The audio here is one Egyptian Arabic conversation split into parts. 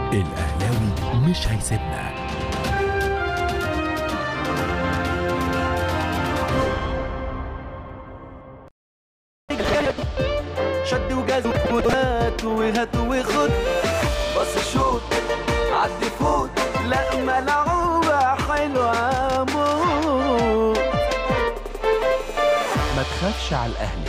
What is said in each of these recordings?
الأهلاوي مش هيسيبنا شد وجاز وهات وهات وخد بص شوت عدي فوت لا ملعوبة حلوة موت ما تخافش على الأهلي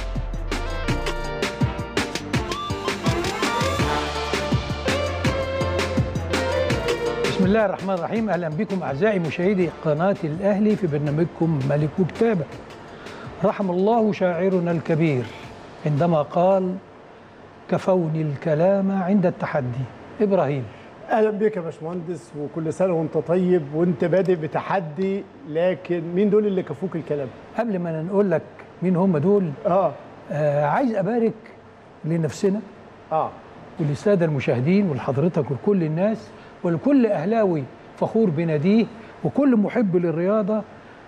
بسم الله الرحمن الرحيم اهلا بكم اعزائي مشاهدي قناه الاهلي في برنامجكم ملك وكتابه رحم الله شاعرنا الكبير عندما قال كفوني الكلام عند التحدي ابراهيم اهلا بك يا باشمهندس وكل سنه وانت طيب وانت بادئ بتحدي لكن مين دول اللي كفوك الكلام؟ قبل ما نقول لك مين هم دول اه آه عايز ابارك لنفسنا اه وللساده المشاهدين ولحضرتك ولكل الناس ولكل اهلاوي فخور بناديه وكل محب للرياضه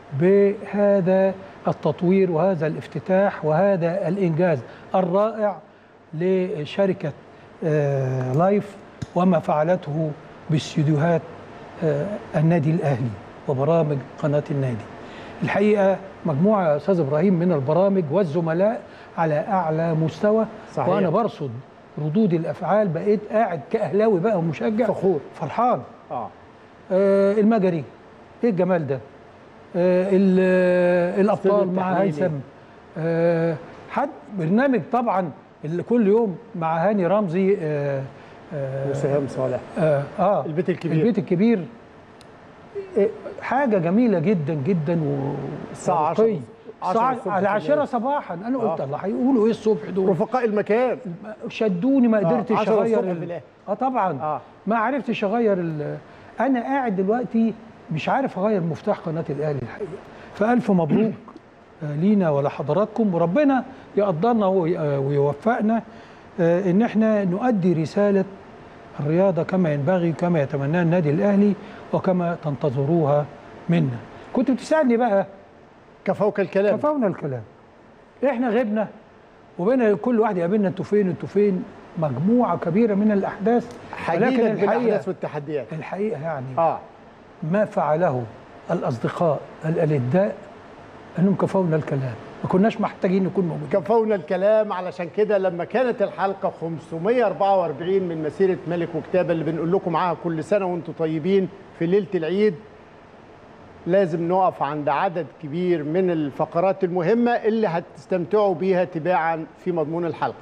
بهذا التطوير وهذا الافتتاح وهذا الانجاز الرائع لشركه آه، لايف وما فعلته باستديوهات آه، النادي الاهلي وبرامج قناه النادي. الحقيقه مجموعه يا استاذ ابراهيم من البرامج والزملاء على اعلى مستوى صحيح. وانا برصد ردود الافعال بقيت قاعد كاهلاوي بقى ومشجع فخور. فرحان اه آه المجري ايه الجمال ده آه ال- آه، الابطال سر مع التحليلي. هيثم آه حد برنامج طبعا اللي كل يوم مع هاني رمزي آه آه وسهام صالح آه, اه البيت الكبير. البيت الكبير آه حاجه جميله جدا جدا و الساعة 10 ورقية. عشرة الساعة الصبح على بالليل. 10 صباحا انا قلت آه. الله هيقولوا ايه الصبح دول رفقاء المكان شدوني ما قدرتش 10 اغير الصبح ال- بالله. اه طبعا آه. ما عرفتش اغير ال- انا قاعد دلوقتي مش عارف اغير مفتاح قناه الاهلي الحقيقه فالف مبروك آه، لينا ولحضراتكم وربنا يقدرنا وي- آه، ويوفقنا آه، ان احنا نؤدي رساله الرياضه كما ينبغي وكما يتمناها النادي الاهلي وكما تنتظروها منا كنت بتسالني بقى كفوك الكلام كفونا الكلام احنا غبنا وبين كل واحد يقابلنا انتوا فين انتوا فين مجموعه كبيره من الاحداث حديدك بالاحداث والتحديات الحقيقه يعني اه ما فعله الاصدقاء الالداء انهم كفونا الكلام ما كناش محتاجين نكون موجودين كفونا الكلام علشان كده لما كانت الحلقه 544 من مسيره ملك وكتابه اللي بنقول لكم معاها كل سنه وانتم طيبين في ليله العيد لازم نقف عند عدد كبير من الفقرات المهمه اللي هتستمتعوا بيها تباعا في مضمون الحلقه.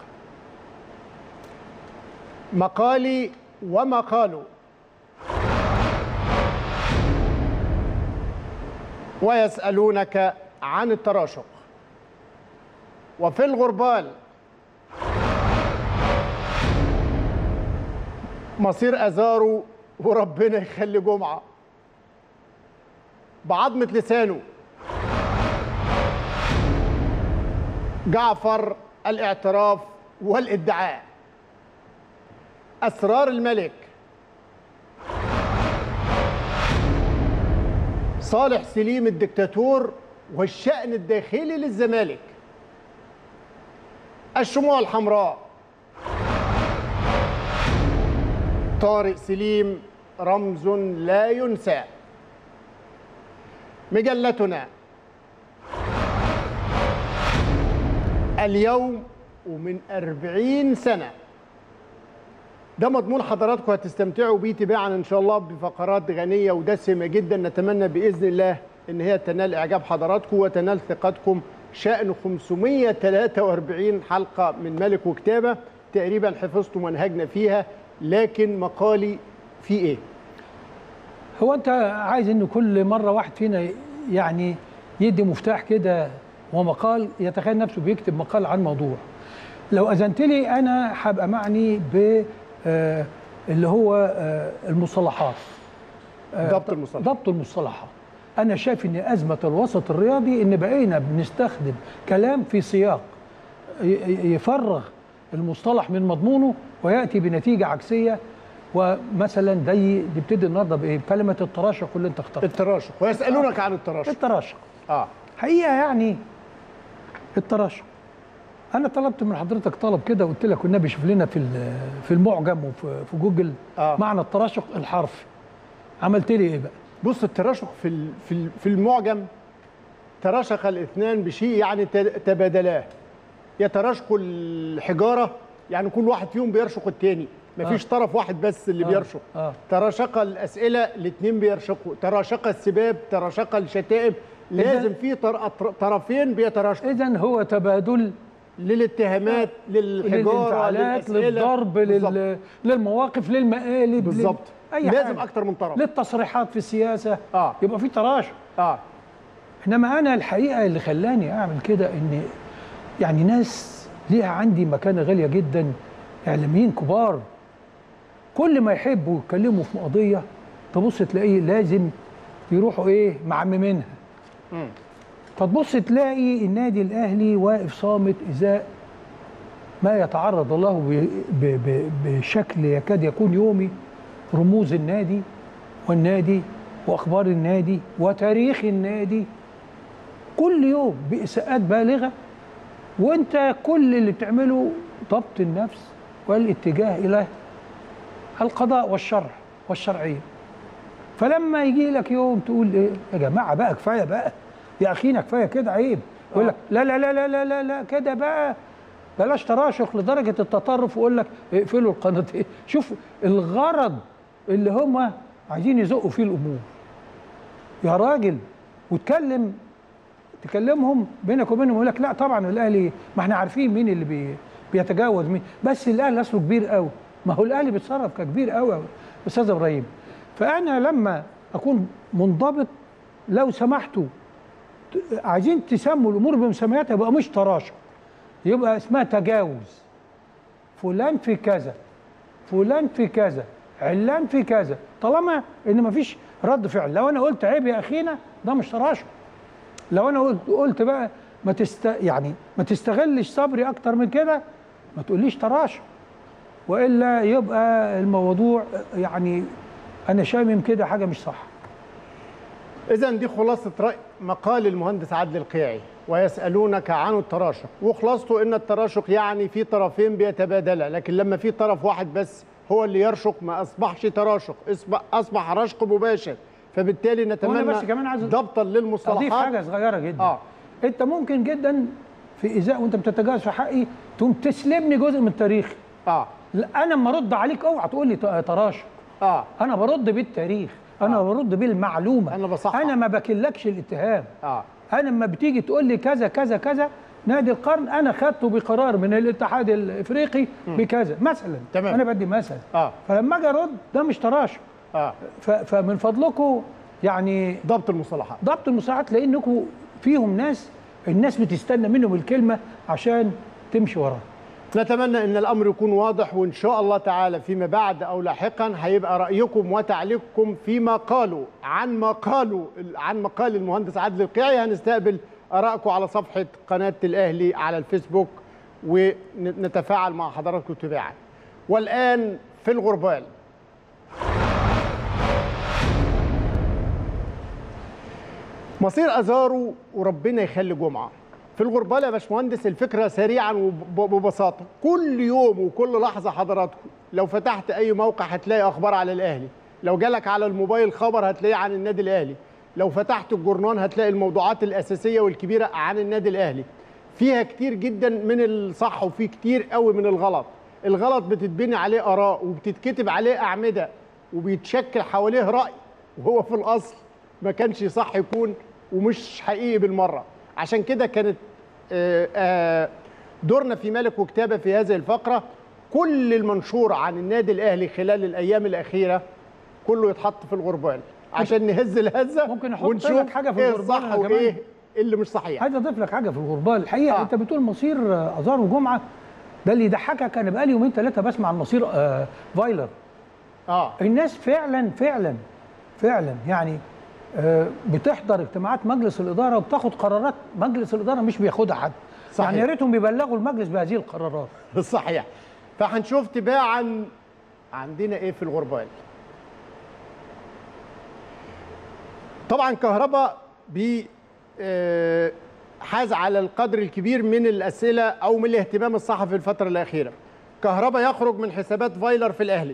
مقالي ومقاله ويسألونك عن التراشق وفي الغربال مصير أزارو وربنا يخلي جمعة بعظمة لسانه جعفر الاعتراف والادعاء أسرار الملك صالح سليم الدكتاتور والشأن الداخلي للزمالك الشموع الحمراء طارق سليم رمز لا ينسى مجلتنا اليوم ومن أربعين سنة ده مضمون حضراتكم هتستمتعوا بيه تباعا ان شاء الله بفقرات غنيه ودسمه جدا نتمنى باذن الله ان هي تنال اعجاب حضراتكم وتنال ثقتكم شان 543 حلقه من ملك وكتابه تقريبا حفظتوا منهجنا فيها لكن مقالي في ايه؟ هو انت عايز ان كل مره واحد فينا يعني يدي مفتاح كده ومقال يتخيل نفسه بيكتب مقال عن موضوع لو اذنت لي انا هبقى معني ب آه، اللي هو آه، المصطلحات آه، ضبط المصطلحات. ضبط المصطلحات انا شايف ان ازمه الوسط الرياضي ان بقينا بنستخدم كلام في سياق ي- ي- يفرغ المصطلح من مضمونه وياتي بنتيجه عكسيه ومثلا زي نبتدي النهارده بايه؟ بكلمه التراشق اللي انت اخترتها التراشق ويسالونك عن التراشق التراشق اه حقيقه يعني التراشق انا طلبت من حضرتك طلب كده قلت لك والنبي شوف لنا في ال- في المعجم وفي في جوجل آه. معنى التراشق الحرفي عملت لي ايه بقى بص التراشق في ال- في ال- في المعجم تراشق الاثنان بشيء يعني ت- تبادلاه يتراشقوا الحجاره يعني كل واحد فيهم بيرشق الثاني مفيش طرف واحد بس اللي آه. بيرشق آه. تراشق الاسئله الاثنين بيرشقوا تراشق السباب تراشق الشتائم لازم في طر- أطر- طرفين بيتراشقوا اذا هو تبادل للاتهامات للحجاره للانفعالات للأسئلة. للضرب بالظبط. لل... للمواقف للمقالب بالظبط لل... اي لازم حاجة. اكتر من طرف للتصريحات في السياسه آه. يبقى في تراشق اه انما انا الحقيقه اللي خلاني اعمل كده ان يعني ناس ليها عندي مكانه غاليه جدا اعلاميين كبار كل ما يحبوا يتكلموا في قضيه تبص تلاقيه لازم يروحوا ايه معممينها فتبص تلاقي النادي الاهلي واقف صامت ازاء ما يتعرض له ب- ب- ب- بشكل يكاد يكون يومي رموز النادي والنادي واخبار النادي وتاريخ النادي كل يوم باساءات بالغه وانت كل اللي بتعمله ضبط النفس والاتجاه الى القضاء والشرع والشرعيه فلما يجي لك يوم تقول ايه يا جماعه بقى كفايه بقى يا اخينا كفايه كده عيب يقول لك لا لا لا لا لا لا, لا كده بقى بلاش تراشق لدرجه التطرف ويقول لك اقفلوا القناتين شوف الغرض اللي هم عايزين يزقوا فيه الامور يا راجل وتكلم تكلمهم بينك وبينهم يقول لك لا طبعا الاهلي ما احنا عارفين مين اللي بي بيتجاوز مين بس الاهلي اصله كبير قوي ما هو الاهلي بيتصرف ككبير قوي يا استاذ ابراهيم فانا لما اكون منضبط لو سمحتوا ت- عايزين تسموا الامور بمسمياتها يبقى مش تراشق يبقى اسمها تجاوز فلان في كذا فلان في كذا علان في كذا طالما ان مفيش رد فعل لو انا قلت عيب يا اخينا ده مش تراشق لو انا قلت قلت بقى ما تست يعني ما تستغلش صبري اكتر من كده ما تقوليش تراشق والا يبقى الموضوع يعني انا شامم كده حاجه مش صح إذا دي خلاصة رأي مقال المهندس عادل القيعي ويسألونك عن التراشق وخلاصته إن التراشق يعني في طرفين بيتبادلا لكن لما في طرف واحد بس هو اللي يرشق ما أصبحش تراشق أصبح, أصبح رشق مباشر فبالتالي نتمنى بس كمان عايز ضبطا اضيف للمصطلحات حاجه صغيره جدا آه. انت ممكن جدا في ازاء وانت بتتجاوز في حقي تقوم تسلبني جزء من تاريخي آه لا انا لما ارد عليك اوعى تقول لي ت- تراشق آه انا برد بالتاريخ انا برد بالمعلومه أنا بصحح. انا ما بكلكش الاتهام آه انا لما بتيجي تقول لي كذا كذا كذا نادي القرن انا خدته بقرار من الاتحاد الافريقي بكذا مثلا تمام. انا بدي مثل آه فلما اجي ارد ده مش تراشق آه ف- فمن فضلكم يعني ضبط المصطلحات ضبط المصطلحات لانكم فيهم ناس الناس بتستنى منهم الكلمه عشان تمشي وراها نتمنى ان الامر يكون واضح وان شاء الله تعالى فيما بعد او لاحقا هيبقى رايكم وتعليقكم فيما قالوا عن ما قالوا عن مقال المهندس عادل القيعي هنستقبل ارائكم على صفحه قناه الاهلي على الفيسبوك ونتفاعل مع حضراتكم تباعا والان في الغربال مصير ازارو وربنا يخلي جمعه في الغربال يا باشمهندس الفكره سريعا وب- وببساطه كل يوم وكل لحظه حضراتكم لو فتحت اي موقع هتلاقي اخبار على الاهلي لو جالك على الموبايل خبر هتلاقيه عن النادي الاهلي لو فتحت الجورنان هتلاقي الموضوعات الاساسيه والكبيره عن النادي الاهلي فيها كتير جدا من الصح وفي كتير قوي من الغلط الغلط بتتبني عليه اراء وبتتكتب عليه اعمده وبيتشكل حواليه راي وهو في الاصل ما كانش صح يكون ومش حقيقي بالمره عشان كده كانت آه، آه، دورنا في ملك وكتابه في هذه الفقره كل المنشور عن النادي الاهلي خلال الايام الاخيره كله يتحط في الغربال عشان نهز الهزه ممكن أحط ونشوف لك حاجة في ايه الغربال الصح أنا كمان؟ وايه اللي مش صحيح عايز اضيف لك حاجه في الغربال الحقيقه آه. آه. انت بتقول مصير آه، ازار وجمعه ده اللي يضحكك انا بقالي يومين ثلاثه بسمع عن مصير آه فايلر اه الناس فعلا فعلا فعلا يعني آه، بتحضر اجتماعات مجلس الاداره وبتاخد قرارات مجلس الاداره مش بياخدها حد صحيح. يعني يا ريتهم يبلغوا المجلس بهذه القرارات صحيح فهنشوف تباعا عندنا ايه في الغربال طبعا كهرباء بي آه، حاز على القدر الكبير من الاسئله او من الاهتمام الصحفي الفتره الاخيره كهربا يخرج من حسابات فايلر في الاهلي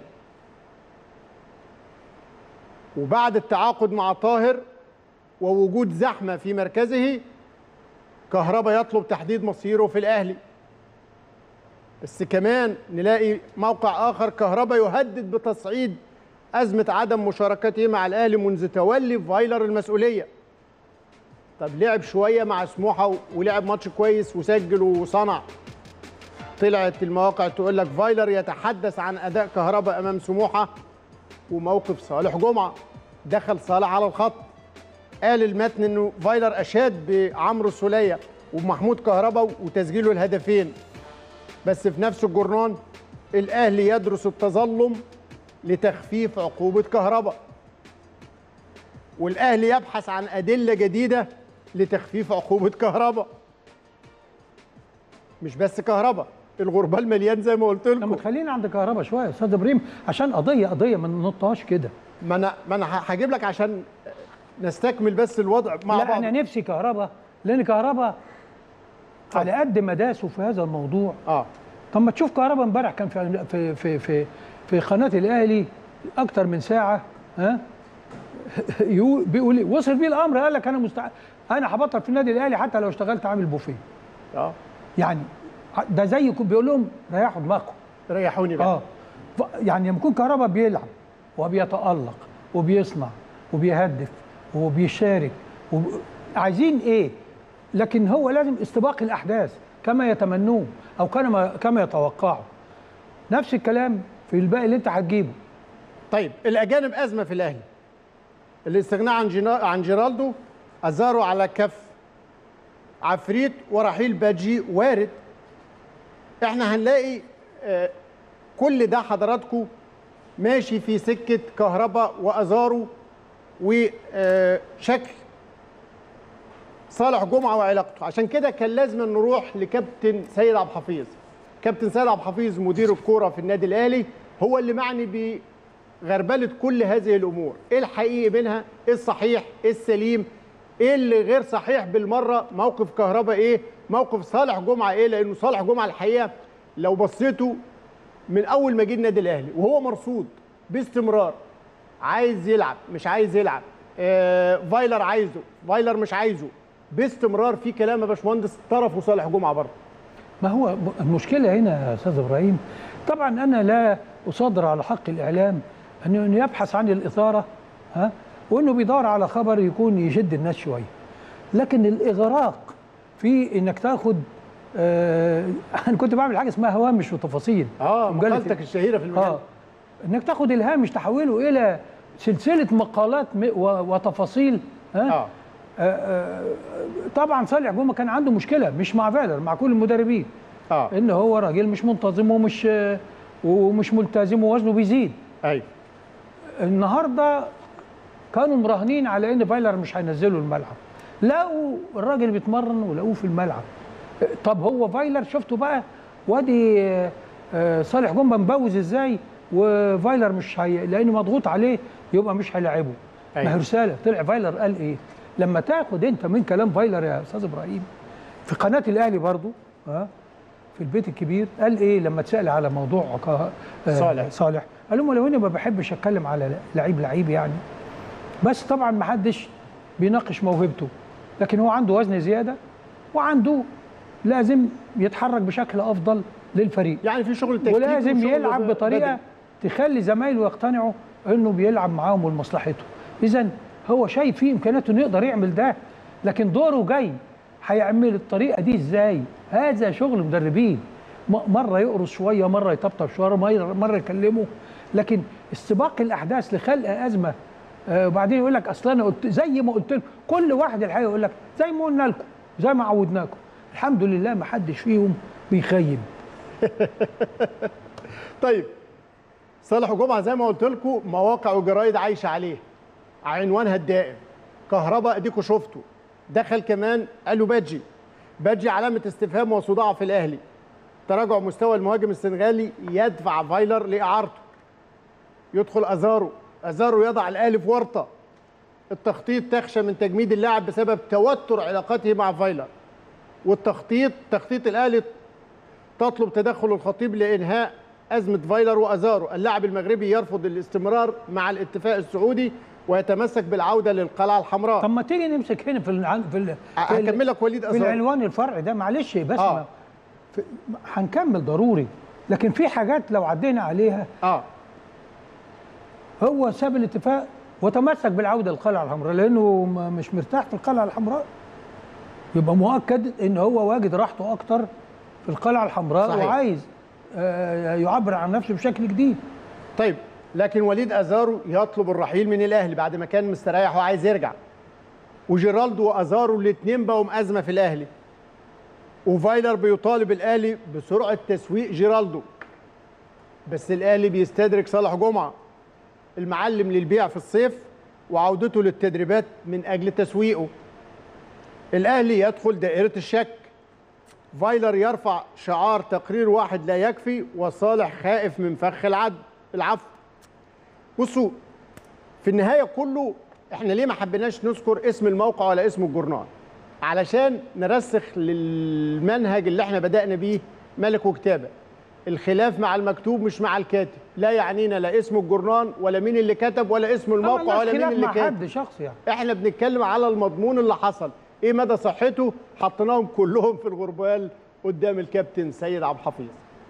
وبعد التعاقد مع طاهر ووجود زحمه في مركزه كهربا يطلب تحديد مصيره في الاهلي بس كمان نلاقي موقع اخر كهربا يهدد بتصعيد ازمه عدم مشاركته مع الاهلي منذ تولي فايلر المسؤوليه طب لعب شويه مع سموحه ولعب ماتش كويس وسجل وصنع طلعت المواقع تقول لك فايلر يتحدث عن اداء كهربا امام سموحه وموقف صالح جمعه دخل صالح على الخط قال المتن انه فايلر اشاد بعمرو السوليه ومحمود كهربا وتسجيله الهدفين بس في نفس الجرنان الاهلي يدرس التظلم لتخفيف عقوبه كهربا والاهلي يبحث عن ادله جديده لتخفيف عقوبه كهربا مش بس كهربا الغربال مليان زي ما قلت طب لكم ما تخلينا عند كهربا شويه يا استاذ ابراهيم عشان قضيه قضيه ما ننطهاش كده ما انا ما انا هجيب لك عشان نستكمل بس الوضع مع لا بعض انا نفسي كهربا لان كهربا على قد مداسه في هذا الموضوع اه طب ما تشوف كهربا امبارح كان في في في في, في قناه الاهلي اكتر من ساعه ها يقول بيقول إيه؟ وصل بيه الامر قال لك انا مستع... انا هبطل في النادي الاهلي حتى لو اشتغلت عامل بوفيه اه يعني ده زي يكون بيقول لهم ريحوا دماغكم ريحوني بقى اه ف- يعني لما يكون كهربا بيلعب وبيتالق وبيصنع وبيهدف وبيشارك وب... عايزين ايه لكن هو لازم استباق الاحداث كما يتمنوه او كما كما يتوقعوا نفس الكلام في الباقي اللي انت هتجيبه طيب الاجانب ازمه في الاهلي الاستغناء عن جنا... عن جيرالدو ازارو على كف عفريت ورحيل باجي وارد احنا هنلاقي آه، كل ده حضراتكم ماشي في سكه كهرباء وازارو وشكل صالح جمعه وعلاقته عشان كده كان لازم نروح لكابتن سيد عبد الحفيظ كابتن سيد عبد الحفيظ مدير الكوره في النادي الاهلي هو اللي معني بغربله كل هذه الامور ايه الحقيقي منها ايه الصحيح ايه السليم ايه اللي غير صحيح بالمره موقف كهرباء ايه موقف صالح جمعه ايه لانه صالح جمعه الحقيقه لو بصيتوا من اول ما جه النادي الاهلي وهو مرصود باستمرار عايز يلعب مش عايز يلعب آه فايلر عايزه فايلر مش عايزه باستمرار في كلام يا باشمهندس طرفه صالح جمعه برضه ما هو ب- المشكله هنا يا استاذ ابراهيم طبعا انا لا اصادر على حق الاعلام انه إنه يبحث عن الاثاره ها وانه بيدور على خبر يكون يشد الناس شويه لكن الاغراق في انك تاخد آه انا كنت بعمل حاجه اسمها هوامش وتفاصيل اه في مجلة مقالتك الشهيره في المجال اه انك تاخد الهامش تحوله الى سلسله مقالات م- و- وتفاصيل ها اه طبعا صالح جمعه كان عنده مشكله مش مع فالر مع كل المدربين اه ان هو راجل مش منتظم ومش ومش ملتزم ووزنه بيزيد ايوه النهارده كانوا مراهنين على ان فايلر مش هينزله الملعب لقوا الراجل بيتمرن ولقوه في الملعب طب هو فايلر شفتوا بقى وادي آه، صالح جمعه مبوز ازاي وفايلر مش هي لانه مضغوط عليه يبقى مش هيلاعبه أيوة. ما هي رساله طلع فايلر قال ايه لما تاخد انت من كلام فايلر يا استاذ ابراهيم في قناه الاهلي برضو ها في البيت الكبير قال ايه لما اتسال على موضوع كه- آه، صالح. صالح قال لهم لو اني ما بحبش اتكلم على لعيب لعيب يعني بس طبعا ما حدش بيناقش موهبته لكن هو عنده وزن زياده وعنده لازم يتحرك بشكل افضل للفريق يعني في شغل تكتيك ولازم وشغل يلعب ب- بطريقه بدني. تخلي زمايله يقتنعوا انه بيلعب معاهم ولمصلحته اذا هو شايف فيه امكانياته انه يقدر يعمل ده لكن دوره جاي هيعمل الطريقه دي ازاي هذا شغل مدربين م- مره يقرص شويه مره يطبطب شويه مره مره يكلمه لكن استباق الاحداث لخلق ازمه آه، وبعدين يقول لك اصل انا قلت زي ما قلت لكم كل واحد الحقيقه يقول لك زي ما قلنا لكم زي ما عودناكم الحمد لله ما حدش فيهم بيخيب طيب صالح جمعه زي ما قلت لكم مواقع وجرايد عايشه عليه عنوانها الدائم كهرباء اديكوا شفتوا دخل كمان قالوا باجي باجي علامه استفهام وصداع في الاهلي تراجع مستوى المهاجم السنغالي يدفع فايلر لاعارته يدخل ازارو ازارو يضع الاهلي في ورطه التخطيط تخشى من تجميد اللاعب بسبب توتر علاقته مع فايلر والتخطيط تخطيط الاهلي تطلب تدخل الخطيب لانهاء ازمه فايلر وازارو اللاعب المغربي يرفض الاستمرار مع الاتفاق السعودي ويتمسك بالعوده للقلعه الحمراء طب ما تيجي نمسك هنا في الع- في, ال- في ال- هكمل لك وليد في ازارو العنوان الفرعي ده معلش بس آه. ما- في- هنكمل ضروري لكن في حاجات لو عدينا عليها اه هو ساب الاتفاق وتمسك بالعوده للقلعه الحمراء لانه م- مش مرتاح في القلعه الحمراء يبقى مؤكد ان هو واجد راحته اكتر في القلعه الحمراء صحيح. وعايز آه، يعبر عن نفسه بشكل جديد طيب لكن وليد ازارو يطلب الرحيل من الاهلي بعد ما كان مستريح وعايز يرجع وجيرالدو وازارو الاثنين بقوا ازمه في الاهلي وفايلر بيطالب الاهلي بسرعه تسويق جيرالدو بس الاهلي بيستدرك صالح جمعه المعلم للبيع في الصيف وعودته للتدريبات من اجل تسويقه الاهلي يدخل دائره الشك فايلر يرفع شعار تقرير واحد لا يكفي وصالح خائف من فخ العد العفو بصوا في النهايه كله احنا ليه ما حبيناش نذكر اسم الموقع ولا اسم الجورنال علشان نرسخ للمنهج اللي احنا بدانا بيه ملك وكتابه الخلاف مع المكتوب مش مع الكاتب لا يعنينا لا اسم الجورنال ولا مين اللي كتب ولا اسم الموقع طبعاً ولا مين خلاف اللي مع كاتب حد شخص يعني احنا بنتكلم على المضمون اللي حصل ايه مدى صحته حطيناهم كلهم في الغربال قدام الكابتن سيد عبد الحفيظ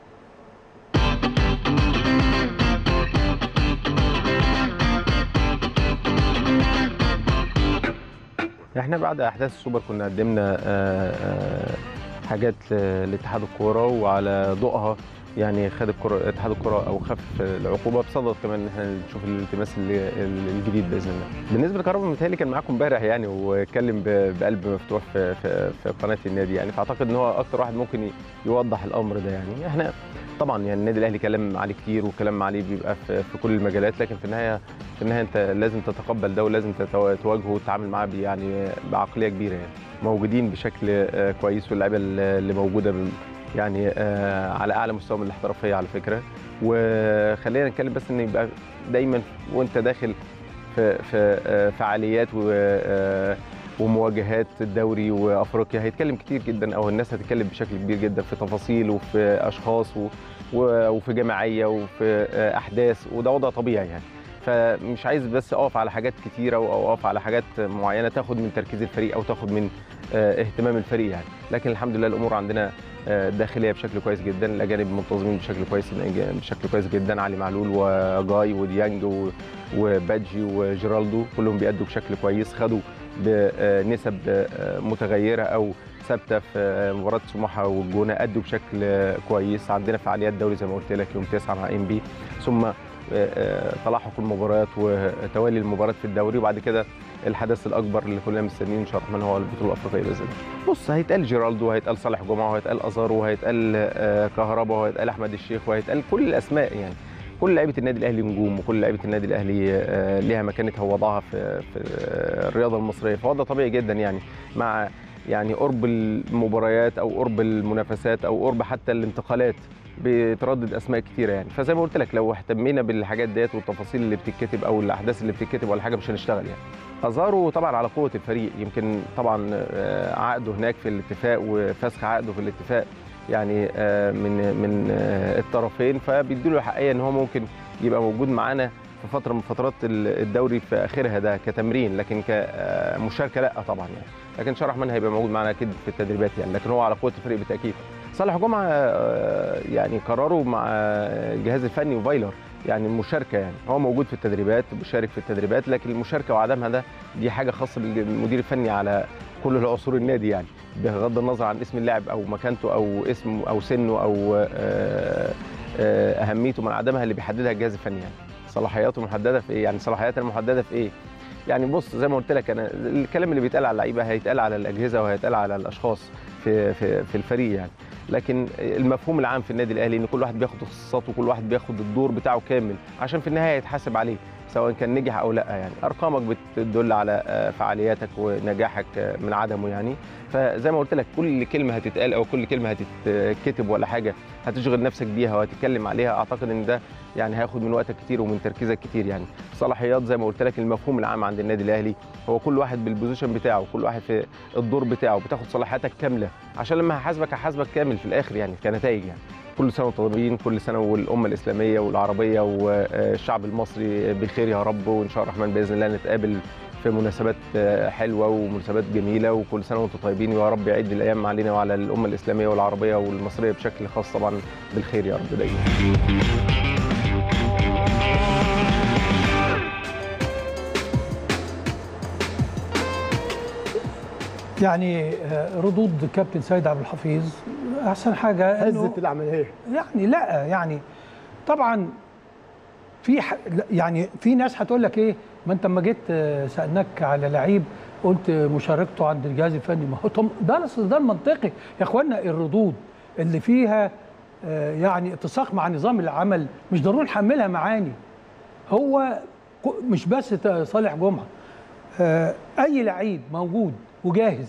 احنا بعد احداث السوبر كنا قدمنا آه، آه، حاجات ل- لاتحاد الكوره وعلى ضوءها يعني خد الكرة اتحاد الكرة او خفف العقوبه بصدد كمان ان احنا نشوف الالتماس ال- ال- الجديد باذن الله. بالنسبه لكهرباء متهيألي كان معاكم امبارح يعني واتكلم ب- بقلب مفتوح في في, في قناه النادي يعني فاعتقد ان هو اكتر واحد ممكن ي- يوضح الامر ده يعني احنا طبعا يعني النادي الاهلي كلام عليه كتير وكلام عليه بيبقى في, في كل المجالات لكن في النهايه في النهايه انت لازم تتقبل ده ولازم تتو- تواجهه وتتعامل معاه ب- يعني بعقليه كبيره يعني موجودين بشكل آه، كويس واللعيبه اللي موجوده بال- يعني آه، على اعلى مستوى من الاحترافيه على فكره وخلينا نتكلم بس ان يبقى دايما وانت داخل في في آه، فعاليات و آه، ومواجهات الدوري وافريقيا هيتكلم كتير جدا او الناس هتتكلم بشكل كبير جدا في تفاصيل وفي اشخاص و و- وفي جماعيه وفي آه، احداث وده وضع طبيعي يعني فمش عايز بس اقف على حاجات كتيره او اقف على حاجات معينه تاخد من تركيز الفريق او تاخد من آه، اهتمام الفريق يعني لكن الحمد لله الامور عندنا آه، داخليه بشكل كويس جدا الاجانب منتظمين بشكل كويس بشكل كويس جدا علي معلول وجاي وديانج و- وبادجي وجيرالدو كلهم بيأدوا بشكل كويس خدوا بنسب آه، متغيره او ثابته في آه، مباراه سموحه والجونه ادوا بشكل آه، كويس عندنا فعاليات دوري زي ما قلت لك يوم 9 مع ام بي ثم آه، آه، تلاحق المباريات وتوالي المباريات في الدوري وبعد كده الحدث الاكبر اللي كلنا مستنيين ان شاء الله الرحمن هو البطوله الافريقيه باذن الله. بص هيتقال جيرالدو وهيتقال صالح جمعه وهيتقال ازارو وهيتقال آه، كهربا وهيتقال احمد الشيخ وهيتقال كل الاسماء يعني كل لعيبه النادي الاهلي نجوم وكل لعيبه النادي الاهلي آه، ليها مكانتها ووضعها في في الرياضه المصريه فهو ده طبيعي جدا يعني مع يعني قرب المباريات او قرب المنافسات او قرب حتى الانتقالات بتردد اسماء كتيره يعني فزي ما قلت لك لو اهتمينا بالحاجات ديت والتفاصيل اللي بتتكتب او الاحداث اللي بتتكتب ولا حاجه مش هنشتغل يعني ازارو طبعا على قوه الفريق يمكن طبعا آه، عقده هناك في الاتفاق وفسخ عقده في الاتفاق يعني آه، من من آه، الطرفين فبيديله الحقيقه ان هو ممكن يبقى موجود معانا في فتره من فترات ال- الدوري في اخرها ده كتمرين لكن كمشاركه لا طبعا يعني لكن ان شاء الله الرحمن هيبقى موجود معانا اكيد في التدريبات يعني لكن هو على قوه الفريق بالتاكيد صالح جمعه آه، يعني قرروا مع الجهاز الفني وفايلر يعني المشاركه يعني هو موجود في التدريبات بيشارك في التدريبات لكن المشاركه وعدمها ده دي حاجه خاصه بالمدير الفني على كل العصور النادي يعني بغض النظر عن اسم اللاعب او مكانته او اسمه او سنه او آه، آه، اهميته من عدمها اللي بيحددها الجهاز الفني يعني صلاحياته محدده في ايه يعني صلاحياتنا المحدده في ايه يعني بص زي ما قلت لك انا الكلام اللي بيتقال على اللعيبه هيتقال على الاجهزه وهيتقال على الاشخاص في في في الفريق يعني لكن المفهوم العام في النادي الاهلي ان كل واحد بياخد اختصاصاته وكل واحد بياخد الدور بتاعه كامل عشان في النهايه يتحاسب عليه سواء كان نجح او لا يعني ارقامك بتدل على آه، فعالياتك ونجاحك آه، من عدمه يعني فزي ما قلت لك كل كلمه هتتقال او كل كلمه هتتكتب ولا حاجه هتشغل نفسك بيها وهتتكلم عليها اعتقد ان ده يعني هياخد من وقتك كتير ومن تركيزك كتير يعني صلاحيات زي ما قلت لك المفهوم العام عند النادي الاهلي هو كل واحد بالبوزيشن بتاعه كل واحد في الدور بتاعه بتاخد صلاحياتك كامله عشان لما هحاسبك هحاسبك كامل في الاخر يعني كنتائج يعني كل سنه وانتم طيبين كل سنه والامه الاسلاميه والعربيه والشعب المصري بخير يا رب وان شاء الله الرحمن باذن الله نتقابل في مناسبات حلوه ومناسبات جميله وكل سنه وانتم طيبين ويا رب يعيد الايام علينا وعلى الامه الاسلاميه والعربيه والمصريه بشكل خاص طبعا بالخير يا رب دايما يعني آه، ردود كابتن سيد عبد الحفيظ احسن حاجه إنه هزت العمليه يعني لا يعني طبعا في ح... لا، يعني في ناس هتقول لك ايه ما انت لما جيت آه، سالناك على لعيب قلت مشاركته عند الجهاز الفني ما هو طب ده أصل ده المنطقي يا اخوانا الردود اللي فيها آه، يعني اتساق مع نظام العمل مش ضروري نحملها معاني هو ك- مش بس ت- صالح جمعه آه، اي لعيب موجود وجاهز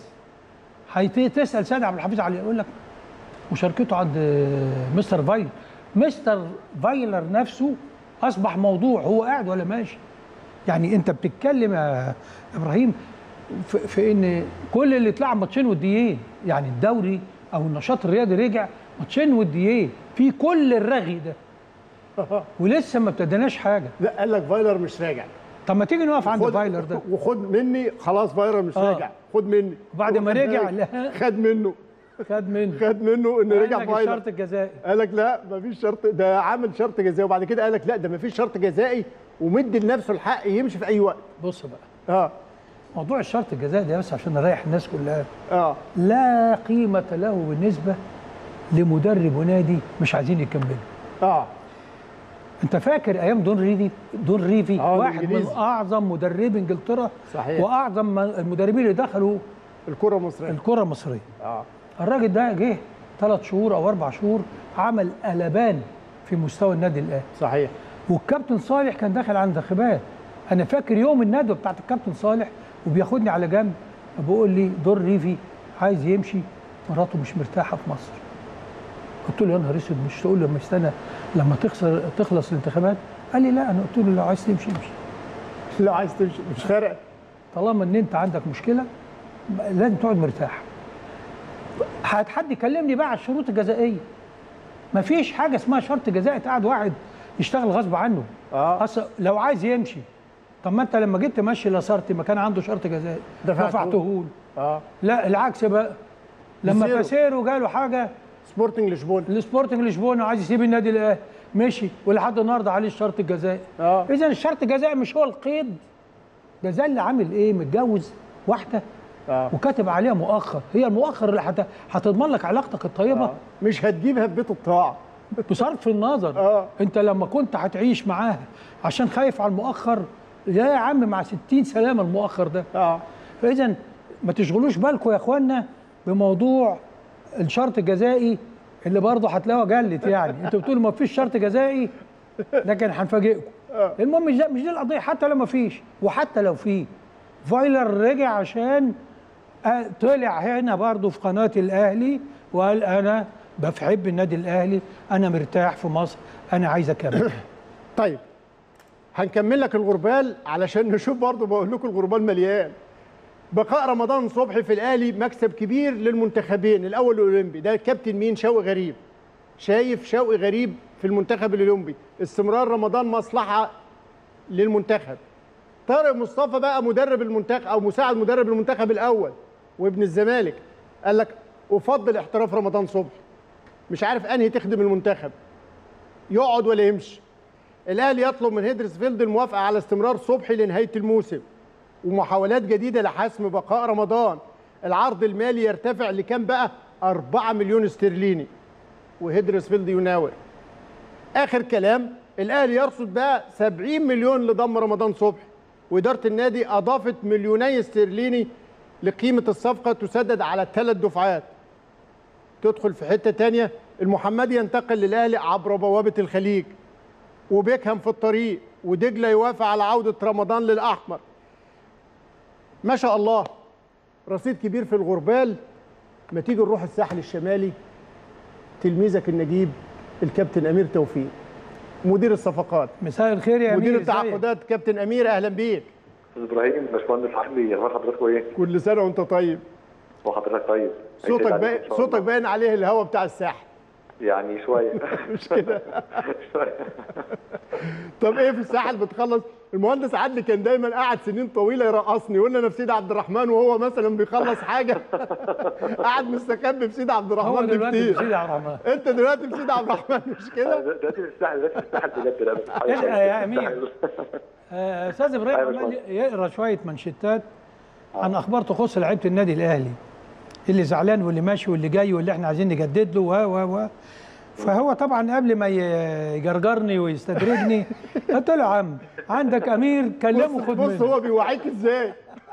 هتسال سيد عبد الحفيظ عليه يقول لك مشاركته عند آه، مستر فايلر مستر فايلر نفسه اصبح موضوع هو قاعد ولا ماشي يعني انت بتتكلم يا ابراهيم في, في ان كل اللي اتلعب ماتشين وديين يعني الدوري او النشاط الرياضي رجع ماتشين وديين في كل الرغي ده ولسه ما ابتديناش حاجه لا قال لك فايلر مش راجع طب ما تيجي نقف عند خد- فايلر ده وخد مني خلاص فايلر مش آه. راجع خد مني وبعد ما واخد رجع، بالك؟ لا. خد منه خد منه خد منه ان رجع قال لك فايلر الشرط الجزائي قال لك لا مفيش شرط ده عامل شرط جزائي وبعد كده قال لك لا ده مفيش شرط جزائي ومدي لنفسه الحق يمشي في اي وقت بص بقى اه موضوع الشرط الجزائي ده بس عشان نريح الناس كلها اه لا قيمة له بالنسبة لمدرب ونادي مش عايزين يكملوا اه انت فاكر ايام دون ريفي دون ريفي آه، واحد من الإنجليزي. اعظم مدربي انجلترا صحيح. واعظم من- المدربين اللي دخلوا الكره المصريه الكرة المصرية اه الراجل ده جه ثلاث شهور او اربع شهور عمل قلبان في مستوى النادي الاهلي صحيح والكابتن صالح كان داخل على انتخابات انا فاكر يوم الندوه بتاعت الكابتن صالح وبياخدني على جنب بيقول لي دور ريفي عايز يمشي مراته مش مرتاحه في مصر قلت له يا نهار اسود مش تقول لما استنى لما تخسر تخلص الانتخابات قال لي لا انا قلت له لو عايز تمشي امشي لا عايز تمشي مش فارق طالما ان انت عندك مشكله لازم تقعد مرتاح هت- حد يكلمني بقى على الشروط الجزائيه مفيش حاجه اسمها شرط جزائي تقعد واحد يشتغل غصب عنه اه اصل لو عايز يمشي طب ما انت لما جيت تمشي لاسارتي ما كان عنده شرط جزائي دفعته. دفعته له اه لا العكس بقى لما بيسيرو. باسيرو جاله حاجه سبورتنج لشبونه السبورتنج لشبونه عايز يسيب النادي الاهلي مشي ولحد النهارده عليه الشرط الجزائي اه اذا الشرط الجزائي مش هو القيد ده زي اللي عامل ايه متجوز واحده اه وكاتب عليها مؤخر هي المؤخر اللي هت- هتضمن لك علاقتك الطيبه آه. مش هتجيبها في بيت الطاعه بصرف النظر آه. انت لما كنت هتعيش معاها عشان خايف على المؤخر يا يا عم مع 60 سلامه المؤخر ده اه فاذا ما تشغلوش بالكم يا اخوانا بموضوع الشرط الجزائي اللي برضه هتلاقوها جلت يعني انتوا بتقولوا ما فيش شرط جزائي لكن هنفاجئكم المهم مش ده مش دي القضيه حتى لو ما فيش وحتى لو في فايلر رجع عشان آه، طلع هنا برضه في قناه الاهلي وقال انا بحب النادي الاهلي انا مرتاح في مصر انا عايز اكمل طيب هنكمل لك الغربال علشان نشوف برضه بقول لكم الغربال مليان بقاء رمضان صبحي في الاهلي مكسب كبير للمنتخبين الاول الاولمبي ده كابتن مين شوقي غريب شايف شوقي غريب في المنتخب الاولمبي استمرار رمضان مصلحه للمنتخب طارق مصطفى بقى مدرب المنتخب او مساعد مدرب المنتخب الاول وابن الزمالك قال لك افضل احتراف رمضان صبحي مش عارف انهي تخدم المنتخب يقعد ولا يمشي الاهلي يطلب من هيدرسفيلد الموافقه على استمرار صبحي لنهايه الموسم ومحاولات جديده لحسم بقاء رمضان العرض المالي يرتفع لكام بقى 4 مليون استرليني وهيدرسفيلد يناور اخر كلام الاهلي يرصد بقى 70 مليون لضم رمضان صبحي واداره النادي اضافت مليوني استرليني لقيمه الصفقه تسدد على ثلاث دفعات تدخل في حته تانية المحمدي ينتقل للاهلي عبر بوابه الخليج وبيكهام في الطريق ودجله يوافق على عوده رمضان للاحمر ما شاء الله رصيد كبير في الغربال ما تيجي نروح الساحل الشمالي تلميذك النجيب الكابتن امير توفيق مدير الصفقات مساء الخير يا مدير امير ازيك؟ التعاقدات كابتن امير اهلا بيك استاذ ابراهيم باشمهندس عمي اخبار حضراتكم ايه؟ كل سنه وانت طيب وحضرتك طيب صوتك عيد باين إن شاء صوتك الله. باين عليه الهوا بتاع الساحل يعني شويه مش كده شويه طب ايه في الساحل بتخلص المهندس عدلي كان دايما قاعد سنين طويله يرقصني يقول لنا في سيدي عبد الرحمن وهو مثلا بيخلص حاجه قاعد مستخبي في سيدي عبد هو الرحمن دلوقتي بكتير بسيدي عبد الرحمن انت دلوقتي في سيدي عبد الرحمن مش كده دلوقتي في الساحل دلوقتي في الساحل بجد لا بس حاجة احنا يا أمير. الساحل. آه، استاذ ابراهيم أيوة عمال يقرا شويه منشتات عن اخبار تخص لعيبه النادي الاهلي اللي زعلان واللي ماشي واللي جاي واللي احنا عايزين نجدد له و و و فهو طبعا قبل ما ي- يجرجرني ويستدرجني قلت له يا عم عندك امير كلمه بص, خد بص منه هو بيوعيك ازاي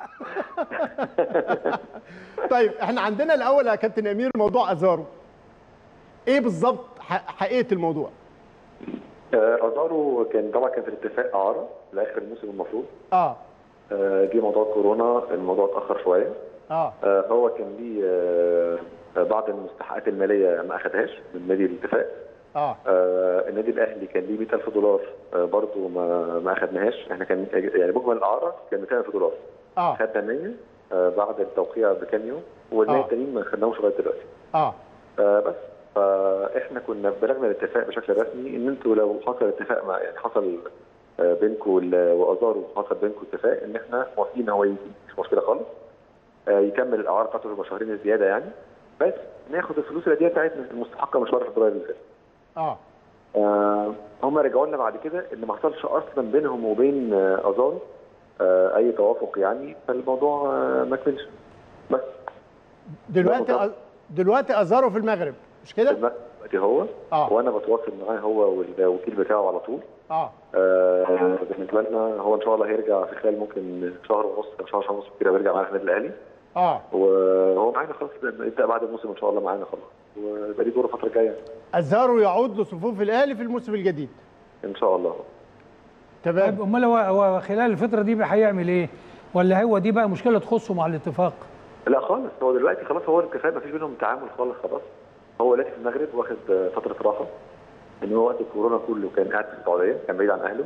طيب احنا عندنا الاول يا كابتن امير موضوع ازارو ايه بالظبط ح- حقيقه الموضوع آه، ازارو كان طبعا كان في الاتفاق اعاره لاخر الموسم المفروض اه آه، جه موضوع كورونا الموضوع اتاخر شويه اه آه، هو كان ليه آه، آه، بعض المستحقات الماليه ما اخدهاش من نادي الاتفاق اه آه، النادي الاهلي كان ليه 100000 دولار آه، برضه ما ما اخدناهاش احنا كان يعني مجمل الاعاره كان 200000 دولار اه خدنا 100 آه، بعد التوقيع بكام يوم والمية آه. التانيين ما خدناهمش لغايه دلوقتي اه آه، بس فاحنا كنا بلغنا الاتفاق بشكل رسمي ان انتوا لو حصل اتفاق مع يعني حصل آه، بينكم وال- وازارو حصل بينكم اتفاق ان احنا موافقين ان هو يجي مش مشكله خالص آه، يكمل الاعاره بتاعته بشهرين زياده يعني بس ناخد الفلوس القديمه بتاعتنا المستحقه من شهر فبراير اللي فات اه آه، هم رجعوا لنا بعد كده ان ما حصلش اصلا بينهم وبين آه، ازارو آه، اي توافق يعني فالموضوع آه، ما كملش بس دلوقتي لا، أ- دلوقتي ازارو في المغرب مش كده دلوقتي هو آه. وانا بتواصل معاه هو والوكيل بتاعه على طول اه آه، بالنسبه لنا هو ان شاء الله هيرجع في خلال ممكن شهر ونص شهر شهر ونص كده ويرجع معانا النادي الاهلي اه وهو معانا خلاص يبدا بعد الموسم ان شاء الله معانا خلاص ويبقى ليه دور الفتره الجايه ازارو يعود لصفوف الاهلي في الموسم الجديد ان شاء الله تمام طيب امال هو هو خلال الفتره دي بقى هيعمل ايه؟ ولا هو دي بقى مشكله تخصه مع الاتفاق؟ لا خالص هو دلوقتي خلاص هو الاتفاق ما فيش بينهم تعامل خالص خلاص هو دلوقتي في المغرب واخد آه، فتره راحه ان هو وقت الكورونا كله كان قاعد في السعوديه كان بعيد عن اهله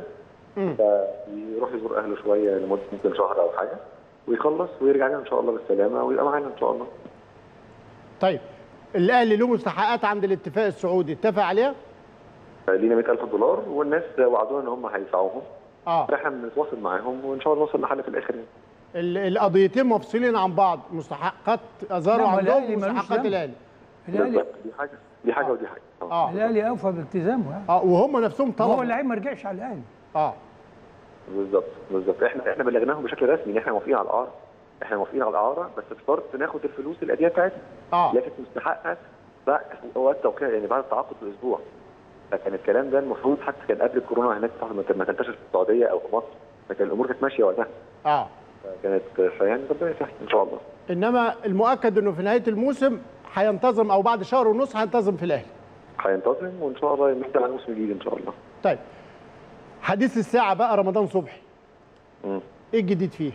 فيروح يزور اهله شويه لمده ممكن شهر او حاجه ويخلص ويرجع لنا ان شاء الله بالسلامه ويبقى معانا ان شاء الله طيب الاهلي له مستحقات عند الاتفاق السعودي اتفق عليها لينا 100000 دولار والناس وعدونا ان هم هيدفعوهم اه فاحنا بنتواصل معاهم وان شاء الله نوصل لحل في الاخر يعني ال- القضيتين مفصولين عن بعض مستحقات ازارو لا، ما الأهلي عندهم ملوش ومستحقات ذنب. الاهلي الاهلي بالظبط دي حاجه دي حاجه ودي حاجه اه الاهلي اوفى بالتزامه يعني اه وهم نفسهم هو طلبوا اللعيب ما رجعش على الاهلي اه بالظبط بالظبط احنا احنا بلغناهم بشكل رسمي ان احنا موافقين على الاعاره احنا موافقين على الاعاره بس بشرط ناخد الفلوس القديمه بتاعتنا اه لكن مستحقها بعد وقت التوقيع يعني بعد التعاقد باسبوع فكان الكلام ده المفروض حتى كان قبل الكورونا هناك ما كان- ما تنتشر في السعوديه او في مصر فكان الامور كانت ماشيه وقتها اه فكانت فيعني ربنا يسهل ان شاء الله انما المؤكد انه في نهايه الموسم هينتظم او بعد شهر ونص هينتظم في الاهلي هينتظم وان شاء الله نبدا على الموسم الجديد ان شاء الله طيب حديث الساعه بقى رمضان صبحي مم. ايه الجديد فيه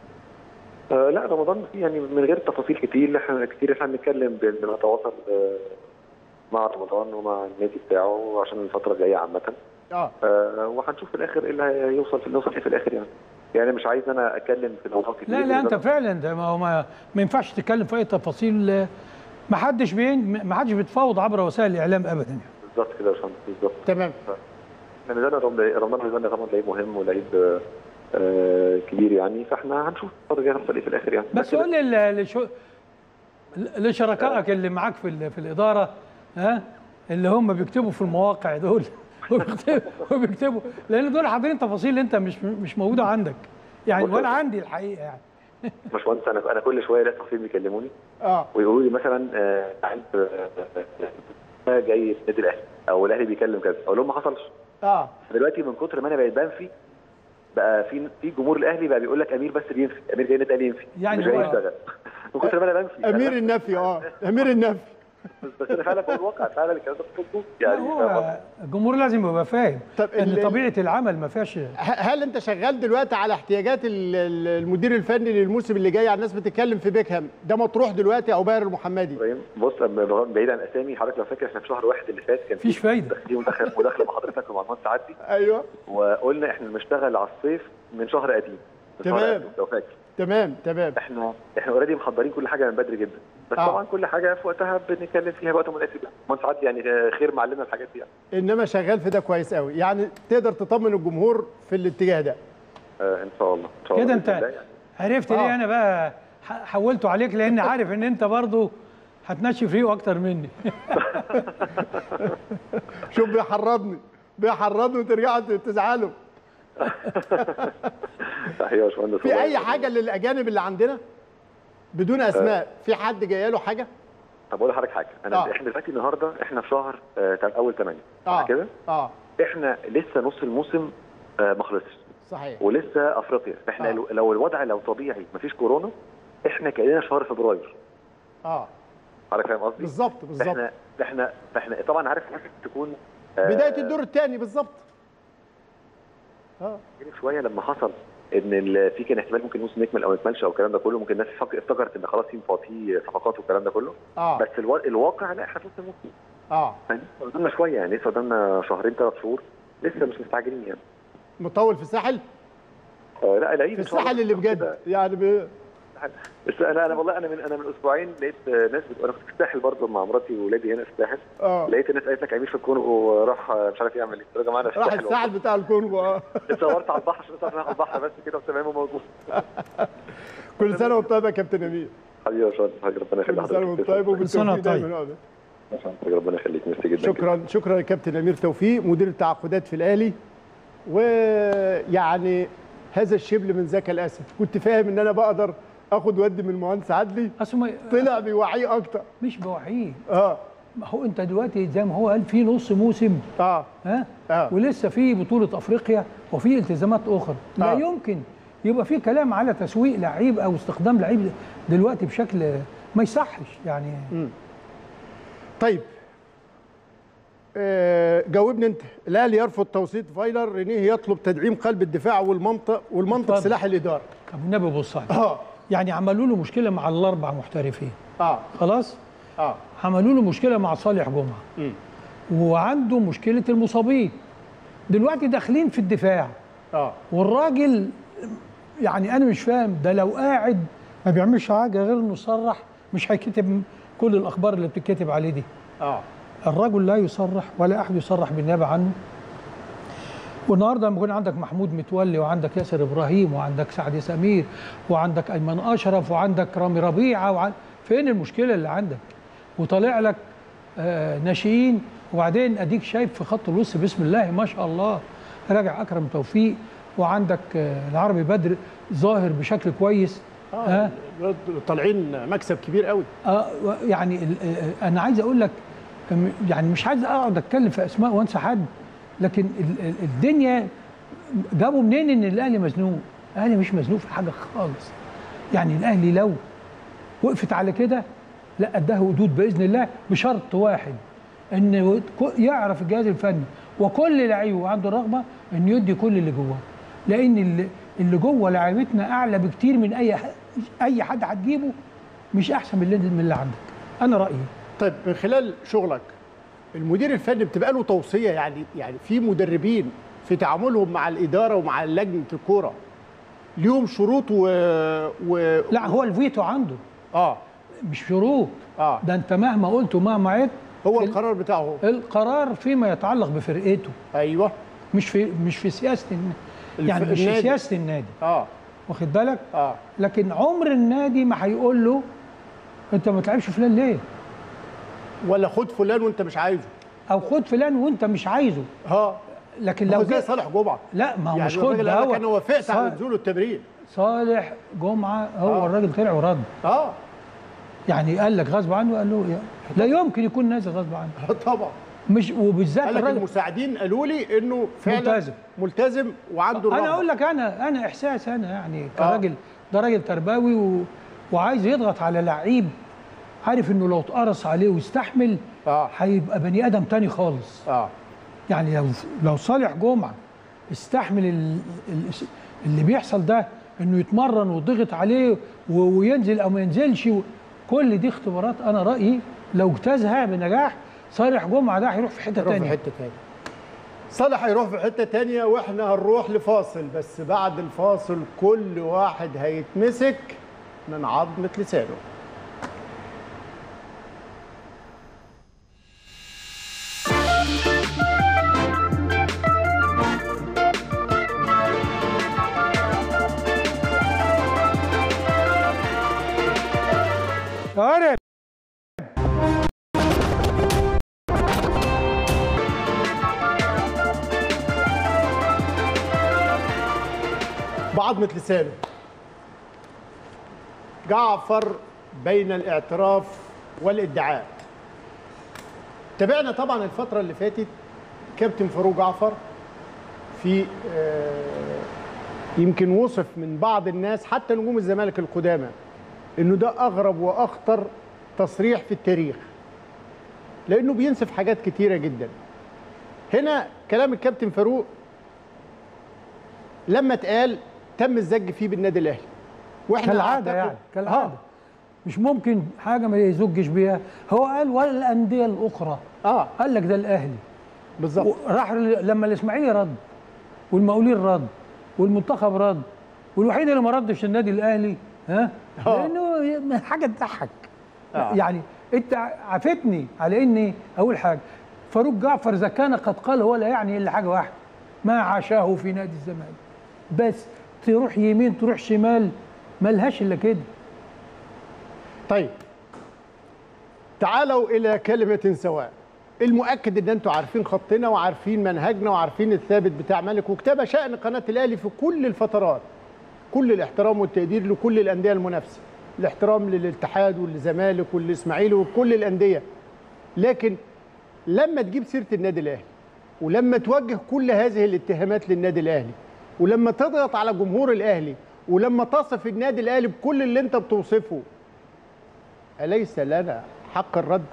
آه لا رمضان فيه يعني من غير تفاصيل كتير اللي احنا كتير احنا بنتكلم بن- بنتواصل آه، مع رمضان ومع النادي بتاعه عشان الفتره الجايه عامه اه آه وهنشوف في الاخر ايه اللي هيوصل في نوصل ايه في الاخر يعني يعني مش عايز انا اتكلم في الموضوع كتير لا لا انت فعلا ده ما هو ما, ما ينفعش تتكلم في اي تفاصيل آه، ما حدش بين ما حدش بيتفاوض عبر وسائل الاعلام ابدا يعني بالظبط كده يا باشمهندس بالظبط تمام احنا بالنسبه لنا رمضان رمضان بالنسبه لنا طبعا لعيب مهم ولعيب آه، آه كبير يعني فاحنا هنشوف الفتره الجايه هيحصل ايه في الاخر يعني بس قول لي ل- لشو- ل- لشركائك اللي معاك في ال- في الاداره ها اللي هم بيكتبوا في المواقع دول وبيكتبوا وبيكتبوا لان دول حاضرين تفاصيل انت مش مش موجوده عندك يعني ولا عندي الحقيقه يعني باشمهندس انا انا كل شويه لازم تفاصيل بيكلموني اه ويقولوا لي مثلا آه، لعيب آه، آه، جاي في النادي الاهلي او الاهلي بيكلم كذا اقول لهم ما حصلش اه دلوقتي من كتر ما انا بقيت بنفي بقى في في جمهور الاهلي بقى بيقول لك امير بس بينفي امير جاي النادي الاهلي ينفي يعني مش جاي هو- يشتغل من كتر ما انا بنفي امير النفي اه امير النفي بس بس انا فعلا بقول الواقع فعلا الكلام ده مظبوط لا، يعني فاهم هو قصدي؟ الجمهور لازم يبقى فاهم طب ان ال- طبيعه العمل ما فيهاش ه- هل انت شغال دلوقتي على احتياجات ال- ال- المدير الفني للموسم اللي جاي على الناس بتتكلم في بيكهام ده مطروح دلوقتي او باهر المحمدي ابراهيم بص أما بعيد عن اسامي حضرتك لو فاكر احنا في شهر واحد اللي فات كان مفيش فايدة. في مداخله مداخله مع حضرتك ومع تعدي ايوه وقلنا احنا بنشتغل على الصيف من شهر قديم من شهر تمام. قديم لو فاكر تمام تمام احنا احنا اوريدي محضرين كل حاجه من بدري جدا بس آه. آه. طبعا كل حاجه في وقتها بنتكلم فيها وقت مناسب مهندس عدي يعني خير معلمنا الحاجات دي يعني. انما شغال في ده كويس قوي يعني تقدر تطمن الجمهور في الاتجاه ده آه ان شاء الله ان شاء كده الله انت بإذن الله يعني. عرفت آه. ليه انا بقى ح- حولته عليك لان عارف ان انت برضو هتنشف ريقه اكتر مني شوف بيحرضني بيحرضني وترجعوا تزعلوا تحيه يا باشمهندس في والله. اي حاجه للاجانب اللي عندنا بدون اسماء في حد جاي له حاجه طب اقول لحضرتك حاجه انا آه. احنا دلوقتي النهارده احنا في شهر آه كان اول 8 اه كده اه احنا لسه نص الموسم آه ما خلصش صحيح ولسه افريقيا احنا آه. لو- لو الوضع لو طبيعي مفيش كورونا احنا كاننا في شهر فبراير اه حضرتك فاهم قصدي؟ بالظبط بالظبط احنا احنا احنا طبعا عارف ممكن تكون آه، بدايه الدور الثاني بالظبط اه جانب شويه لما حصل ان ال- في كان احتمال ممكن الموسم يكمل او ما يكملش او الكلام ده كله ممكن الناس فك- افتكرت ان خلاص في في صفقات والكلام ده كله اه بس الوا... الواقع لا احنا في نص الموسم اه يعني لسه قدامنا شويه يعني لسه قدامنا شهرين ثلاث شهور لسه مش مستعجلين يعني مطول في الساحل آه لا العيد في إن شاء الله الساحل اللي كده. بجد يعني ب... بس انا انا والله انا من انا من اسبوعين لقيت آه، ناس بتقول انا كنت في الساحل برضه مع مراتي واولادي هنا في الساحل اه لقيت الناس قالت لك امير في الكونغو راح آه، مش عارف يعمل ايه قلت له يا جماعه انا في راح الساحل الساحل بتاع الكونغو اه اتصورت على البحر عشان اعرف اخد البحر بس كده وتمام وموجود كل سنه وانت طيب يا كابتن امير حبيبي يا باشمهندس حبيبي ربنا يخلي كل سنه وانت حضرتك طيب كل سنة وبالتوفيق وأنت دايما طيب. أبدا. ربنا يخليك ميرسي جدا شكرا شكرا يا كابتن امير توفيق مدير التعاقدات في الاهلي ويعني هذا الشبل من ذاك الاسد كنت فاهم ان انا بقدر اخد ودي من المهندس عدلي اصل ما- طلع بيوعيه اكتر مش بوحيد اه ما هو انت دلوقتي زي ما هو قال في نص موسم اه ها آه. ولسه في بطوله افريقيا وفي التزامات اخرى لا آه. يمكن يبقى في كلام على تسويق لعيب او استخدام لعيب دلوقتي بشكل ما يصحش يعني طيب آه جاوبني انت الاهلي يرفض توسيط فايلر رينيه يطلب تدعيم قلب الدفاع والمنطق والمنطق اتفضل. سلاح الاداره ابو النبي بص عليه. اه يعني عملوا له مشكله مع الاربع محترفين اه خلاص اه عملوا له مشكله مع صالح جمعه مم. وعنده مشكله المصابين دلوقتي داخلين في الدفاع اه والراجل يعني انا مش فاهم ده لو قاعد ما بيعملش حاجه غير انه يصرح مش هيكتب كل الاخبار اللي بتتكتب عليه دي اه الرجل لا يصرح ولا احد يصرح بالنيابه عنه والنهارده لما يكون عندك محمود متولي وعندك ياسر ابراهيم وعندك سعد سمير وعندك ايمن اشرف وعندك رامي ربيعه وعن... فين المشكله اللي عندك وطالع لك آه ناشئين وبعدين اديك شايف في خط الوسط بسم الله ما شاء الله راجع اكرم توفيق وعندك آه العربي بدر ظاهر بشكل كويس اه طالعين مكسب كبير قوي آه يعني ال- آه، انا عايز اقول لك م- يعني مش عايز اقعد اتكلم في اسماء وانسى حد لكن ال- ال- الدنيا جابوا منين ان الاهلي مزنوق؟ الاهلي مش مزنوق في حاجه خالص. يعني الاهلي لو وقفت على كده لا اداه حدود باذن الله بشرط واحد ان ك- يعرف الجهاز الفني وكل لعيبه عنده الرغبه ان يدي كل اللي جواه لان اللي, اللي جوه لعيبتنا اعلى بكتير من اي ح- اي حد هتجيبه مش احسن من اللي من اللي عندك انا رايي طيب من خلال شغلك المدير الفني بتبقى له توصيه يعني يعني في مدربين في تعاملهم مع الاداره ومع لجنه الكوره ليهم شروط و, و... لا هو الفيتو عنده اه مش شروط اه ده انت مهما قلت ومهما عدت هو ال- القرار بتاعه هو القرار فيما يتعلق بفرقته ايوه مش في مش في سياسه الن- الف- يعني مش في النادي. سياسه النادي اه واخد بالك اه لكن عمر النادي ما هيقول له انت ما تلعبش فلان ليه ولا خد فلان وانت مش عايزه او خد فلان وانت مش عايزه اه لكن لو لو زي جه صالح جمعه لا ما هو يعني مش خد الراجل ده قال لك هو انا وافقت على صا- نزوله التمرين صالح جمعه هو آه. الراجل طلع ورد اه يعني قال لك غصب عنه قال له يا- لا يمكن يكون نازل غصب عنه طبعا مش وبالذات قال لك الراجل المساعدين قالوا لي انه فعلا ملتزم. ملتزم وعنده انا الرغبة. اقول لك انا انا احساس انا يعني كراجل ده راجل تربوي و... وعايز يضغط على لعيب عارف انه لو اتقرص عليه ويستحمل اه هيبقى بني ادم تاني خالص اه يعني لو لو صالح جمعه استحمل ال- ال- اللي بيحصل ده انه يتمرن وضغط عليه و- وينزل او ما ينزلش و- كل دي اختبارات انا رايي لو اجتازها بنجاح صالح جمعه ده هيروح في حته يروح في تانية حته تانية صالح هيروح في حته تانية واحنا هنروح لفاصل بس بعد الفاصل كل واحد هيتمسك من عظمه لسانه عارف بعظمه لسانه جعفر بين الاعتراف والادعاء تابعنا طبعا الفتره اللي فاتت كابتن فاروق جعفر في آه، يمكن وصف من بعض الناس حتى نجوم الزمالك القدامى انه ده اغرب واخطر تصريح في التاريخ لانه بينسف حاجات كتيره جدا هنا كلام الكابتن فاروق لما اتقال تم الزج فيه بالنادي الاهلي واحنا كالعاده أعتقد- يعني كالعاده آه. مش ممكن حاجه ما يزجش بيها هو قال والانديه الاخرى اه قال لك ده الاهلي بالظبط راح ل- لما الاسماعيلي رد والمقاولين رد والمنتخب رد والوحيد اللي ما ردش النادي الاهلي ها آه. لانه حاجه تضحك آه. يعني انت عافتني على اني اول حاجه فاروق جعفر اذا كان قد قال هو لا يعني الا حاجه واحده ما عاشاه في نادي الزمالك بس تروح يمين تروح شمال ملهاش الا كده طيب تعالوا الى كلمه سواء المؤكد ان انتم عارفين خطنا وعارفين منهجنا وعارفين الثابت بتاع ملك وكتابه شان قناه الاهلي في كل الفترات كل الاحترام والتقدير لكل الانديه المنافسه الاحترام للاتحاد والزمالك والاسماعيلي وكل الانديه لكن لما تجيب سيره النادي الاهلي ولما توجه كل هذه الاتهامات للنادي الاهلي ولما تضغط على جمهور الاهلي ولما تصف النادي الاهلي بكل اللي انت بتوصفه أليس لنا حق الرد؟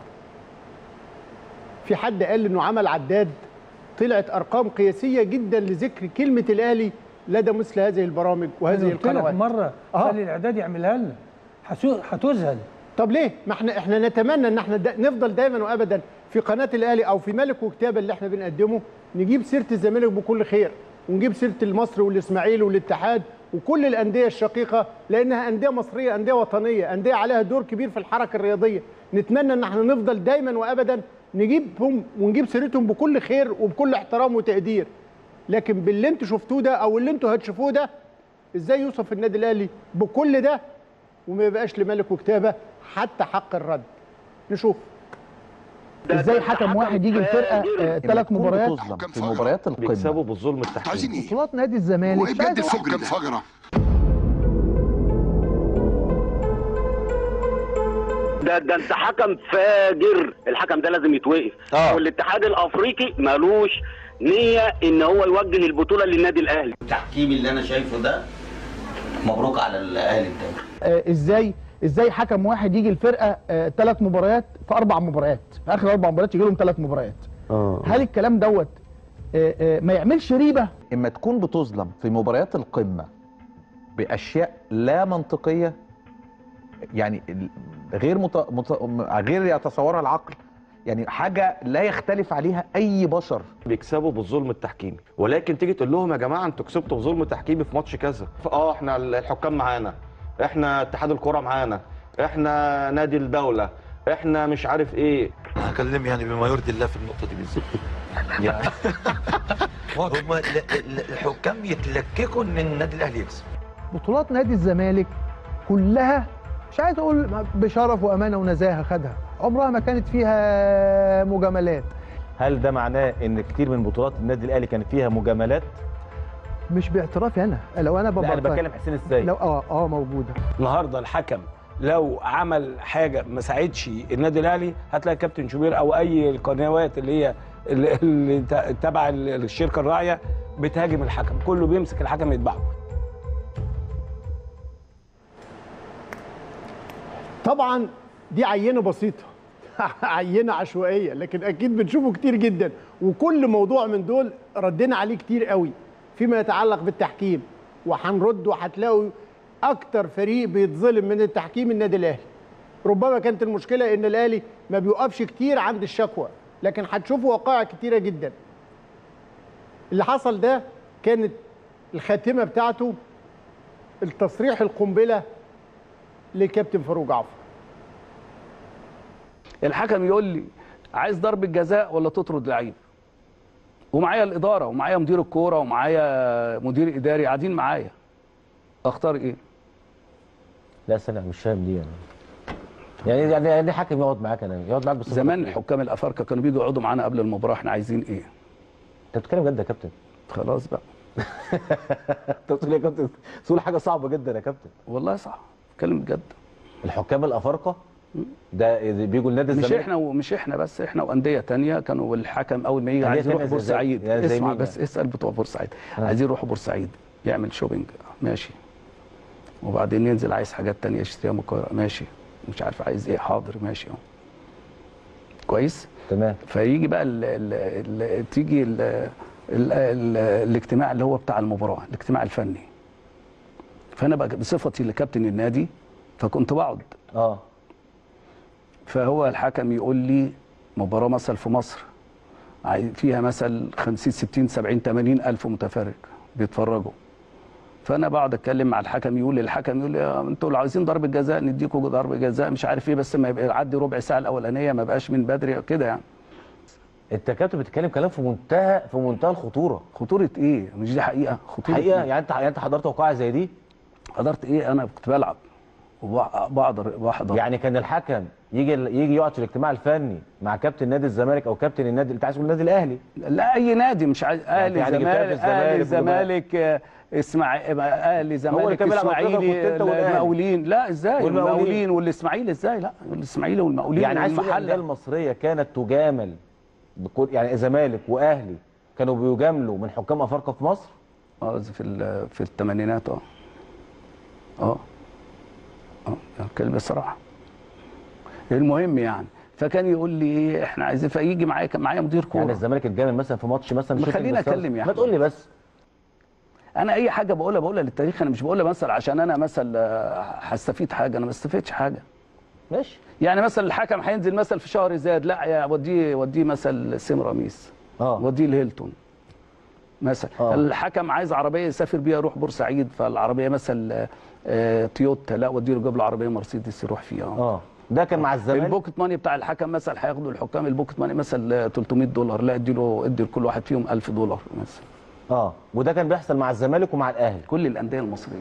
في حد قال إنه عمل عداد طلعت أرقام قياسية جدا لذكر كلمة الأهلي لدى مثل هذه البرامج وهذه أنا قلت لك القنوات مره آه. خلي الاعداد يعملها لنا هسو- هتذهل طب ليه؟ ما احنا احنا نتمنى ان احنا دا نفضل دايما وابدا في قناه الاهلي او في ملك وكتابه اللي احنا بنقدمه نجيب سيره الزمالك بكل خير ونجيب سيره المصري والاسماعيلي والاتحاد وكل الانديه الشقيقه لانها انديه مصريه انديه وطنيه انديه عليها دور كبير في الحركه الرياضيه نتمنى ان احنا نفضل دايما وابدا نجيبهم ونجيب سيرتهم بكل خير وبكل احترام وتقدير لكن باللي انتوا شفتوه ده او اللي انتوا هتشوفوه ده ازاي يوصف النادي الاهلي بكل ده وما يبقاش لملك وكتابه حتى حق الرد نشوف ازاي حكم واحد يجي الفرقه ثلاث مباريات بتظلم في مباريات القمه بيكسبوا بالظلم التحكيمي عايزين ايه؟ بطولات نادي الزمالك وايه مش عايز بجد أقول الحكام فجره ده ده انت حكم فاجر الحكم ده لازم يتوقف آه. والاتحاد الافريقي مالوش نيه ان هو يوجه البطوله للنادي الاهلي التحكيم اللي انا شايفه ده مبروك على الاهلي الدوري آه، ازاي ازاي حكم واحد يجي الفرقه ثلاث مباريات في اربع مباريات في اخر اربع مباريات يجي لهم ثلاث مباريات اه هل الكلام دوت آه، آه، ما يعملش ريبه اما تكون بتظلم في مباريات القمه باشياء لا منطقيه يعني ال- غير مت... مت... غير يتصورها العقل يعني حاجه لا يختلف عليها اي بشر بيكسبوا بالظلم التحكيمي ولكن تيجي تقول لهم يا جماعه انتوا كسبتوا بظلم تحكيمي في ماتش كذا اه احنا الحكام معانا احنا اتحاد الكره معانا احنا نادي الدوله احنا مش عارف ايه هكلم يعني بما يرضي الله في النقطة دي بالذات يعني هم الحكام يتلككوا ان النادي الاهلي يكسب بطولات نادي الزمالك كلها مش عايز اقول بشرف وامانه ونزاهه خدها عمرها ما كانت فيها مجاملات هل ده معناه ان كتير من بطولات النادي الاهلي كان فيها مجاملات؟ مش باعترافي انا لو انا لا انا ببقى بتكلم حسين ازاي؟ لو اه اه موجوده النهارده الحكم لو عمل حاجه ما ساعدش النادي الاهلي هتلاقي كابتن شوبير او اي القنوات اللي هي اللي- اللي ت- تبع ال- الشركه الراعيه بتهاجم الحكم كله بيمسك الحكم يتبعه طبعا دي عينه بسيطه عينه عشوائيه لكن اكيد بنشوفه كتير جدا وكل موضوع من دول ردينا عليه كتير قوي فيما يتعلق بالتحكيم وهنرد وهتلاقوا اكتر فريق بيتظلم من التحكيم النادي الاهلي ربما كانت المشكله ان الاهلي ما بيوقفش كتير عند الشكوى لكن هتشوفوا وقائع كتيره جدا اللي حصل ده كانت الخاتمه بتاعته التصريح القنبله لكابتن فاروق جعفر الحكم يقول لي عايز ضربة جزاء ولا تطرد لعيب ومعايا الإدارة ومعايا مدير الكورة ومعايا مدير إداري قاعدين معايا أختار إيه؟ لا استنى مش فاهم دي يعني يعني يعني يعني حكم يقعد معاك انا يقعد معاك بصفة زمان إيه؟ الحكام الأفارقة كانوا بيجوا يقعدوا معانا قبل المباراة إحنا عايزين إيه؟ انت بتتكلم جد يا كابتن خلاص بقى انت بتقول إيه يا كابتن تقول حاجه صعبه جدا يا كابتن والله صح اتكلم بجد الحكام الافارقه ده بيجوا النادي مش الزمالك احنا ومش احنا بس احنا وانديه تانية كانوا الحكم اول ما يجي أندية عايز يروح تانية زي- زي- بورسعيد يعني زي اسمع مين بس يعني؟ اسال بتوع بورسعيد آه. عايزين يروحوا بورسعيد يعمل شوبينج ماشي وبعدين ينزل عايز حاجات تانية يشتريها من القاهره ماشي مش عارف عايز ايه حاضر ماشي اهو كويس تمام فيجي بقى ال ال ال تيجي ال ال ال الاجتماع اللي هو بتاع المباراه الاجتماع الفني فانا بقى بصفتي لكابتن النادي فكنت بقعد اه فهو الحكم يقول لي مباراه مثلا في مصر عاي- فيها مثلا 50 60 70 80 الف متفرج بيتفرجوا فانا بقعد اتكلم مع الحكم يقول لي الحكم يقول لي آه، انتوا لو عايزين ضربه جزاء نديكم ضربه جزاء مش عارف ايه بس ما يبقى يعدي ربع ساعه الاولانيه ما بقاش من بدري كده يعني انت يا كابتن بتتكلم كلام في منتهى في منتهى الخطوره خطوره ايه مش دي حقيقه خطوره حقيقه إيه؟ يعني انت يعني انت حضرت وقائع زي دي حضرت ايه انا كنت بلعب وبحضر بحضر يعني كان الحكم يجي يجي يقعد في الاجتماع الفني مع كابتن نادي الزمالك او كابتن النادي انت عايز تقول النادي الاهلي لا اي نادي مش عايز اهلي يعني جبتها في زمالك اهلي الزمالك زمالك آه، اسمع اهلي اللي زمالك كان بيلعب على الطرف كنت اسماعيلي أنت والأهلي. المقاولين لا ازاي والمقاولين. المقاولين والاسماعيلي ازاي لا الاسماعيلي والمقاولين يعني عايز تقول الانديه والمحله المصريه كانت تجامل بكل يعني زمالك واهلي كانوا بيجاملوا من حكام افارقه في مصر اه في ال- في الثمانينات اه اه اه الكلمه الصراحه المهم يعني فكان يقول لي ايه احنا عايزين فيجي معايا كان معايا مدير كوره يعني الزمالك اتجامل مثلا في ماتش مثلا ما شوتنج خليني ستارز. أتكلم يا ما أحمد. تقول لي بس انا اي حاجه بقولها بقولها للتاريخ انا مش بقولها مثلا عشان انا مثلا آه، هستفيد حاجه انا ما استفدتش حاجه ماشي يعني مثلا الحكم هينزل مثلا في شهر زاد لا يا وديه وديه مثلا سيم رميس اه وديه الهيلتون مثلا آه. الحكم عايز عربيه يسافر بيها يروح بورسعيد فالعربيه مثلا آه، تويوتا لا وديه له جاب له عربيه مرسيدس يروح فيها اه ده كان مع الزمالك البوكت ماني بتاع الحكم مثلا هياخدوا الحكام البوكت ماني مثلا 300 دولار لا ادي له ادي لكل واحد فيهم 1000 دولار مثلا اه وده كان بيحصل مع الزمالك ومع الاهلي كل الانديه المصريه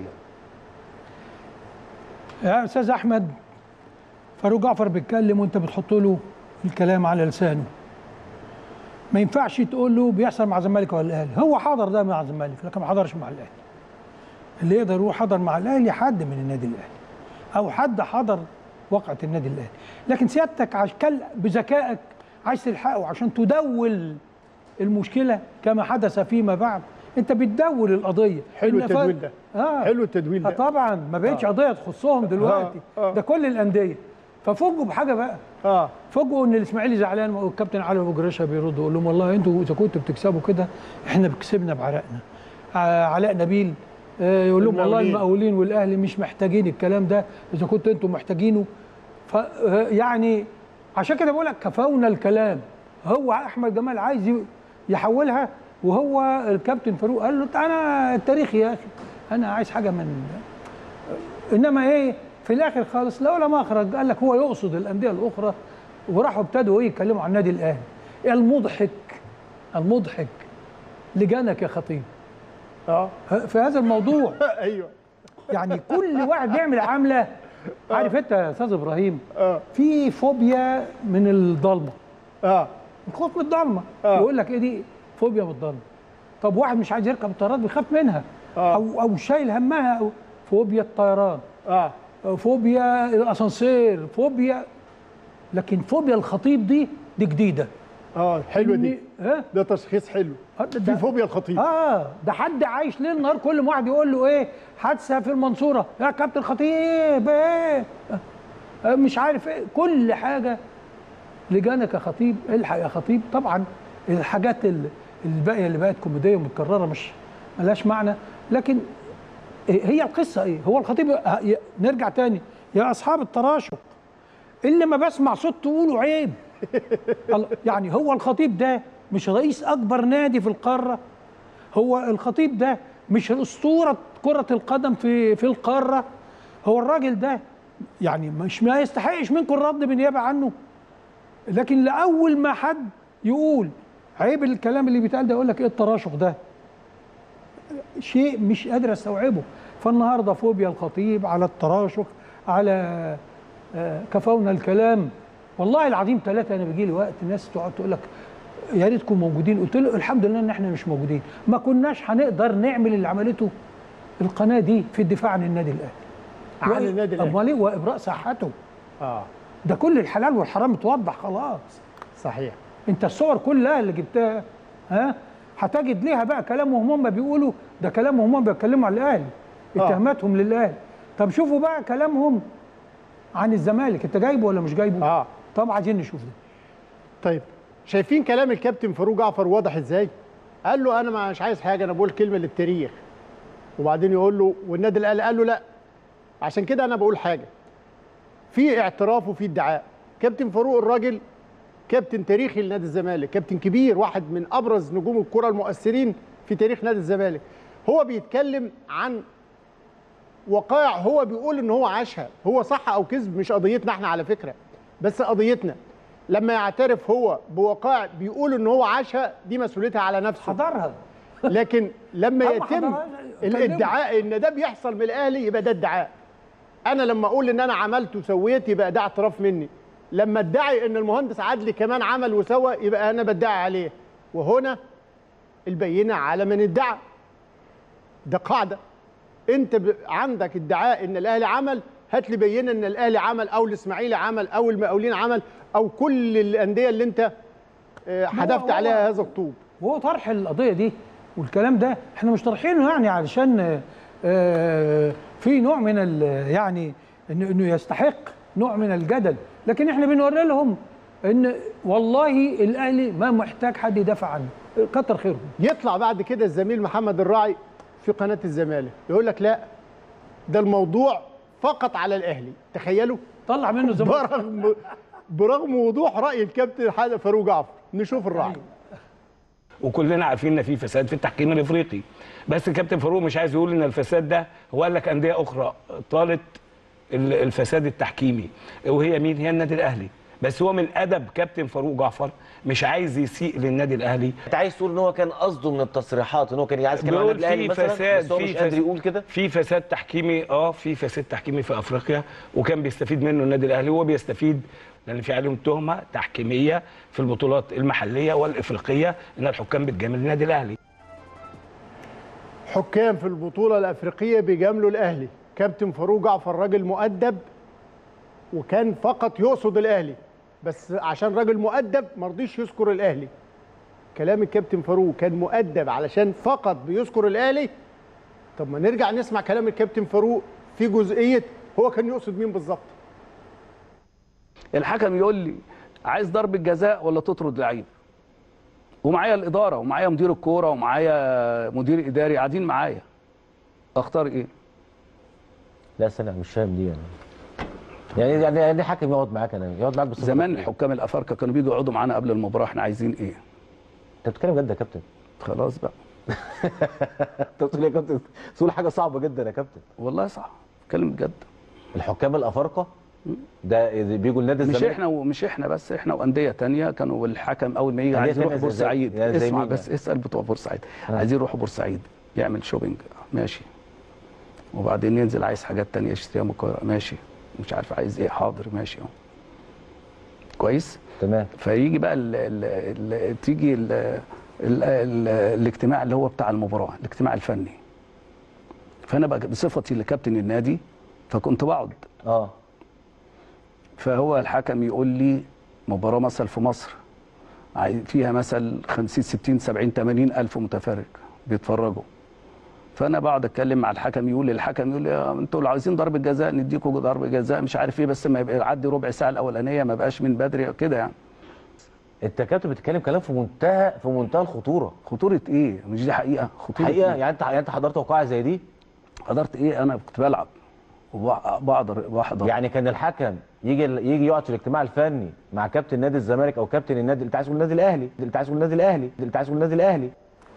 يا استاذ احمد فاروق جعفر بيتكلم وانت بتحط له الكلام على لسانه ما ينفعش تقول له بيحصل مع الزمالك ولا الاهلي هو حضر ده مع الزمالك لكن ما حضرش مع الاهلي اللي يقدر يروح حضر مع الاهلي حد من النادي الاهلي او حد حضر وقعه النادي الاهلي لكن سيادتك عشان بذكائك عايز تلحقه عشان تدول المشكله كما حدث فيما بعد انت بتدول القضيه حلو إن ف- التدويل ده اه حلو التدويل آه ده طبعا ما بقتش آه. قضيه تخصهم دلوقتي آه، آه. ده كل الانديه ففوجئوا بحاجه بقى اه فوجئوا ان الاسماعيلي زعلان والكابتن علي ابو جريشه بيرد يقول لهم والله انتوا اذا كنتوا بتكسبوا كده احنا كسبنا بعرقنا آه علاء نبيل آه يقول لهم والله المقاولين. المقاولين والاهلي مش محتاجين الكلام ده اذا كنتوا انتوا محتاجينه ف آه، يعني عشان كده بقول لك كفونا الكلام هو احمد جمال عايز ي- يحولها وهو الكابتن فاروق قال له انا التاريخ يا اخي انا عايز حاجه من انما ايه في الاخر خالص لولا ما اخرج قال لك هو يقصد الانديه الاخرى وراحوا ابتدوا ايه يتكلموا عن النادي الاهلي المضحك المضحك لجانك يا خطيب اه في هذا الموضوع ايوه يعني كل واحد بيعمل عمله عارف انت يا استاذ ابراهيم اه في فوبيا من الضلمه اه الخوف من الضلمه آه. يقول لك ايه دي فوبيا من الضلمه طب واحد مش عايز يركب الطيارات بيخاف منها آه. او او شايل همها أو فوبيا الطيران اه فوبيا الاسانسير فوبيا لكن فوبيا الخطيب دي دي جديده اه حلوه دي إن- ها ده تشخيص حلو آه، ده- في فوبيا الخطيب اه ده حد عايش ليل نهار كل واحد يقول له ايه حادثه في المنصوره يا كابتن خطيب ايه آه. آه، مش عارف ايه كل حاجه لجانك يا خطيب الحق يا خطيب طبعا الحاجات ال- الباقيه اللي بقت كوميديه ومتكرره مش ملهاش معنى لكن هي القصه ايه هو الخطيب ه- ي- نرجع تاني يا اصحاب التراشق اللي ما بسمع صوت تقولوا عيب الله- يعني هو الخطيب ده مش رئيس اكبر نادي في القاره هو الخطيب ده مش اسطوره كره القدم في في القاره هو الراجل ده يعني مش ما يستحقش منكم الرد بالنيابه عنه لكن لاول ما حد يقول عيب الكلام اللي بيتقال ده يقول لك ايه التراشق ده شيء مش قادر استوعبه فالنهارده فوبيا الخطيب على التراشق على آه، كفونا الكلام والله العظيم ثلاثه انا بيجي لي وقت الناس تقعد تقول لك يا ريتكم موجودين قلت له الحمد لله ان احنا مش موجودين ما كناش هنقدر نعمل اللي عملته القناه دي في الدفاع عن النادي الاهلي عن وإيه- النادي الأهلي. امال ايه وابراء صحته اه ده كل الحلال والحرام اتوضح خلاص صحيح انت الصور كلها اللي جبتها ها هتجد ليها بقى كلامهم هم بيقولوا ده كلامهم هم بيتكلموا على الاهلي آه. اتهاماتهم للاهلي طب شوفوا بقى كلامهم عن الزمالك انت جايبه ولا مش جايبه اه طب عايزين نشوف ده طيب شايفين كلام الكابتن فاروق جعفر واضح ازاي؟ قال له انا مش عايز حاجه انا بقول كلمه للتاريخ وبعدين يقول له والنادي الاهلي قال له لا عشان كده انا بقول حاجه في اعتراف وفي ادعاء كابتن فاروق الراجل كابتن تاريخي لنادي الزمالك كابتن كبير واحد من ابرز نجوم الكره المؤثرين في تاريخ نادي الزمالك هو بيتكلم عن وقائع هو بيقول ان هو عاشها هو صح او كذب مش قضيتنا احنا على فكره بس قضيتنا لما يعترف هو بوقائع بيقول ان هو عاشها دي مسؤوليتها على نفسه حضرها لكن لما هو يتم حضرها، كلمه. الادعاء ان ده بيحصل من الاهلي يبقى ده ادعاء انا لما اقول ان انا عملت وسويت يبقى ده اعتراف مني لما ادعي ان المهندس عدلي كمان عمل وسوى يبقى انا بدعي عليه وهنا البينه على من ادعى ده قاعده انت ب... عندك ادعاء ان الاهلي عمل هات لي بينه ان الاهلي عمل او الاسماعيلي عمل او المقاولين عمل او كل الانديه اللي انت آه، ما هو- حدفت هو- عليها هذا الطوب وهو طرح القضيه دي والكلام ده احنا مش طرحينه يعني علشان آه، آه، في نوع من ال- يعني انه إنه يستحق نوع من الجدل لكن احنا بنوري لهم ان والله الاهلي ما محتاج حد يدافع عنه كتر خيرهم يطلع بعد كده الزميل محمد الراعي في قناه الزمالك يقول لك لا ده الموضوع فقط على الاهلي تخيلوا طلع منه زمان برغم برغم وضوح راي الكابتن حاج فاروق جعفر نشوف الراعي وكلنا عارفين ان في فساد في التحكيم الافريقي بس الكابتن فاروق مش عايز يقول ان الفساد ده هو قال لك انديه اخرى طالت ال- الفساد التحكيمي وهي مين هي النادي الاهلي بس هو من ادب كابتن فاروق جعفر مش عايز يسيء للنادي الاهلي انت عايز تقول ان هو كان قصده من التصريحات ان هو كان عايز يتكلم عن بيقول النادي الاهلي في مثلا فساد بس هو في مش قادر فساد- يقول كده في فساد تحكيمي اه في فساد تحكيمي في افريقيا وكان بيستفيد منه النادي الاهلي وهو بيستفيد لان في عليهم تهمه تحكيميه في البطولات المحليه والافريقيه ان الحكام بتجامل النادي الاهلي حكام في البطوله الافريقيه بيجاملوا الاهلي كابتن فاروق جعفر راجل مؤدب وكان فقط يقصد الاهلي بس عشان راجل مؤدب ما رضيش يذكر الاهلي كلام الكابتن فاروق كان مؤدب علشان فقط بيذكر الاهلي طب ما نرجع نسمع كلام الكابتن فاروق في جزئيه هو كان يقصد مين بالظبط الحكم يقول لي عايز ضربة جزاء ولا تطرد لعيب ومعايا الإدارة ومعايا مدير الكورة ومعايا مدير إداري قاعدين معايا أختار إيه؟ لا سنة مش فاهم دي يعني يعني يعني يعني حكم يقعد معاك انا يقعد معاك بصفه زمان رسمية. الحكام الأفارقة كانوا بيجوا يقعدوا معانا قبل المباراة إحنا عايزين إيه؟ انت بتتكلم جد يا كابتن خلاص بقى انت بتقول إيه يا كابتن تقول حاجه صعبه جدا يا كابتن والله صح اتكلم بجد الحكام الافارقه ده بيجوا النادي مش الزمالك احنا ومش احنا بس احنا وانديه تانية كانوا الحكم اول ما يجي أندية عايز يروح تانية زي- بورسعيد زي- زي اسمع مين بس يعني؟ اسال بتوع بورسعيد آه. عايزين يروحوا بورسعيد يعمل شوبينج ماشي وبعدين ينزل عايز حاجات تانية يشتريها من القاهره ماشي مش عارف عايز ايه حاضر ماشي اهو كويس تمام فيجي بقى ال ال ال تيجي ال ال ال الاجتماع اللي هو بتاع المباراه الاجتماع الفني فانا بقى بصفتي لكابتن النادي فكنت بقعد اه فهو الحكم يقول لي مباراه مثلا في مصر عاي- فيها مثلا 50 60 70 80 الف متفرج بيتفرجوا فانا بقعد اتكلم مع الحكم يقول لي الحكم يقول لي آه، انتوا لو عايزين ضربه جزاء نديكم ضربه جزاء مش عارف ايه بس ما يبقى يعدي ربع ساعه الاولانيه ما بقاش من بدري كده يعني انت كابتن بتتكلم كلام في منتهى في منتهى الخطوره خطوره ايه مش دي حقيقه خطوره حقيقه إيه؟ يعني انت يعني انت حضرت وقائع زي دي حضرت ايه انا كنت بلعب وبحضر بحضر يعني كان الحكم يجي يجي يقعد في الاجتماع الفني مع كابتن نادي الزمالك او كابتن النادي انت عايز تقول النادي الاهلي انت عايز تقول النادي الاهلي انت عايز تقول النادي الاهلي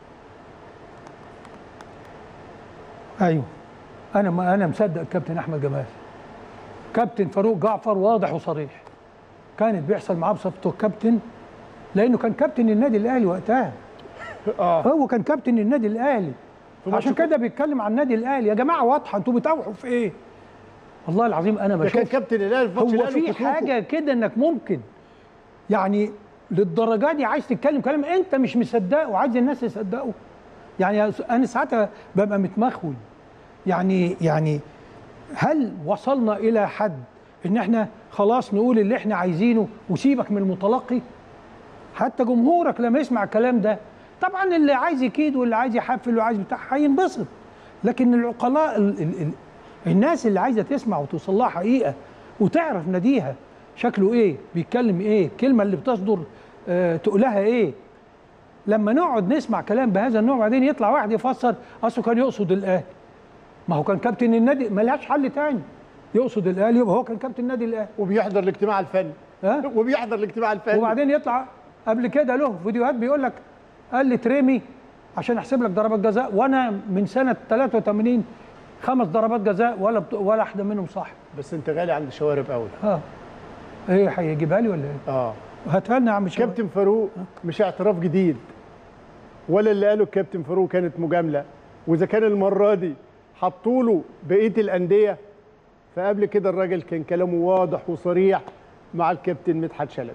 ايوه انا ما انا مصدق الكابتن احمد جمال كابتن فاروق جعفر واضح وصريح كانت بيحصل معاه بصفته كابتن لانه كان كابتن النادي الاهلي وقتها اه هو كان كابتن النادي الاهلي عشان كده بيتكلم عن النادي الاهلي يا جماعه واضحه انتوا بتوحوا في ايه والله العظيم انا ده بشوف كان كابتن الاهلي في ماتش هو الأهلي في وكتوكو. حاجه كده انك ممكن يعني للدرجه دي عايز تتكلم كلام انت مش مصدقه وعايز الناس يصدقوا يعني انا ساعتها ببقى متمخول يعني يعني هل وصلنا الى حد ان احنا خلاص نقول اللي احنا عايزينه وسيبك من المتلقي حتى جمهورك لما يسمع الكلام ده طبعا اللي عايز يكيد واللي عايز يحفل واللي عايز بتاع هينبسط لكن العقلاء ال ال ال الناس اللي عايزه تسمع وتوصل لها حقيقه وتعرف ناديها شكله ايه بيتكلم ايه الكلمه اللي بتصدر آه تقولها ايه لما نقعد نسمع كلام بهذا النوع بعدين يطلع واحد يفسر اصله كان يقصد الاهلي ما هو كان كابتن النادي ملهاش حل تاني يقصد الاهلي يبقى هو كان كابتن النادي الاهلي وبيحضر الاجتماع الفني ها وبيحضر الاجتماع الفني وبعدين يطلع قبل كده له فيديوهات بيقول لك قال لي تريمي عشان احسب لك ضربات جزاء وانا من سنه 83 خمس ضربات جزاء ولا بط... ولا واحده منهم صح بس انت غالي عند شوارب قوي اه ايه هيجيبها لي ولا ايه؟ اه هاتها لنا يا عم شوارب كابتن فاروق مش اعتراف جديد ولا اللي قاله الكابتن فاروق كانت مجامله واذا كان المره دي حطوا له بقيه الانديه فقبل كده الراجل كان كلامه واضح وصريح مع الكابتن مدحت شلبي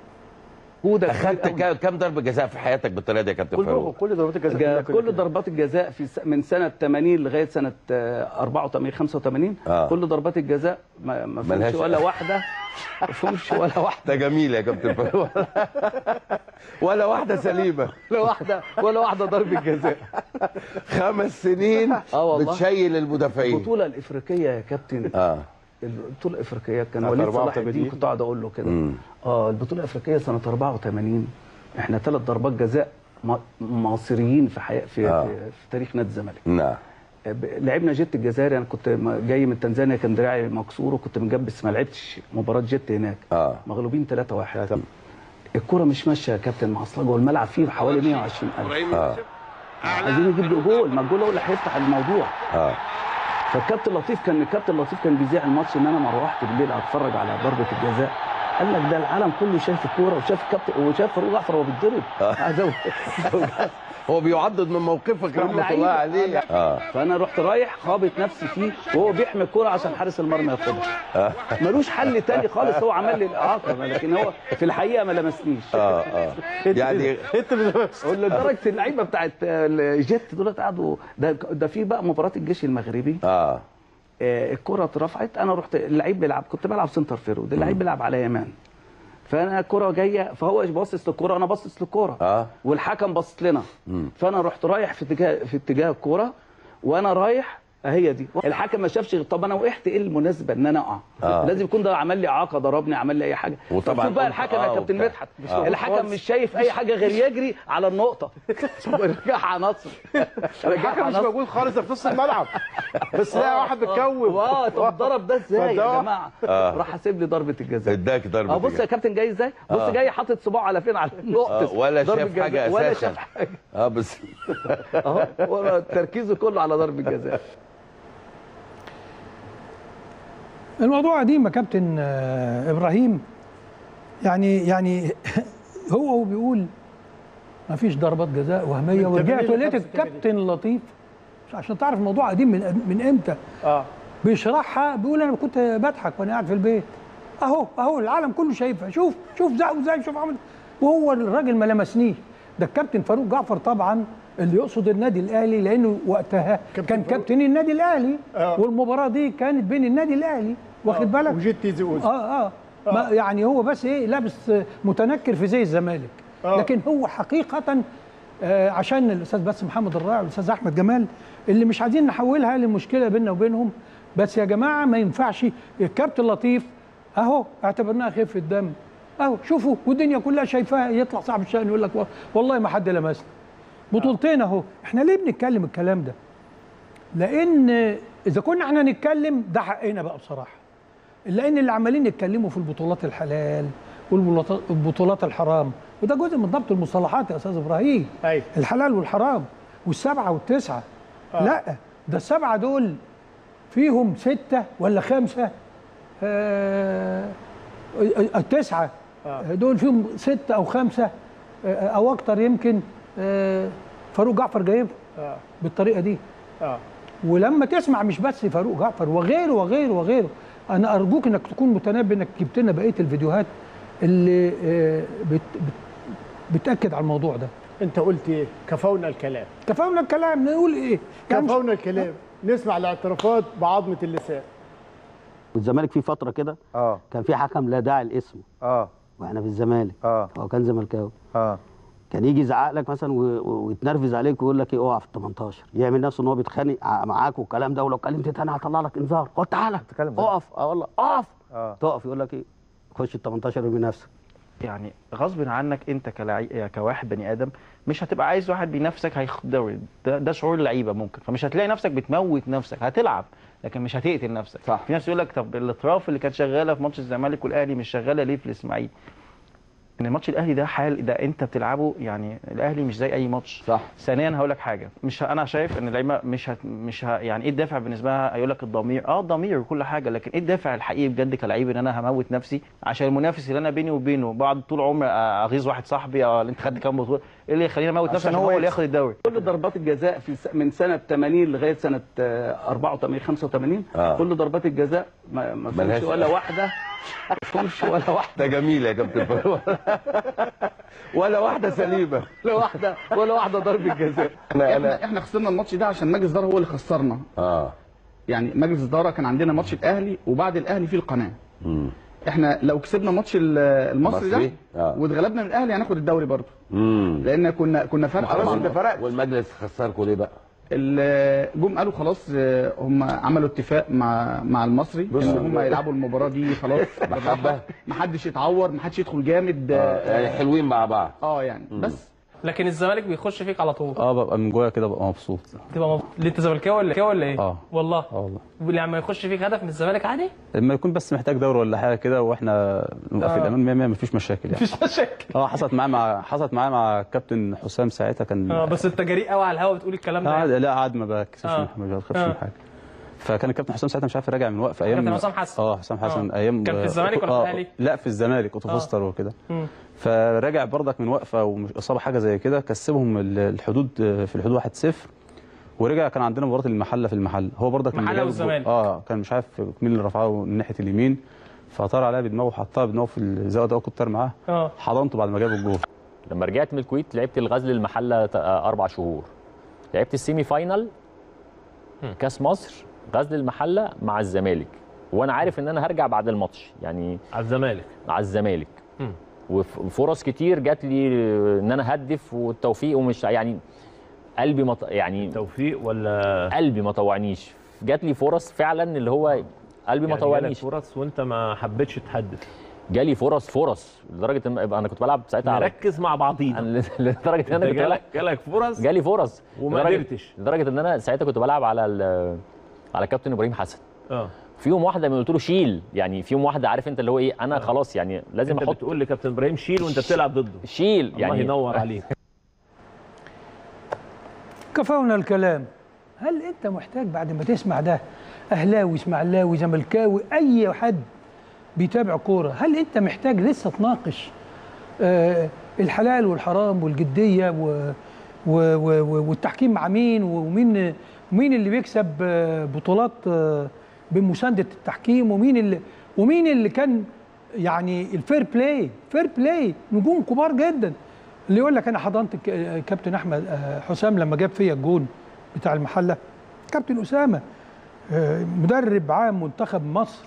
اخدت كا- كام ضربه جزاء في حياتك بالطريقه دي يا كابتن كل فاروق كل ضربات الجزاء كل ضربات الجزاء في س- من سنه 80 لغايه سنه آه، 84 85 آه. كل ضربات الجزاء ما ما فيهمش ملهاش- ولا واحده ما فيهمش ولا واحده ده جميل يا كابتن فاروق ولا واحده سليمه ولا واحده ولا واحده ضربه جزاء خمس سنين اه والله بتشيل المدافعين البطوله الافريقيه يا كابتن اه البطوله الافريقيه كان سنة وليد صلاح 84. الدين كنت قاعد اقول له كده مم. اه البطوله الافريقيه سنه 84 احنا ثلاث ضربات جزاء م- مصريين في حي... في, آه. في, في تاريخ نادي الزمالك نعم ب- لعبنا جيت الجزائري انا كنت م- جاي من تنزانيا كان دراعي مكسور وكنت مجبس ما لعبتش مباراه جيت هناك اه مغلوبين 3 1 الكره مش ماشيه يا كابتن مع اصلا جوه الملعب فيه حوالي 120000 اه عايزين نجيب له جول ما الجول هو اللي هيفتح الموضوع اه فالكابتن لطيف كان الكابتن لطيف كان بيذيع الماتش ان انا ما روحت بالليل اتفرج على ضربه الجزاء قال لك ده العالم كله شايف الكوره وشاف الكابتن وشاف فاروق جعفر وهو بيتضرب عايز أقول- هو بيعضد من موقفك رحمه الله عليه اه فانا رحت رايح خابط نفسي فيه وهو بيحمي الكوره عشان حارس المرمى ياخدها اه ملوش حل تاني خالص هو عمل لي الاعاقه لكن هو في الحقيقه ما لمسنيش اه اه يعني انت اللي لمست لدرجه اللعيبه بتاعت الجيت دولت قعدوا ده ده في بقى مباراه الجيش المغربي اه آه، الكره اترفعت انا رحت اللعيب بيلعب كنت بلعب سنتر فيرود اللعيب بيلعب على يمان فانا الكره جايه فهو باصص للكره انا باصص للكره اه والحكم باصص لنا مم. فانا رحت رايح في اتجاه في اتجاه الكوره وانا رايح هي دي الحكم ما شافش غير طب انا وقعت ايه المناسبه ان انا اقع آه. لازم يكون ده عمل لي اعاقه ضربني عمل لي اي حاجه وطبعاً شوف بقى قلت الحكم آه يا كابتن وبتاع. مدحت آه. الحكم مش شايف اي حاجه غير يجري على النقطه رجعها نصر الحكم مش موجود خالص ده في نص الملعب بس لا واحد بتكوم اه طب الضرب ده ازاي يا فده- جماعه آه. راح حاسب لي ضربه الجزاء اداك ضربه اه بص يا جزاء. كابتن جاي ازاي بص آه. جاي حاطط صباعه على فين على النقطه آه، ولا ضربة شاف حاجه جزاء. ولا اساسا شاف حاجه اه بس اهو هو تركيزه كله على ضربه الجزاء الموضوع قديم يا كابتن آه، ابراهيم يعني يعني هو وبيقول ما فيش ضربات جزاء وهميه من ورجعت 80 ولقيت ل 85. الكابتن لطيف عشان تعرف الموضوع قديم من من امتى اه بيشرحها بيقول انا كنت بضحك وانا قاعد في البيت اهو اهو العالم كله شايفها شوف شوف زقه ازاي شوف عمل وهو الراجل ما لمسنيش ده الكابتن فاروق جعفر طبعا اللي يقصد النادي الاهلي لانه وقتها كان كابتن النادي الاهلي آه. والمباراه دي كانت بين النادي الاهلي واخد بالك وجيت تيزي اوزي اه اه ما يعني هو بس ايه لابس متنكر في زي الزمالك آه. لكن هو حقيقه آه، عشان الاستاذ بس محمد الراعي والاستاذ احمد جمال اللي مش عايزين نحولها لمشكله بيننا وبينهم بس يا جماعه ما ينفعش الكابتن لطيف اهو اعتبرناها خفه دم اهو شوفوا والدنيا كلها شايفاها يطلع صاحب الشأن يقول لك والله ما حد لمسني بطولتين اهو احنا ليه بنتكلم الكلام ده لان اذا كنا احنا نتكلم ده حقنا بقى بصراحه لان اللي عمالين يتكلموا في البطولات الحلال والبطولات الحرام وده جزء من ضبط المصطلحات يا استاذ ابراهيم أيوة. الحلال والحرام والسبعه والتسعه آه. لا ده السبعه دول فيهم سته ولا خمسه آه التسعه آه. دول فيهم سته او خمسه آه او اكتر يمكن آه فاروق جعفر جايبهم اه بالطريقه دي اه ولما تسمع مش بس فاروق جعفر وغيره وغيره وغيره انا ارجوك انك تكون متنبه انك جبت لنا بقيه الفيديوهات اللي آه، بت بت بتاكد على الموضوع ده انت قلت ايه كفونا الكلام كفاونا الكلام نقول ايه يعني مش- كفونا الكلام نسمع الاعترافات بعظمه اللسان والزمالك في فتره كده اه كان في حكم لا داعي لاسمه اه واحنا في الزمالك اه هو كان زملكاوي اه كان يجي يزعق لك مثلا و- و- ويتنرفز عليك ويقول لك ايه اقع في ال 18 يعمل نفسه ان هو بيتخانق ع- معاك والكلام ده ولو كلمت تاني هطلع لك انذار قلت تعالى اقف اه والله اقف اه تقف يقول لك ايه خش ال 18 ارمي نفسك يعني غصب عنك انت كلاعب كواحد بني ادم مش هتبقى عايز واحد بينافسك هياخد دوري ده, ده شعور اللعيبه ممكن فمش هتلاقي نفسك بتموت نفسك هتلعب لكن مش هتقتل نفسك صح. في ناس يقول لك طب الاطراف اللي كانت شغاله في ماتش الزمالك والاهلي مش شغاله ليه في الاسماعيلي ان الماتش الاهلي ده حال ده انت بتلعبه يعني الاهلي مش زي اي ماتش صح ثانيا هقول لك حاجه مش ه- انا شايف ان اللعيبه مش هت مش ه يعني ايه الدافع بالنسبه لها هيقول لك الضمير اه الضمير وكل حاجه لكن ايه الدافع الحقيقي بجد كلعيب ان انا هموت نفسي عشان المنافس اللي انا بيني وبينه بقعد طول عمري اغيظ واحد صاحبي اه انت خدت كام بطوله ايه اللي يخليني اموت نفسي عشان هو اللي ياخد الدوري كل ضربات الجزاء في س- من سنه 80 لغايه سنه آه، 84 85 آه. كل ضربات الجزاء ما ما ملهاش- فيهمش ولا واحده ما فيهمش ولا واحده ده جميل يا كابتن فاروق ولا واحده سليمه ولا واحده ولا واحده ضربه جزاء احنا احنا خسرنا الماتش ده عشان مجلس اداره هو اللي خسرنا اه يعني مجلس اداره كان عندنا ماتش الاهلي وبعد الاهلي في القناه امم احنا لو كسبنا ماتش ال- المصري ده المصري؟ آه. واتغلبنا من الاهلي هناخد الدوري برضه امم لان كنا كنا فرق أربعة. والمجلس خسركم ليه بقى؟ ال- جم قالوا خلاص آه، هم عملوا اتفاق مع مع المصري بص- ان هم يلعبوا المباراه دي خلاص محبة. ما حدش يتعور ما حدش يدخل جامد آه، يعني حلوين مع بعض اه يعني بس لكن الزمالك بيخش فيك على طول اه ببقى من جوايا كده ببقى مبسوط تبقى مب... ليه انت زملكاوي ولا كده ولا ايه؟ اه والله اه والله لما يخش فيك هدف من الزمالك عادي؟ لما يكون بس محتاج دوري ولا حاجه كده واحنا نبقى في آه. الامان 100 100 مفيش مشاكل يعني مفيش مشاكل اه حصلت معايا مع حصلت معايا مع كابتن حسام ساعتها كان اه بس انت جريء قوي على الهوا بتقول الكلام لا ده عاد- لا عاد ما بكسفش آه. من- ما بخافش آه. من حاجه فكان الكابتن حسام ساعتها مش عارف راجع من وقفه ايام كابتن حسام حسن. اه حسام حسن آه. ايام كان في الزمالك ولا في آه، الأهلي؟ لا في الزمالك اوتو آه. فوستر وكده مم. فراجع برضك من وقفه ومش اصابه حاجه زي كده كسبهم ال- الحدود في الحدود 1-0 ورجع كان عندنا مباراه المحله في المحل هو برضك كان محلة جايب- والزمالك. اه كان مش عارف مين اللي رفعه من ناحيه اليمين فطار عليها بدماغه وحطها بدماغه في الزاويه ده كنت طار معاه اه حضنته بعد ما جاب الجول لما رجعت من الكويت لعبت الغزل المحله ت- اربع شهور لعبت السيمي فاينال كاس مصر غزل المحله مع الزمالك وانا عارف ان انا هرجع بعد الماتش يعني على الزمالك على الزمالك مم. وف- وفرص كتير جات لي ان انا هدف والتوفيق ومش يعني قلبي مط... يعني توفيق ولا قلبي ما طوعنيش جات لي فرص فعلا اللي هو قلبي ما يعني جالك طوعنيش فرص وانت ما حبيتش تحدث جالي فرص فرص لدرجه ان يبقى انا كنت بلعب ساعتها على- نركز مع بعضينا لدرجه ان انا انت كنت جالك بلعب جالك فرص جالي فرص وما لدرجة- قدرتش. لدرجه ان انا ساعتها كنت بلعب على ال- على كابتن ابراهيم حسن اه فيهم واحده من قلت له شيل يعني فيهم واحده عارف انت اللي هو ايه انا خلاص يعني لازم انت احط بتقول لكابتن ابراهيم شيل وانت بتلعب ضده شيل الله يعني ينور عليك كفاونا الكلام هل انت محتاج بعد ما تسمع ده اهلاوي اسماعيلاوي زملكاوي اي حد بيتابع كوره هل انت محتاج لسه تناقش آه الحلال والحرام والجديه و و و والتحكيم مع مين ومين مين اللي بيكسب آه بطولات آه بمسانده التحكيم ومين اللي ومين اللي كان يعني الفير بلاي فير بلاي نجوم كبار جدا اللي يقول لك انا حضنت الك- كابتن احمد آه، حسام لما جاب فيا الجون بتاع المحله كابتن اسامه آه، مدرب عام منتخب مصر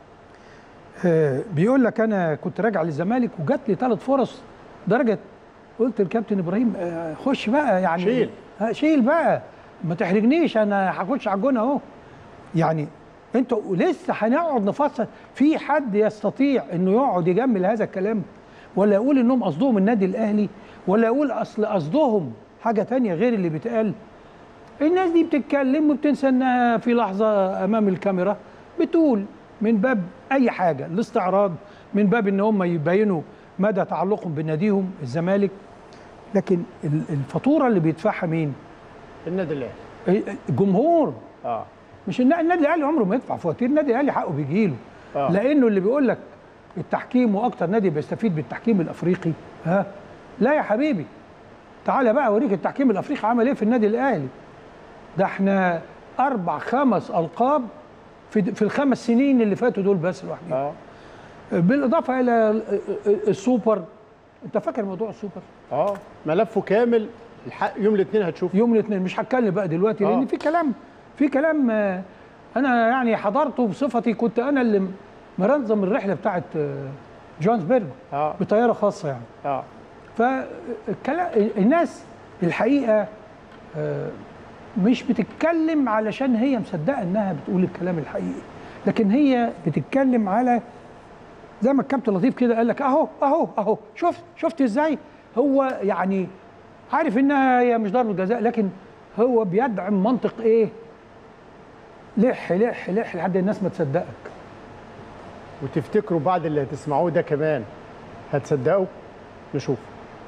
آه، بيقول لك انا كنت راجع للزمالك وجات لي ثلاث فرص درجه قلت للكابتن ابراهيم آه، خش بقى يعني شيل. آه، شيل بقى ما تحرجنيش انا هخش على الجون اهو يعني انتوا لسه هنقعد نفصل في حد يستطيع انه يقعد يجمل هذا الكلام ولا يقول انهم قصدهم النادي الاهلي ولا يقول اصل قصدهم حاجه تانية غير اللي بيتقال الناس دي بتتكلم وبتنسى انها في لحظه امام الكاميرا بتقول من باب اي حاجه الاستعراض من باب ان هم يبينوا مدى تعلقهم بناديهم الزمالك لكن ال- الفاتوره اللي بيدفعها مين؟ النادي الاهلي الجمهور اه مش النا- النادي الاهلي عمره ما يدفع فواتير النادي الاهلي حقه بيجي له آه. لانه اللي بيقول لك التحكيم واكتر نادي بيستفيد بالتحكيم الافريقي ها لا يا حبيبي تعالى بقى اوريك التحكيم الافريقي عمل ايه في النادي الاهلي ده احنا اربع خمس القاب في في الخمس سنين اللي فاتوا دول بس لوحدهم اه بالاضافه الى ال- ال- السوبر انت فاكر موضوع السوبر اه ملفه كامل الحق يوم الاثنين هتشوف يوم الاثنين مش هتكلم بقى دلوقتي آه. لان في كلام في كلام آه، انا يعني حضرته بصفتي كنت انا اللي منظم الرحله بتاعت آه، جونسبرج اه بطياره خاصه يعني اه فالكلام الناس الحقيقه آه، مش بتتكلم علشان هي مصدقه انها بتقول الكلام الحقيقي لكن هي بتتكلم على زي ما الكابتن لطيف كده قال لك اهو اهو اهو شفت شفت ازاي هو يعني عارف انها هي مش ضربه جزاء لكن هو بيدعم منطق ايه لح لح لح لحد الناس ما تصدقك وتفتكروا بعد اللي هتسمعوه ده كمان هتصدقوا نشوف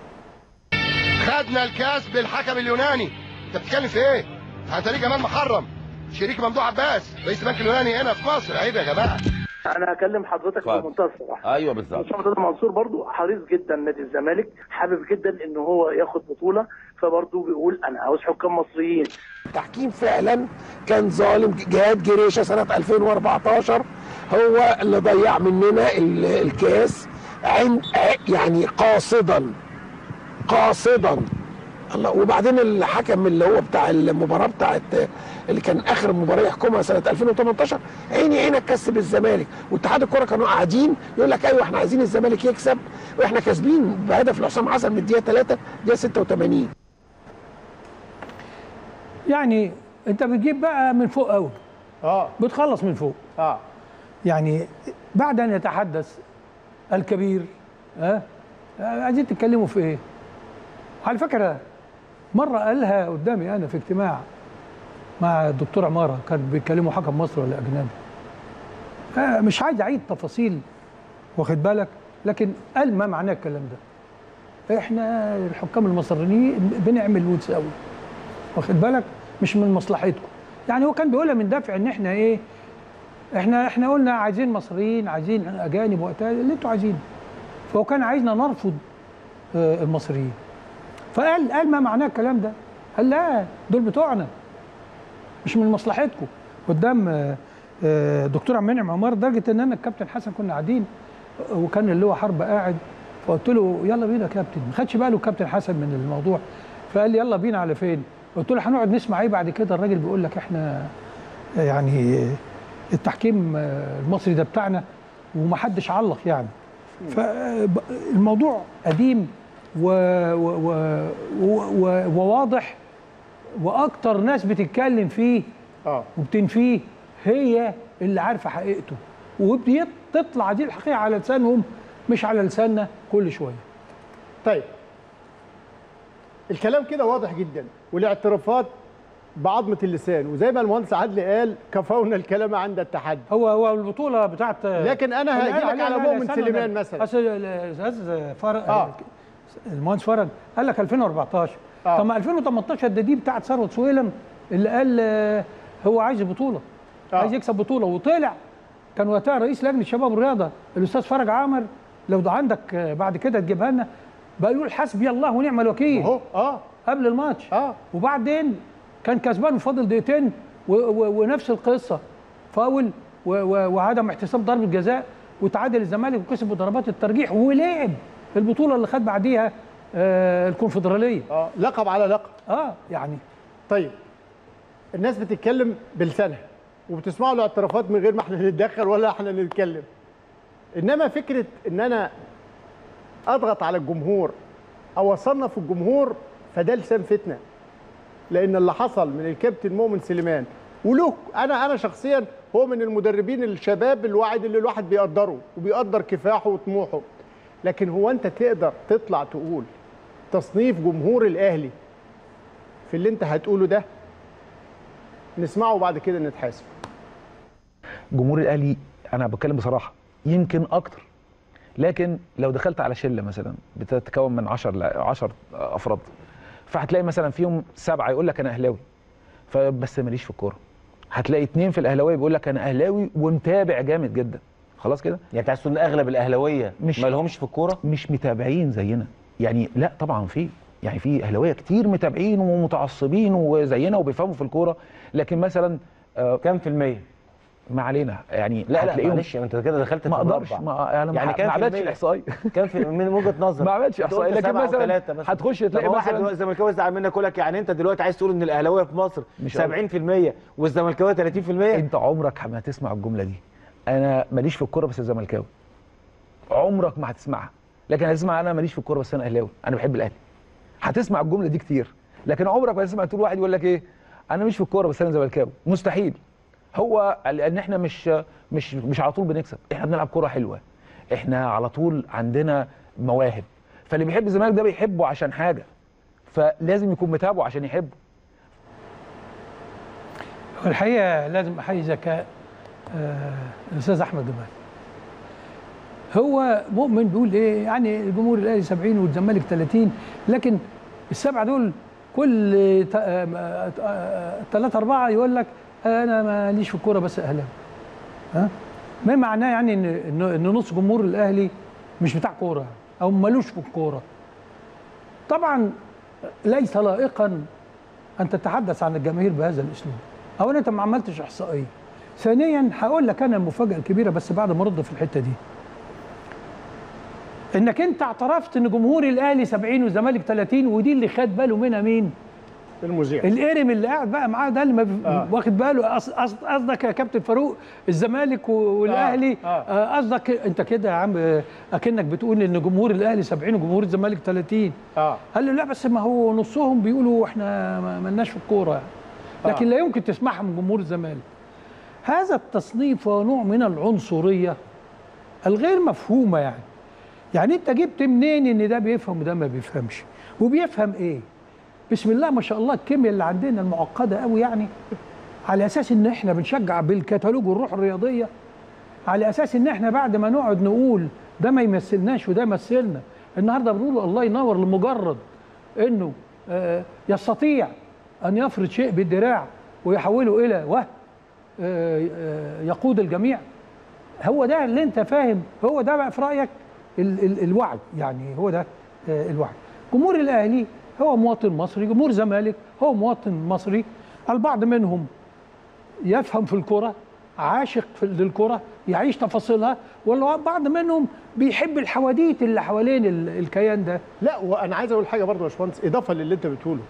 خدنا الكاس بالحكم اليوناني انت بتتكلم في ايه؟ انت ليه جمال محرم شريك ممدوح عباس رئيس البنك اليوناني هنا في مصر عيب يا جماعه انا هكلم حضرتك اتفضل. بمنتهى الصراحه ايوه بالظبط مصطفى رضا منصور برضو حريص جدا نادي الزمالك حابب جدا ان هو ياخد بطوله فبرضو بيقول انا عاوز حكام مصريين التحكيم فعلا كان ظالم جهاد جريشه سنه 2014 هو اللي ضيع مننا ال- الكاس عند يعني قاصدا قاصدا الله وبعدين الحكم اللي هو بتاع المباراه بتاعت اللي كان اخر مباراه يحكمها سنه 2018 عيني عينك كسب الزمالك واتحاد الكره كانوا قاعدين يقول لك ايوه احنا عايزين الزمالك يكسب واحنا كاسبين بهدف لحسام حسن من الدقيقه 3 دقيقه 86 يعني انت بتجيب بقى من فوق قوي اه بتخلص من فوق اه يعني بعد ان يتحدث الكبير ها آه عايزين تتكلموا في ايه على فكره مره قالها قدامي انا في اجتماع مع الدكتور عماره كان بيتكلموا حكم مصر ولا اجنبي آه مش عايز اعيد تفاصيل واخد بالك لكن قال ما معناه الكلام ده احنا الحكام المصريين بنعمل ونساوي واخد بالك مش من مصلحتكم يعني هو كان بيقولها من دافع ان احنا ايه احنا احنا قلنا عايزين مصريين عايزين اجانب وقتها اللي انتوا عايزينه فهو كان عايزنا نرفض آه، المصريين فقال قال ما معناه الكلام ده قال لا دول بتوعنا مش من مصلحتكم قدام آه، آه، دكتور عبد المنعم عمار لدرجه ان انا الكابتن حسن كنا قاعدين آه، وكان اللي هو حرب قاعد فقلت له يلا بينا يا كابتن ما خدش باله الكابتن حسن من الموضوع فقال لي يلا بينا على فين قلت له هنقعد نسمع ايه بعد كده الراجل بيقول لك احنا آه، يعني آه، التحكيم آه، المصري ده بتاعنا ومحدش علق يعني فالموضوع قديم و و و و و وواضح واكتر ناس بتتكلم فيه اه وبتنفيه هي اللي عارفه حقيقته وبتطلع دي الحقيقه على لسانهم مش على لساننا كل شويه طيب الكلام كده واضح جدا والاعترافات بعظمه اللسان وزي ما المهندس عدلي قال كفونا الكلام عند التحدي هو هو البطوله بتاعت لكن انا هاجي لك على مؤمن سليمان مثلا اصل الاستاذ فرج آه. المهندس فرج قال لك 2014 آه. طب ما 2018 ده دي بتاعت ثروت سويلم اللي قال آه، هو عايز بطوله آه. عايز يكسب بطوله وطلع كان وقتها رئيس لجنه شباب الرياضه الاستاذ فرج عامر لو ده عندك آه، بعد كده تجيبها لنا بقى يقول حسبي الله ونعم الوكيل اهو اه قبل الماتش اه وبعدين كان كسبان وفاضل دقيقتين و- و- ونفس القصه فاول و- و- وعدم احتساب ضربه جزاء وتعادل الزمالك وكسب بضربات الترجيح ولعب البطوله اللي خد بعديها آه الكونفدراليه اه لقب على لقب اه يعني طيب الناس بتتكلم بلسانها وبتسمعوا الاعترافات من غير ما احنا نتدخل ولا احنا نتكلم انما فكره ان انا اضغط على الجمهور او اصنف الجمهور فده لسان فتنه لان اللي حصل من الكابتن مؤمن سليمان وله انا انا شخصيا هو من المدربين الشباب الواعد اللي الواحد بيقدره وبيقدر كفاحه وطموحه لكن هو انت تقدر تطلع تقول تصنيف جمهور الاهلي في اللي انت هتقوله ده نسمعه وبعد كده نتحاسب جمهور الاهلي انا بتكلم بصراحه يمكن اكتر لكن لو دخلت على شله مثلا بتتكون من 10 ل 10 افراد فهتلاقي مثلا فيهم سبعه يقول لك انا اهلاوي فبس ماليش في الكوره هتلاقي اتنين في الاهلاويه بيقول لك انا اهلاوي ومتابع جامد جدا خلاص كده يعني انت عايز تقول ان اغلب الاهلاويه مش ما لهمش في الكوره مش متابعين زينا يعني لا طبعا في يعني في اهلاويه كتير متابعين ومتعصبين وزينا وبيفهموا في الكوره لكن مثلا آه كام في الميه ما علينا يعني لا لا هتلاقيهم- معلش انت كده دخلت ما في اقدرش مربع. ما انا يعني ما كام ما في عملتش المية؟ الاحصائيه كام في من وجهه نظر ما عملتش أنت قلت احصائيه لكن سبعة مثلا وثلاثة مثلا. هتخش طب تلاقي هو واحد مثلا دلوقتي الزملكاوي يزعل منك يقول لك يعني انت دلوقتي عايز تقول ان الاهلاويه في مصر مش 70% والزملكاويه 30% انت عمرك ما هتسمع الجمله دي انا ماليش في الكوره بس زملكاوي عمرك ما هتسمعها لكن هتسمع انا ماليش في الكوره بس انا اهلاوي انا بحب الاهلي هتسمع الجمله دي كتير لكن عمرك ما هتسمع طول واحد يقول لك ايه انا مش في الكوره بس انا زملكاوي مستحيل هو لان احنا مش مش مش على طول بنكسب احنا بنلعب كوره حلوه احنا على طول عندنا مواهب فاللي بيحب الزمالك ده بيحبه عشان حاجه فلازم يكون متابعه عشان يحبه والحقيقه لازم احيي ذكاء آه، الاستاذ احمد جمال هو مؤمن بيقول ايه يعني الجمهور الاهلي 70 والزمالك 30 لكن السبعه دول كل ثلاثة أربعة يقول لك أنا ماليش في الكورة بس أهلاوي ها ما معناه يعني إن إن إن نص جمهور الأهلي مش بتاع كورة أو مالوش في الكورة طبعا ليس لائقا أن تتحدث عن الجماهير بهذا الأسلوب أولا أنت ما عملتش إحصائية ثانيا هقول لك أنا المفاجأة الكبيرة بس بعد ما أرد في الحتة دي انك انت اعترفت ان جمهور الاهلي 70 والزمالك 30 ودي اللي خد باله منها مين؟ المذيع القرم اللي قاعد بقى معاه ده اللي ما بي- آه. واخد باله أص- أص- قصدك يا كابتن فاروق الزمالك و- والاهلي آه. آه. آه، قصدك انت كده يا عم آه، اكنك بتقول ان جمهور الاهلي 70 وجمهور الزمالك 30 اه قال له لا بس ما هو نصهم بيقولوا احنا ما مالناش في الكوره يعني. لكن آه. لا يمكن تسمعها من جمهور الزمالك هذا التصنيف هو نوع من العنصريه الغير مفهومه يعني يعني انت جبت منين ان ده بيفهم وده ما بيفهمش وبيفهم ايه بسم الله ما شاء الله الكيمياء اللي عندنا المعقده قوي يعني على اساس ان احنا بنشجع بالكتالوج والروح الرياضيه على اساس ان احنا بعد ما نقعد نقول ده ما يمثلناش وده يمثلنا النهارده بنقول الله ينور لمجرد انه آه، يستطيع ان يفرض شيء بالدراع ويحوله الى وهم آه، آه، يقود الجميع هو ده اللي انت فاهم هو ده بقى في رايك ال ال الوعي يعني هو ده آه، الوعي جمهور الاهلي هو مواطن مصري جمهور زمالك هو مواطن مصري البعض منهم يفهم في الكرة عاشق في للكرة يعيش تفاصيلها والبعض منهم بيحب الحواديت اللي حوالين ال- الكيان ده لا وانا عايز اقول حاجه برضه يا باشمهندس اضافه للي انت بتقوله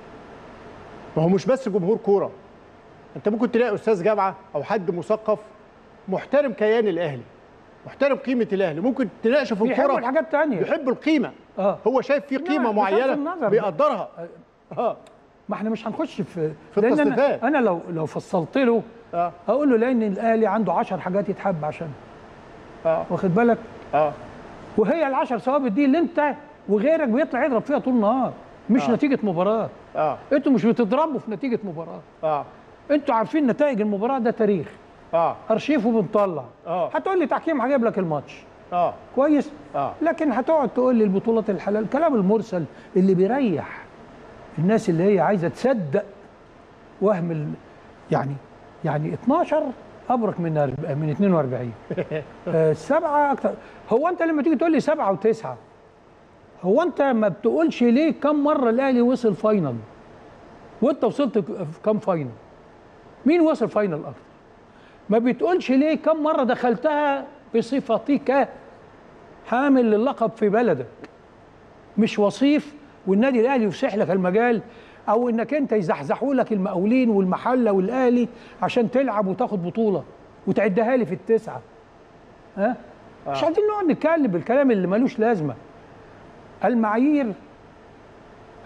ما هو مش بس جمهور كوره انت ممكن تلاقي استاذ جامعه او حد مثقف محترم كيان الاهلي محترم قيمه الاهلي ممكن تناقشه في بيحبوا الكوره الحاجات تانية بيحب القيمه اه هو شايف في قيمه بصرف معينه النظر. بيقدرها اه ما احنا مش هنخش في في لأن التصنيفات. انا, أنا لو لو فصلت له اه هقول له لان الاهلي عنده 10 حاجات يتحب عشان اه واخد بالك اه وهي العشر ثوابت دي اللي انت وغيرك بيطلع يضرب فيها طول النهار مش آه. آه. نتيجه مباراه اه انتوا مش بتضربوا في نتيجه مباراه اه انتوا عارفين نتائج المباراه ده تاريخ اه ارشيف وبنطلع اه هتقول لي تحكيم هجيب لك الماتش اه كويس اه لكن هتقعد تقول لي البطولات الحلال الكلام المرسل اللي بيريح الناس اللي هي عايزه تصدق وهم ال... يعني يعني 12 ابرك من أرب- من 42 آه، سبعه اكتر هو انت لما تيجي تقول لي سبعه وتسعه هو انت ما بتقولش ليه كم مره الاهلي وصل فاينل وانت وصلت ك- في كم فاينل مين وصل فاينل اكتر ما بتقولش ليه كم مره دخلتها بصفتك حامل للقب في بلدك مش وصيف والنادي الاهلي يفسح لك المجال او انك انت يزحزحوا لك المقاولين والمحله والاهلي عشان تلعب وتاخد بطوله وتعدها لي في التسعه ها مش عايزين نقعد نتكلم بالكلام اللي ملوش لازمه المعايير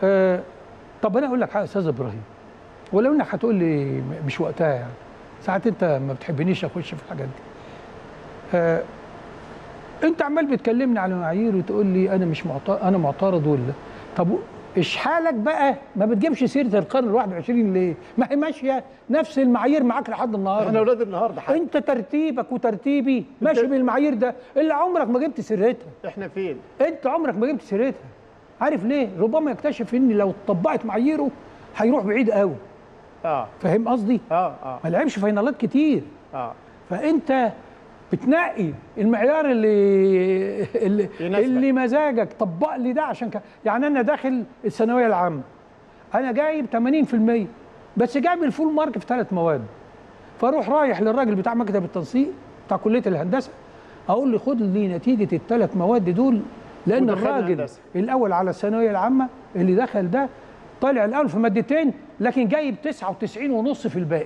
آه طب انا اقول لك حاجه يا استاذ ابراهيم ولو انك هتقول لي م- مش وقتها يعني ساعات انت ما بتحبنيش اخش في الحاجات دي آه انت عمال بتكلمني على معايير وتقول لي انا مش معترض انا معترض ولا طب اشحالك بقى ما بتجيبش سيره القرن ال 21 ليه؟ ما هي ماشيه نفس المعايير معاك لحد النهارده احنا اولاد النهارده حاجة. انت ترتيبك وترتيبي ماشي بالمعايير ده اللي عمرك ما جبت سيرتها احنا فين؟ انت عمرك ما جبت سيرتها عارف ليه؟ ربما يكتشف ان لو اتطبقت معاييره هيروح بعيد قوي اه فاهم قصدي؟ اه اه ما لعبش فاينالات كتير اه فانت بتنقي المعيار اللي اللي, يناسبك. اللي مزاجك طبق لي ده عشان ك... يعني انا داخل الثانويه العامه انا جايب 80% بس جايب الفول مارك في ثلاث مواد فاروح رايح للراجل بتاع مكتب التنسيق بتاع كليه الهندسه اقول له خد لي نتيجه الثلاث مواد دول لان ودخلنا الراجل هندسة. الاول على الثانويه العامه اللي دخل ده طالع الاول في مادتين لكن جايب 99 ونص في الباقي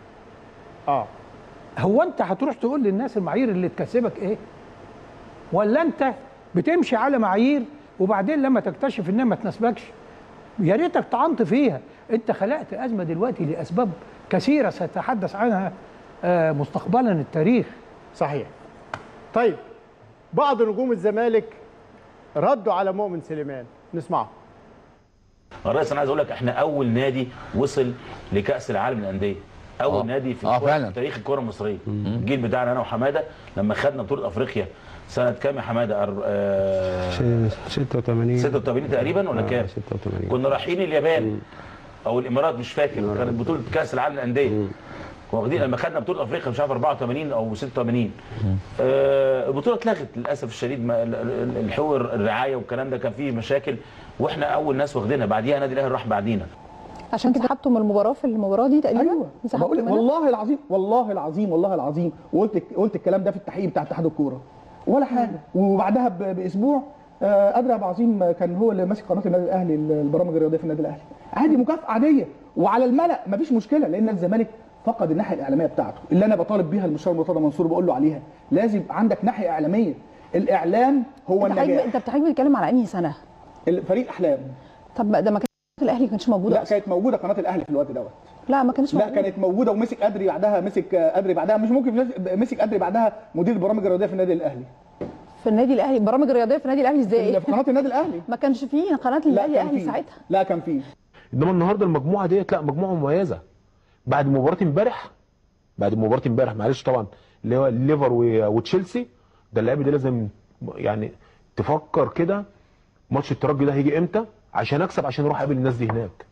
اه هو انت هتروح تقول للناس المعايير اللي تكسبك ايه ولا انت بتمشي على معايير وبعدين لما تكتشف انها ما تناسبكش يا ريتك طعنت فيها انت خلقت ازمه دلوقتي لاسباب كثيره سيتحدث عنها آه، مستقبلا التاريخ صحيح طيب بعض نجوم الزمالك ردوا على مؤمن سليمان نسمعه الرئيس انا عايز اقول لك احنا اول نادي وصل لكاس العالم للانديه اول آه. نادي في آه، الكرة- فعلا. في تاريخ الكره المصريه الجيل بتاعنا انا وحماده لما خدنا بطوله افريقيا سنه كام يا حماده أر- آه 86 86 تقريبا ولا كام 86 كنا رايحين اليابان او الامارات مش فاكر كانت بطوله كاس العالم للانديه واخدين لما خدنا بطوله افريقيا مش عارف 84 او 86 آه البطوله اتلغت للاسف الشديد ما ال- ال- الحوار الرعايه والكلام ده كان فيه مشاكل واحنا اول ناس واخدينها بعديها نادي الاهلي راح بعدينا عشان كده حطوا من المباراه في المباراه دي تقريبا ايوه انسحبتوا بقول لك منها؟ والله العظيم والله العظيم والله العظيم وقلت قلت الكلام ده في التحقيق بتاع اتحاد الكوره ولا حاجه وبعدها ب- باسبوع آه، ادري ابو عظيم كان هو اللي ماسك قناه النادي الاهلي البرامج الرياضيه في النادي الاهلي عادي مكافاه عاديه وعلى الملا مفيش مشكله لان الزمالك فقد الناحيه الاعلاميه بتاعته اللي انا بطالب بيها المستشار مرتضى منصور بقول له عليها لازم يبقى عندك ناحيه اعلاميه الاعلام هو انت حضرتك النجاح انت بتحضرتك بتتكلم على انهي سنه؟ فريق احلام طب ده ما كانش الاهلي ما كانش موجود لا أصلاً. كانت موجوده قناه الاهلي في الوقت دوت لا ما كانش لا موجود كانت موجوده ومسك ادري بعدها مسك ادري بعدها مش ممكن مسك ادري بعدها مدير البرامج الرياضيه في النادي الاهلي في النادي الاهلي برامج الرياضيه في النادي الاهلي ازاي؟ في قناه النادي الاهلي ما كانش فيه قناه لا النادي كان الاهلي فيه. ساعتها لا كان فيه انما النهارده المجموعه ديت لا مجموعه مميزه بعد مباراه امبارح بعد مباراه امبارح معلش طبعا اللي هو الليفر و- وتشيلسي ده اللعيبه دي لازم يعني تفكر كده ماتش الترجي ده هيجي امتى عشان اكسب عشان اروح اقابل الناس دي هناك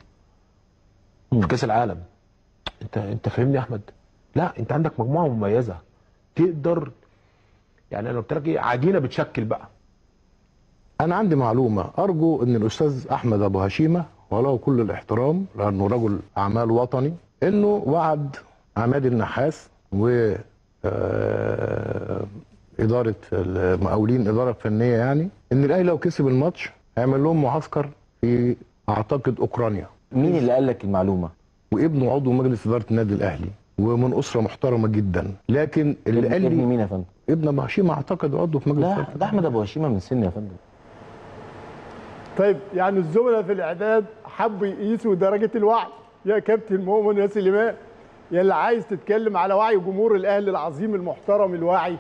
في كاس العالم انت انت فاهمني يا احمد لا انت عندك مجموعه مميزه تقدر يعني انا قلت لك ايه عجينه بتشكل بقى أنا عندي معلومة أرجو أن الأستاذ أحمد أبو هشيمة وله كل الاحترام لأنه رجل أعمال وطني أنه وعد عماد النحاس و آه، إدارة المقاولين إدارة فنية يعني أن الأهلي لو كسب الماتش هيعمل لهم معسكر في أعتقد أوكرانيا مين اللي قال لك المعلومه؟ وابنه عضو مجلس إدارة النادي الأهلي ومن أسرة محترمة جدا لكن اللي ابن- قال ابن لي مين يا فندم؟ ابن أبو هشيمة أعتقد عضو في مجلس لا إدارة ده احمد ابو هشيمه من سن يا فندم طيب يعني الزملاء في الاعداد حبوا يقيسوا درجه الوعي يا كابتن مؤمن يا سليمان يا اللي عايز تتكلم على وعي جمهور الاهلي العظيم المحترم الواعي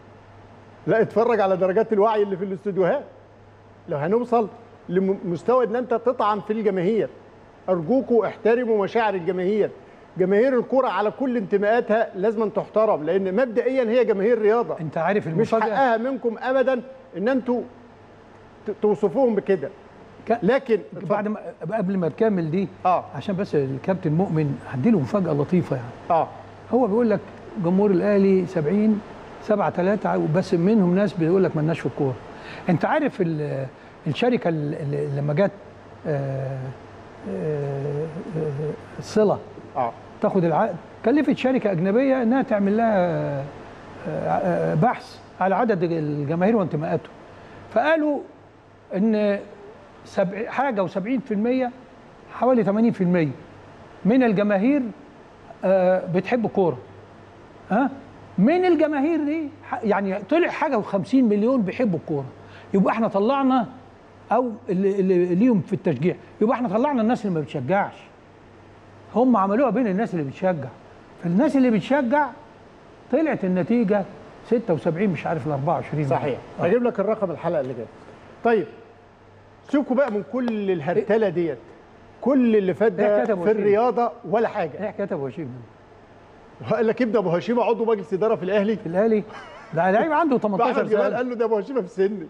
لا اتفرج على درجات الوعي اللي في الاستوديوهات لو هنوصل لمستوى ان انت تطعن في الجماهير ارجوكوا احترموا مشاعر الجماهير جماهير الكرة على كل انتماءاتها لازم تحترم لان مبدئيا هي جماهير رياضه انت عارف مش المفاجأة؟ حقها منكم ابدا ان انتوا ت- توصفوهم بكده لكن بعد ما قبل ما تكمل دي اه عشان بس الكابتن مؤمن هديله مفاجاه لطيفه يعني اه هو بيقول لك جمهور الاهلي 70 7 3 بس منهم ناس بيقول لك مالناش في الكوره انت عارف ال- الشركه اللي لما جت آه، آه، آه، صله اه تاخد العقد كلفت شركه اجنبيه انها تعمل لها آه، آه، بحث على عدد الجماهير وانتماءاتهم فقالوا ان سبع حاجه و70% حوالي 80% من الجماهير آه، بتحب الكوره ها من الجماهير دي ح- يعني طلع حاجه و50 مليون بيحبوا الكوره يبقى احنا طلعنا او اللي, اللي ليهم في التشجيع يبقى احنا طلعنا الناس اللي ما بتشجعش هم عملوها بين الناس اللي بتشجع فالناس اللي بتشجع طلعت النتيجه 76 مش عارف ال 24 صحيح هجيب لك الرقم الحلقه اللي جايه طيب سيبكوا بقى من كل الهرتله ديت كل اللي فات إيه ده كتب في وشيم؟ الرياضه ولا حاجه ايه حكايه ابو هشيم قال لك ابن ابو هشيمه عضو مجلس اداره في الاهلي في الاهلي ده لعيب عنده 18 احمد جمال سنه قال له ده ابو هشيمه في سني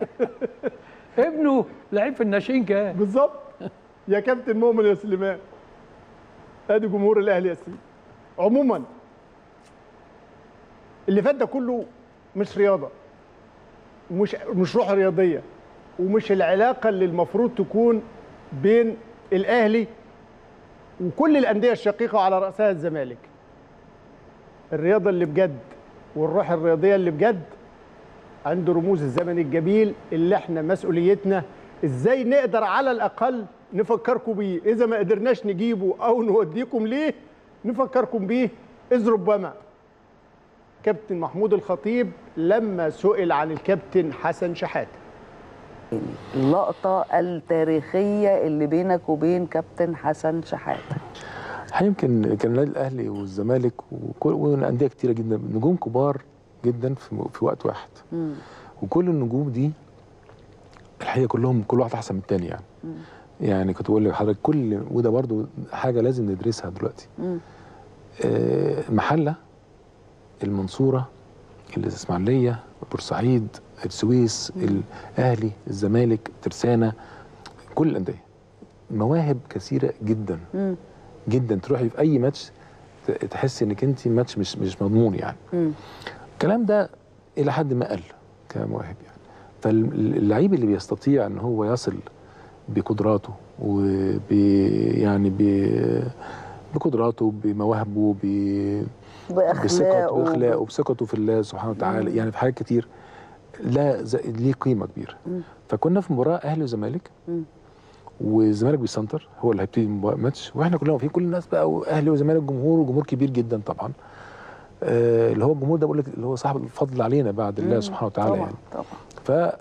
ابنه لعيب في الناشئين كان بالظبط يا كابتن مؤمن يا سليمان ادي جمهور الاهلي يا سيدي عموما اللي فات ده كله مش رياضه ومش مش روح رياضيه ومش العلاقه اللي المفروض تكون بين الاهلي وكل الانديه الشقيقه على راسها الزمالك الرياضه اللي بجد والروح الرياضيه اللي بجد عند رموز الزمن الجميل اللي احنا مسؤوليتنا ازاي نقدر على الاقل نفكركم بيه اذا ما قدرناش نجيبه او نوديكم ليه نفكركم بيه اذ ربما كابتن محمود الخطيب لما سئل عن الكابتن حسن شحاته اللقطة التاريخية اللي بينك وبين كابتن حسن شحاتة يمكن كان النادي الاهلي والزمالك وكل وانديه كتيره جدا نجوم كبار جدا في, في وقت واحد وكل النجوم دي الحقيقه كلهم كل واحد احسن من الثاني يعني يعني كنت بقول لحضرتك كل وده برضو حاجه لازم ندرسها دلوقتي آه، المحله المنصوره الاسماعيليه بورسعيد السويس الاهلي الزمالك ترسانه كل الانديه مواهب كثيره جدا جدا تروحي في اي ماتش ت- تحسي انك انت ماتش مش مش مضمون يعني الكلام ده الى حد ما قل كمواهب يعني فاللعيب اللي بيستطيع ان هو يصل بقدراته وب يعني ب بقدراته بمواهبه ب بأخلاقه. بثقته باخلاقه بثقته في الله سبحانه وتعالى يعني في حاجات كتير لا ز- ليه قيمه كبيره فكنا في مباراه اهلي وزمالك والزمالك بيسنتر هو اللي هيبتدي المباراة- الماتش واحنا كلنا واقفين كل الناس بقى واهلي وزمالك جمهور وجمهور كبير جدا طبعا آه اللي هو الجمهور ده بقول لك اللي هو صاحب الفضل علينا بعد الله مم. سبحانه وتعالى طبعا يعني طبعا ف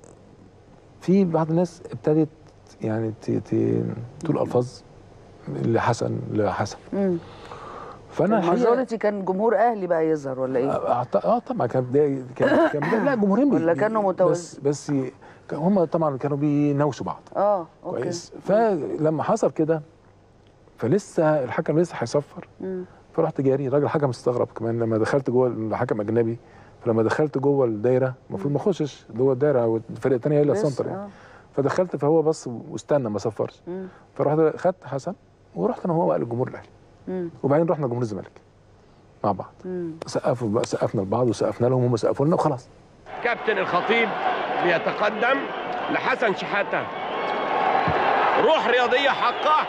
في بعض الناس ابتدت يعني ت- ت- تقول الفاظ لحسن لحسن مم. فانا الحقيقة- الماجوريتي كان جمهور اهلي بقى يظهر ولا ايه؟ أعت- اه طبعا كان بدايه كان كان بداية لا جمهورين بي- ولا كانوا متوازن؟ بس بس كان هم طبعا كانوا بيناوشوا بعض اه اوكي كويس فلما حصل كده فلسه الحكم لسه هيصفر مم. فرحت جاري الراجل حكم استغرب كمان لما دخلت جوه الحكم اجنبي فلما دخلت جوه الدايره المفروض ما اخشش جوه الدايره والفرقه الثانيه هي اللي لسه، سنتر يعني آه. فدخلت فهو بص واستنى ما صفرش مم. فرحت خدت حسن ورحت انا وهو بقى للجمهور الاهلي مم. وبعدين رحنا جمهور الزمالك مع بعض مم. سقفوا بقى سقفنا لبعض وسقفنا لهم هم سقفوا لنا وخلاص كابتن الخطيب بيتقدم لحسن شحاتة روح رياضية حقة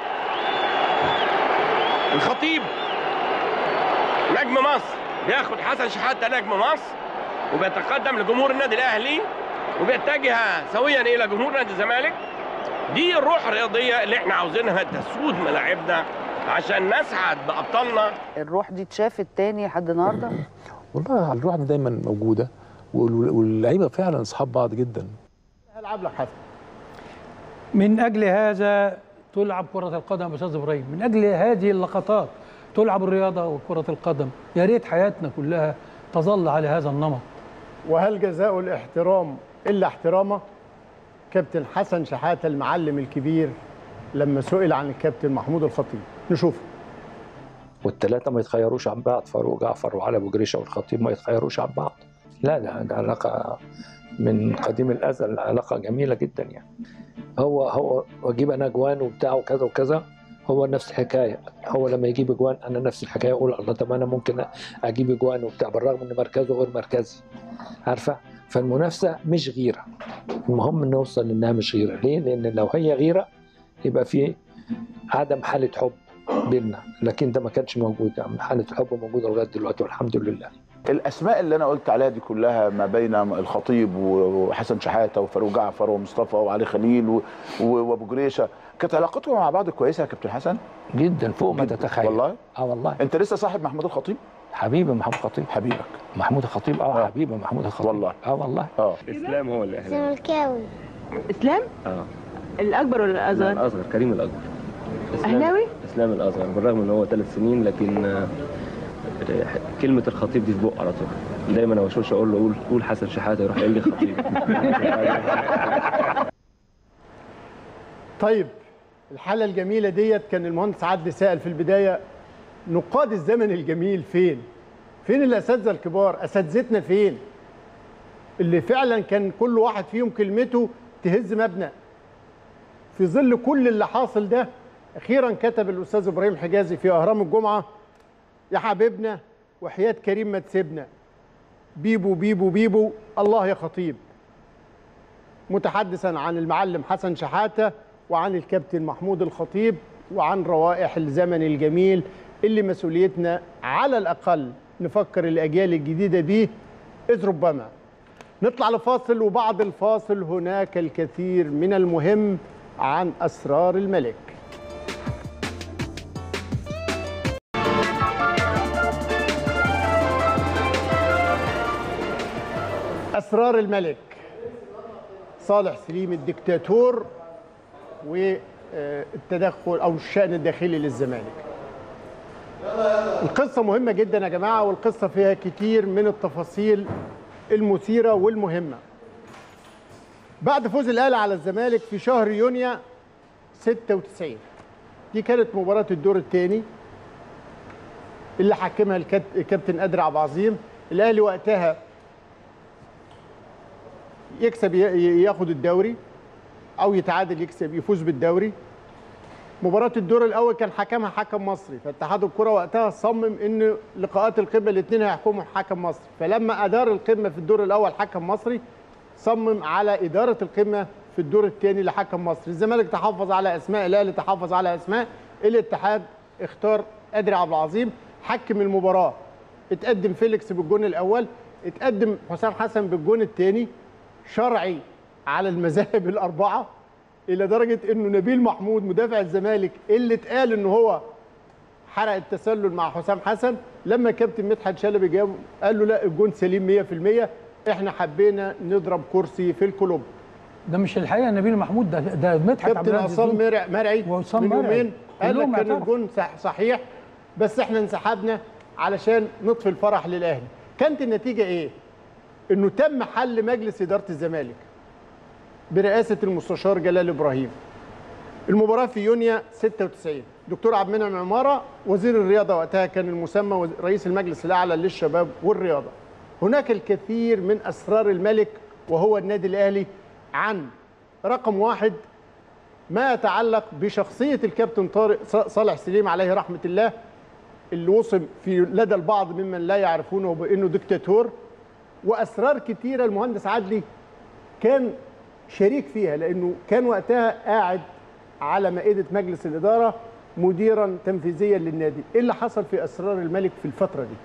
الخطيب نجم مصر بياخد حسن شحاتة نجم مصر وبيتقدم لجمهور النادي الأهلي وبيتجه سويا إلى جمهور نادي الزمالك دي الروح الرياضية اللي احنا عاوزينها تسود ملاعبنا عشان نسعد بأبطالنا الروح دي اتشافت تاني لحد النهارده؟ والله الروح دي دايما موجوده وال- واللعيبه فعلا اصحاب بعض جدا هلعب لك حسن من اجل هذا تلعب كره القدم يا استاذ ابراهيم من اجل هذه اللقطات تلعب الرياضه وكره القدم يا ريت حياتنا كلها تظل على هذا النمط وهل جزاء الاحترام الا احترامه كابتن حسن شحاته المعلم الكبير لما سئل عن الكابتن محمود الخطيب نشوفه والثلاثه ما يتخيروش عن بعض فاروق جعفر وعلي ابو جريشه والخطيب ما يتخيروش عن بعض لا ده, ده علاقه من قديم الازل علاقه جميله جدا يعني هو هو واجيب انا اجوان وبتاع وكذا وكذا هو نفس الحكايه هو لما يجيب اجوان انا نفس الحكايه اقول الله طب انا ممكن اجيب اجوان وبتاع بالرغم ان مركزه غير مركزي عارفه فالمنافسه مش غيره المهم نوصل انها مش غيره ليه لان لو هي غيره يبقى في عدم حاله حب بيننا لكن ده ما كانش موجود يعني حاله الحب موجوده لغايه دلوقتي والحمد لله الاسماء اللي انا قلت عليها دي كلها ما بين الخطيب وحسن شحاته وفاروق جعفر ومصطفى وعلي خليل و- و- وابو جريشه كانت علاقتهم مع بعض كويسه يا كابتن حسن جدا فوق ما تتخيل والله اه والله انت لسه صاحب محمود الخطيب حبيبي محمود الخطيب حبيبك محمود الخطيب اه حبيبي محمود الخطيب والله اه والله اه اسلام هو اللي زملكاوي اسلام اه الاكبر ولا لا الاصغر الاصغر كريم الاكبر إسلام- أهلاوي؟ اسلام الاصغر بالرغم ان هو ثلاث سنين لكن آه، آه، كلمه الخطيب دي في بقه على طول دايما ما بشوفش اقول له قول قول حسن شحاته يروح قايل لي خطيب طيب الحالة الجميلة ديت كان المهندس عدلي سائل في البداية نقاد الزمن الجميل فين؟ فين الأساتذة الكبار؟ أساتذتنا فين؟ اللي فعلا كان كل واحد فيهم كلمته تهز مبنى في ظل كل اللي حاصل ده أخيرا كتب الأستاذ إبراهيم حجازي في أهرام الجمعة يا حبيبنا وحياة كريم ما تسيبنا بيبو بيبو بيبو الله يا خطيب متحدثا عن المعلم حسن شحاتة وعن الكابتن محمود الخطيب وعن روائح الزمن الجميل اللي مسؤوليتنا على الأقل نفكر الأجيال الجديدة بيه إذ ربما نطلع لفاصل وبعد الفاصل هناك الكثير من المهم عن أسرار الملك أسرار الملك صالح سليم الدكتاتور والتدخل أو الشأن الداخلي للزمالك القصة مهمة جدا يا جماعة والقصة فيها كتير من التفاصيل المثيرة والمهمة بعد فوز الأهلي على الزمالك في شهر يونيو 96 دي كانت مباراة الدور الثاني اللي حكمها الكت- الكابتن قادر عبد العظيم الأهلي وقتها يكسب ي- ي- ياخد الدوري او يتعادل يكسب يفوز بالدوري مباراة الدور الأول كان حكمها حكم مصري فاتحاد الكرة وقتها صمم إن لقاءات القمة الاثنين هيحكموا حكم مصري فلما أدار القمة في الدور الأول حكم مصري صمم على إدارة القمة في الدور الثاني لحكم مصري الزمالك تحفظ على أسماء الأهلي تحفظ على أسماء الاتحاد اختار قادر عبد العظيم حكم المباراة اتقدم فيليكس بالجون الأول اتقدم حسام حسن بالجون الثاني شرعي على المذاهب الأربعة الى درجه انه نبيل محمود مدافع الزمالك اللي اتقال ان هو حرق التسلل مع حسام حسن لما كابتن مدحت شلبي جاب قال له لا الجون سليم 100% احنا حبينا نضرب كرسي في الكلوب ده مش الحقيقه نبيل محمود ده ده مدحت عبد كابتن العزيز عصام دول. مرع مرعي وعصام من مرعي. يومين قال لك كلهم كان اعترفوا. الجون صح- صحيح بس احنا انسحبنا علشان نطفي الفرح للاهلي كانت النتيجه ايه انه تم حل مجلس اداره الزمالك برئاسه المستشار جلال ابراهيم المباراه في يونيو 96 دكتور عبد المنعم عماره وزير الرياضه وقتها كان المسمى وز- رئيس المجلس الاعلى للشباب والرياضه هناك الكثير من اسرار الملك وهو النادي الاهلي عن رقم واحد ما يتعلق بشخصيه الكابتن طارق ص- صالح سليم عليه رحمه الله اللي وصف في لدى البعض ممن لا يعرفونه بانه دكتاتور واسرار كتيره المهندس عدلي كان شريك فيها لانه كان وقتها قاعد على مائده مجلس الاداره مديرا تنفيذيا للنادي ايه اللي حصل في اسرار الملك في الفتره دي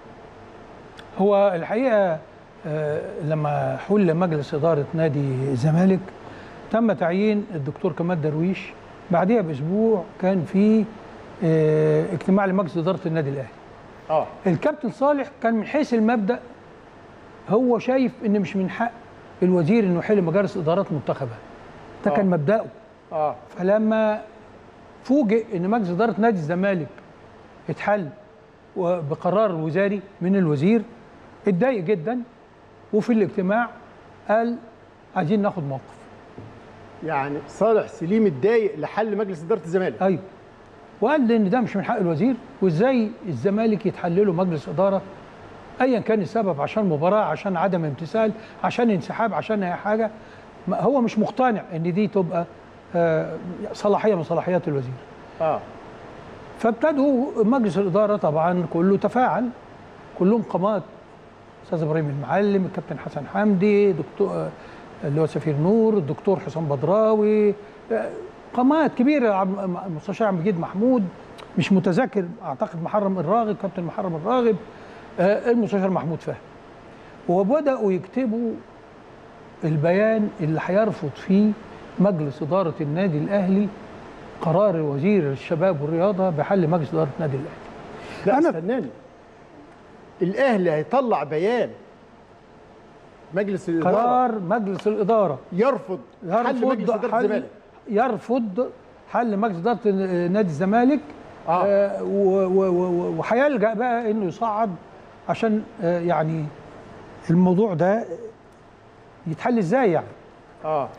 هو الحقيقه آه، لما حل مجلس اداره نادي الزمالك تم تعيين الدكتور كمال درويش بعدها باسبوع كان في آه، اجتماع لمجلس اداره النادي الاهلي اه الكابتن صالح كان من حيث المبدا هو شايف ان مش من حق الوزير انه يحل مجالس ادارات منتخبه ده كان مبداه اه فلما فوجئ ان مجلس اداره نادي الزمالك اتحل و- بقرار وزاري من الوزير اتضايق جدا وفي الاجتماع قال عايزين ناخد موقف يعني صالح سليم اتضايق لحل مجلس اداره الزمالك ايوه وقال ان ده مش من حق الوزير وازاي الزمالك يتحلله مجلس اداره ايا كان السبب عشان مباراه عشان عدم امتثال عشان انسحاب عشان اي حاجه ما- هو مش مقتنع ان دي تبقى آه، صلاحيه من صلاحيات الوزير اه فابتدوا مجلس الاداره طبعا كله تفاعل كلهم قامات استاذ ابراهيم المعلم الكابتن حسن حمدي دكتور آه، اللي هو سفير نور الدكتور حسام بدراوي آه، قامات كبيره عم- المستشار عبد المجيد محمود مش متذكر اعتقد محرم الراغب كابتن محرم الراغب آه، المستشار محمود فهمي وبداوا يكتبوا البيان اللي هيرفض فيه مجلس اداره النادي الاهلي قرار وزير الشباب والرياضه بحل مجلس اداره النادي الاهلي لا استناني الاهلي هيطلع بيان مجلس الاداره قرار مجلس الاداره يرفض حل مجلس اداره حل- الزمالك يرفض حل مجلس اداره نادي الزمالك آه. و- و- و- وهيلجا بقى انه يصعد عشان آه يعني الموضوع ده يتحل ازاي يعني اه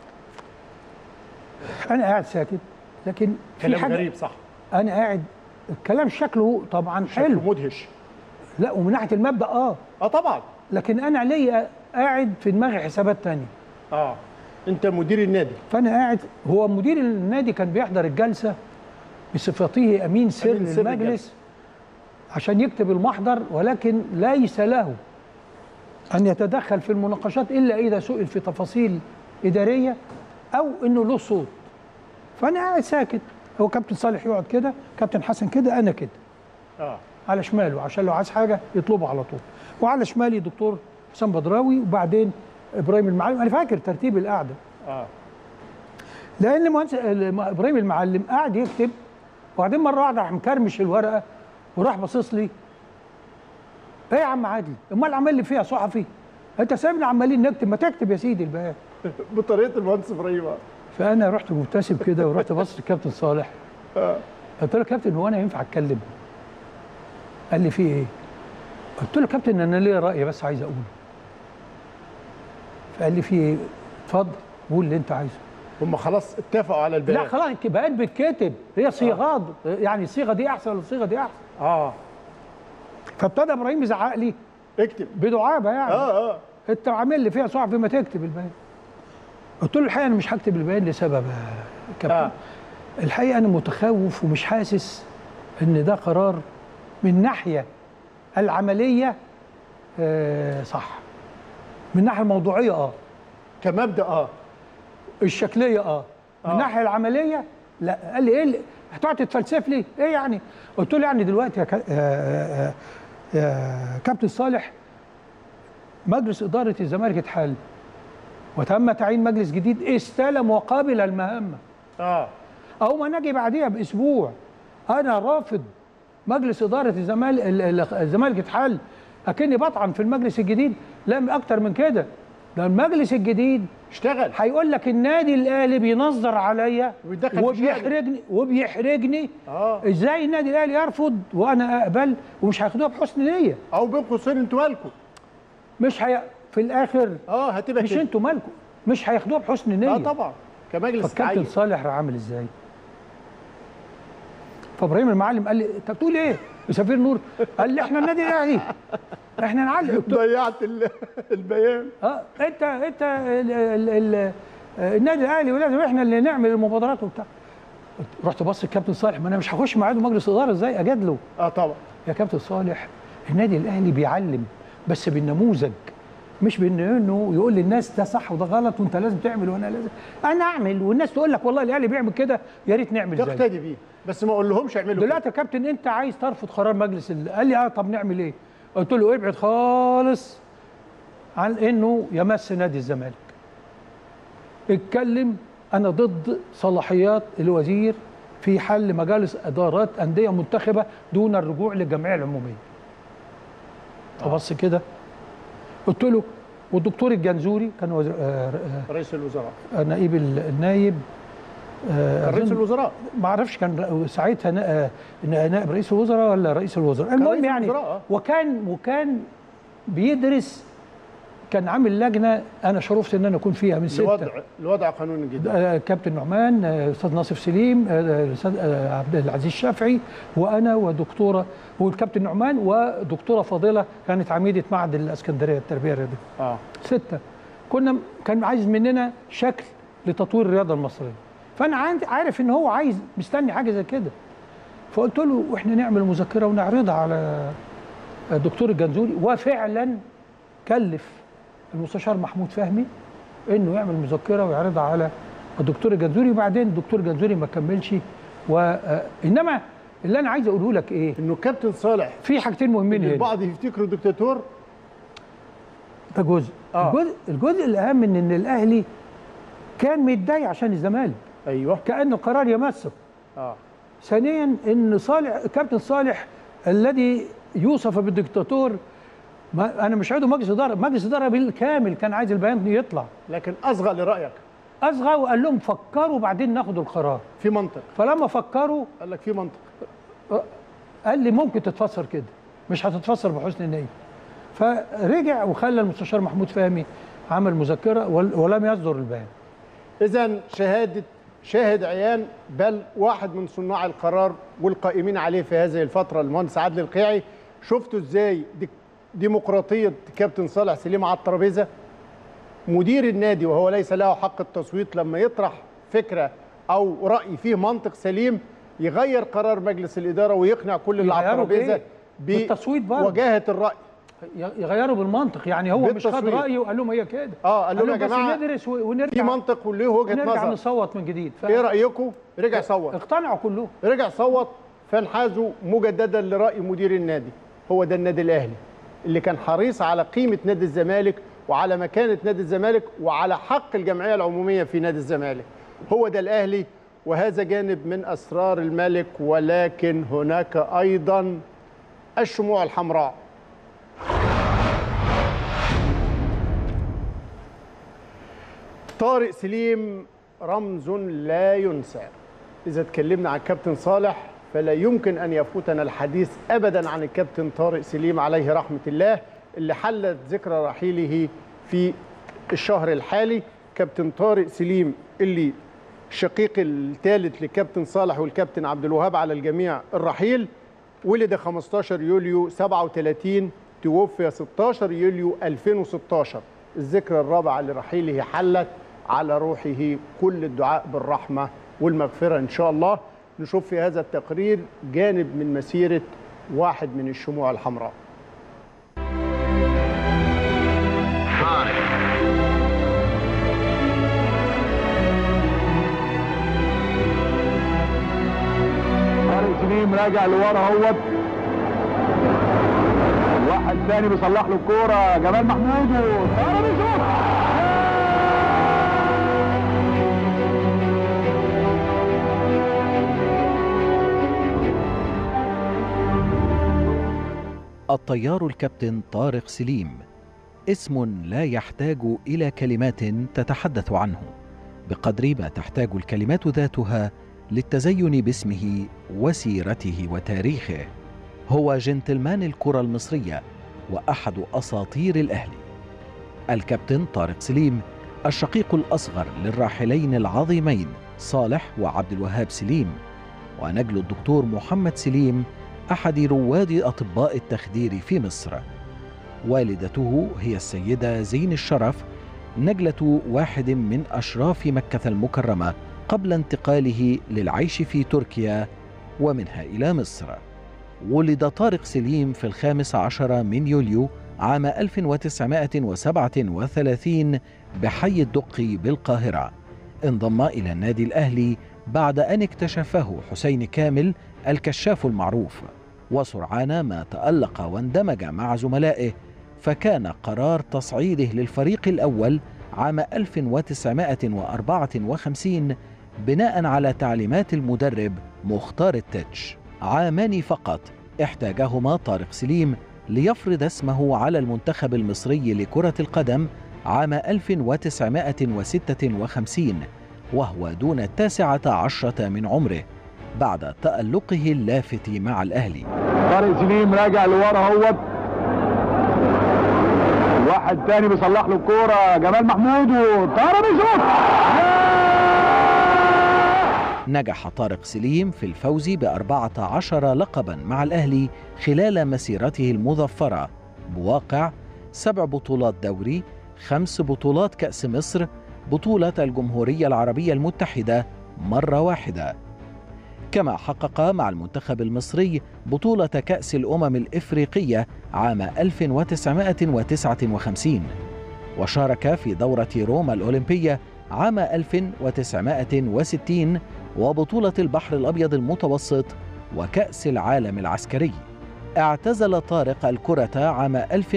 انا قاعد ساكت لكن في كلام حاجه غريب صح انا قاعد الكلام شكله طبعا حلو مدهش لا ومن ناحيه المبدا اه اه طبعا لكن انا ليا قاعد في دماغي حسابات تانية اه انت مدير النادي فانا قاعد هو مدير النادي كان بيحضر الجلسه بصفته امين سر أمين سر للمجلس الجلسة. عشان يكتب المحضر ولكن ليس له ان يتدخل في المناقشات الا اذا سئل في تفاصيل اداريه او انه له صوت فانا قاعد ساكت هو كابتن صالح يقعد كده كابتن حسن كده انا كده اه على شماله عشان لو عايز حاجه يطلبه على طول وعلى شمالي دكتور حسام بدراوي وبعدين ابراهيم المعلم انا فاكر ترتيب القعده اه لان مهندس الم- ابراهيم المعلم قاعد يكتب وبعدين مره واحده راح مكرمش الورقه وراح باصص لي ايه يا عم عادل امال عمال لي فيها صحفي انت سايبنا عمالين نكتب ما تكتب يا سيدي البيان بطريقه المهندس ابراهيم آه. فانا رحت مبتسم كده ورحت بص للكابتن صالح اه قلت له يا كابتن هو انا ينفع اتكلم قال لي في ايه قلت له يا كابتن انا ليا راي بس عايز اقوله فقال لي في ايه اتفضل قول اللي انت عايزه هم خلاص اتفقوا على البيان لا خلاص بقت بالكتب هي صيغات يعني الصيغه دي احسن ولا الصيغه دي احسن اه فابتدى ابراهيم يزعق لي اكتب بدعابه يعني اه اه انت عامل لي فيها صحفي ما تكتب البيان قلت له الحقيقه انا مش هكتب البيان لسبب يا كابتن آه. آه. الحقيقه انا متخوف ومش حاسس ان ده قرار من الناحيه العمليه آه صح من الناحيه الموضوعيه اه كمبدا اه الشكليه اه من الناحيه العمليه لا قال لي ايه اللي- هتقعد تتفلسف لي ايه يعني قلت له يعني دلوقتي يا, كا... يا... يا... يا كابتن صالح مجلس اداره الزمالك اتحل وتم تعيين مجلس جديد استلم وقابل المهمه اه او ما نجي بعديها باسبوع انا رافض مجلس اداره الزمالك ال- ال- الزمالك اتحل اكني بطعن في المجلس الجديد لا اكتر من كده ده المجلس الجديد اشتغل هيقول لك النادي الاهلي بينظر عليا ويدخل في وبيحرجني وبيحرجني اه ازاي النادي الاهلي يرفض وانا اقبل ومش هياخدوها بحسن نيه او بين قوسين انتوا مالكم مش هي في الاخر اه هتبقى مش كده. انتوا مالكم مش هياخدوها بحسن نيه اه طبعا كمجلس فالكابتن تعيين صالح راح عامل ازاي؟ فابراهيم المعلم قال لي انت بتقول ايه؟ سفير نور قال لي احنا النادي الاهلي احنا نعلق قلت له ضيعت ال- البيان اه انت انت ال ال ال النادي الاهلي ولازم احنا اللي نعمل المبادرات وبتاع رحت بص الكابتن صالح ما انا مش هخش معاه مجلس اداره ازاي اجادله اه طبعا يا كابتن صالح النادي الاهلي بيعلم بس بالنموذج مش بانه يقول للناس ده صح وده غلط وانت لازم تعمل وانا لازم انا اعمل والناس تقول لك والله الاهلي بيعمل كده يا ريت نعمل زيه تقتدي بيه بس ما اقول لهمش اعملوا دلوقتي يا كابتن انت عايز ترفض قرار مجلس ال... قال لي اه طب نعمل ايه؟ قلت له ابعد خالص عن انه يمس نادي الزمالك. اتكلم انا ضد صلاحيات الوزير في حل مجالس ادارات انديه منتخبه دون الرجوع للجمعيه العموميه. فبص كده قلت له والدكتور الجنزوري كان وزير آه آه رئيس الوزراء آه نائب ال- النايب آه كان رئيس أظن- الوزراء ما اعرفش كان ساعتها نا- آه، نائب رئيس الوزراء ولا رئيس الوزراء المهم رئيس يعني الوزراء، آه. وكان وكان بيدرس كان عامل لجنه انا شرفت ان انا اكون فيها من سته لوضع لوضع قانون جديد آه، كابتن نعمان آه، استاذ ناصف سليم آه، الاستاذ آه، عبد العزيز الشافعي وانا ودكتوره والكابتن نعمان ودكتوره فاضله كانت عميده معهد الاسكندريه التربيه الرياضيه اه سته كنا كان عايز مننا شكل لتطوير الرياضه المصريه فانا عندي عارف ان هو عايز مستني حاجه زي كده فقلت له واحنا نعمل مذكره ونعرضها على الدكتور الجنزوري وفعلا كلف المستشار محمود فهمي انه يعمل مذكره ويعرضها على الدكتور الجنزوري وبعدين الدكتور الجنزوري ما كملش وانما اللي انا عايز اقوله لك ايه انه كابتن صالح في حاجتين مهمين هنا البعض يفتكروا دكتاتور ده جزء آه. الجزء الجزء الاهم ان ان الاهلي كان متضايق عشان الزمالك ايوه كان القرار يمسه اه ثانيا ان صالح كابتن صالح الذي يوصف بالدكتاتور ما انا مش عضو مجلس اداره مجلس اداره بالكامل كان عايز البيان يطلع لكن اصغى لرايك اصغى وقال لهم فكروا وبعدين ناخد القرار في منطق فلما فكروا قال لك في منطق قال لي ممكن تتفسر كده مش هتتفسر بحسن النيه فرجع وخلى المستشار محمود فهمي عمل مذكره ول- ولم يصدر البيان اذا شهاده شاهد عيان بل واحد من صناع القرار والقائمين عليه في هذه الفتره المهندس عادل القيعي شفتوا ازاي دي- ديمقراطيه كابتن صالح سليم على الترابيزه مدير النادي وهو ليس له حق التصويت لما يطرح فكره او راي فيه منطق سليم يغير قرار مجلس الاداره ويقنع كل اللي على يغيروا الترابيزه بإيه؟ بالتصويت برضه. وجاهه الراي يغيروا بالمنطق يعني هو مش خد بالتصويت. رايه وقال لهم هي كده اه قال لهم يا بس جماعه ندرس و- ونرجع في منطق وله وجهه ونرجع نظر نصوت من جديد ف... ايه رايكم رجع صوت اقتنعوا كلهم رجع صوت فانحازوا مجددا لراي مدير النادي هو ده النادي الاهلي اللي كان حريص على قيمه نادي الزمالك وعلى مكانه نادي الزمالك وعلى حق الجمعيه العموميه في نادي الزمالك هو ده الاهلي وهذا جانب من اسرار الملك ولكن هناك ايضا الشموع الحمراء طارق سليم رمز لا ينسى إذا اتكلمنا عن كابتن صالح فلا يمكن أن يفوتنا الحديث أبدا عن الكابتن طارق سليم عليه رحمة الله اللي حلت ذكرى رحيله في الشهر الحالي كابتن طارق سليم اللي الشقيق الثالث لكابتن صالح والكابتن عبد الوهاب على الجميع الرحيل ولد 15 يوليو 37 توفي 16 يوليو 2016 الذكرى الرابعة لرحيله حلت على روحه كل الدعاء بالرحمة والمغفرة إن شاء الله نشوف في هذا التقرير جانب من مسيرة واحد من الشموع الحمراء طارق سليم راجع لورا اهوت واحد تاني بيصلح له الكوره جمال محمود وطارق بيشوط الطيار الكابتن طارق سليم اسم لا يحتاج الى كلمات تتحدث عنه بقدر ما تحتاج الكلمات ذاتها للتزين باسمه وسيرته وتاريخه هو جنتلمان الكره المصريه واحد اساطير الاهلي الكابتن طارق سليم الشقيق الاصغر للراحلين العظيمين صالح وعبد الوهاب سليم ونجل الدكتور محمد سليم احد رواد اطباء التخدير في مصر والدته هي السيده زين الشرف نجله واحد من اشراف مكه المكرمه قبل انتقاله للعيش في تركيا ومنها الى مصر ولد طارق سليم في الخامس عشر من يوليو عام 1937 بحي الدقي بالقاهرة انضم إلى النادي الأهلي بعد أن اكتشفه حسين كامل الكشاف المعروف وسرعان ما تألق واندمج مع زملائه فكان قرار تصعيده للفريق الأول عام 1954 بناء على تعليمات المدرب مختار التتش عامان فقط احتاجهما طارق سليم ليفرض اسمه على المنتخب المصري لكرة القدم عام 1956 وهو دون التاسعة عشرة من عمره بعد تألقه اللافت مع الأهلي طارق سليم راجع لورا اهوت واحد تاني بيصلح له الكوره جمال محمود وطارق بيشوط نجح طارق سليم في الفوز بأربعة عشر لقبا مع الأهلي خلال مسيرته المظفرة بواقع سبع بطولات دوري خمس بطولات كأس مصر بطولة الجمهورية العربية المتحدة مرة واحدة كما حقق مع المنتخب المصري بطولة كأس الأمم الإفريقية عام 1959 وشارك في دورة روما الأولمبية عام 1960 وبطولة البحر الأبيض المتوسط وكأس العالم العسكري اعتزل طارق الكرة عام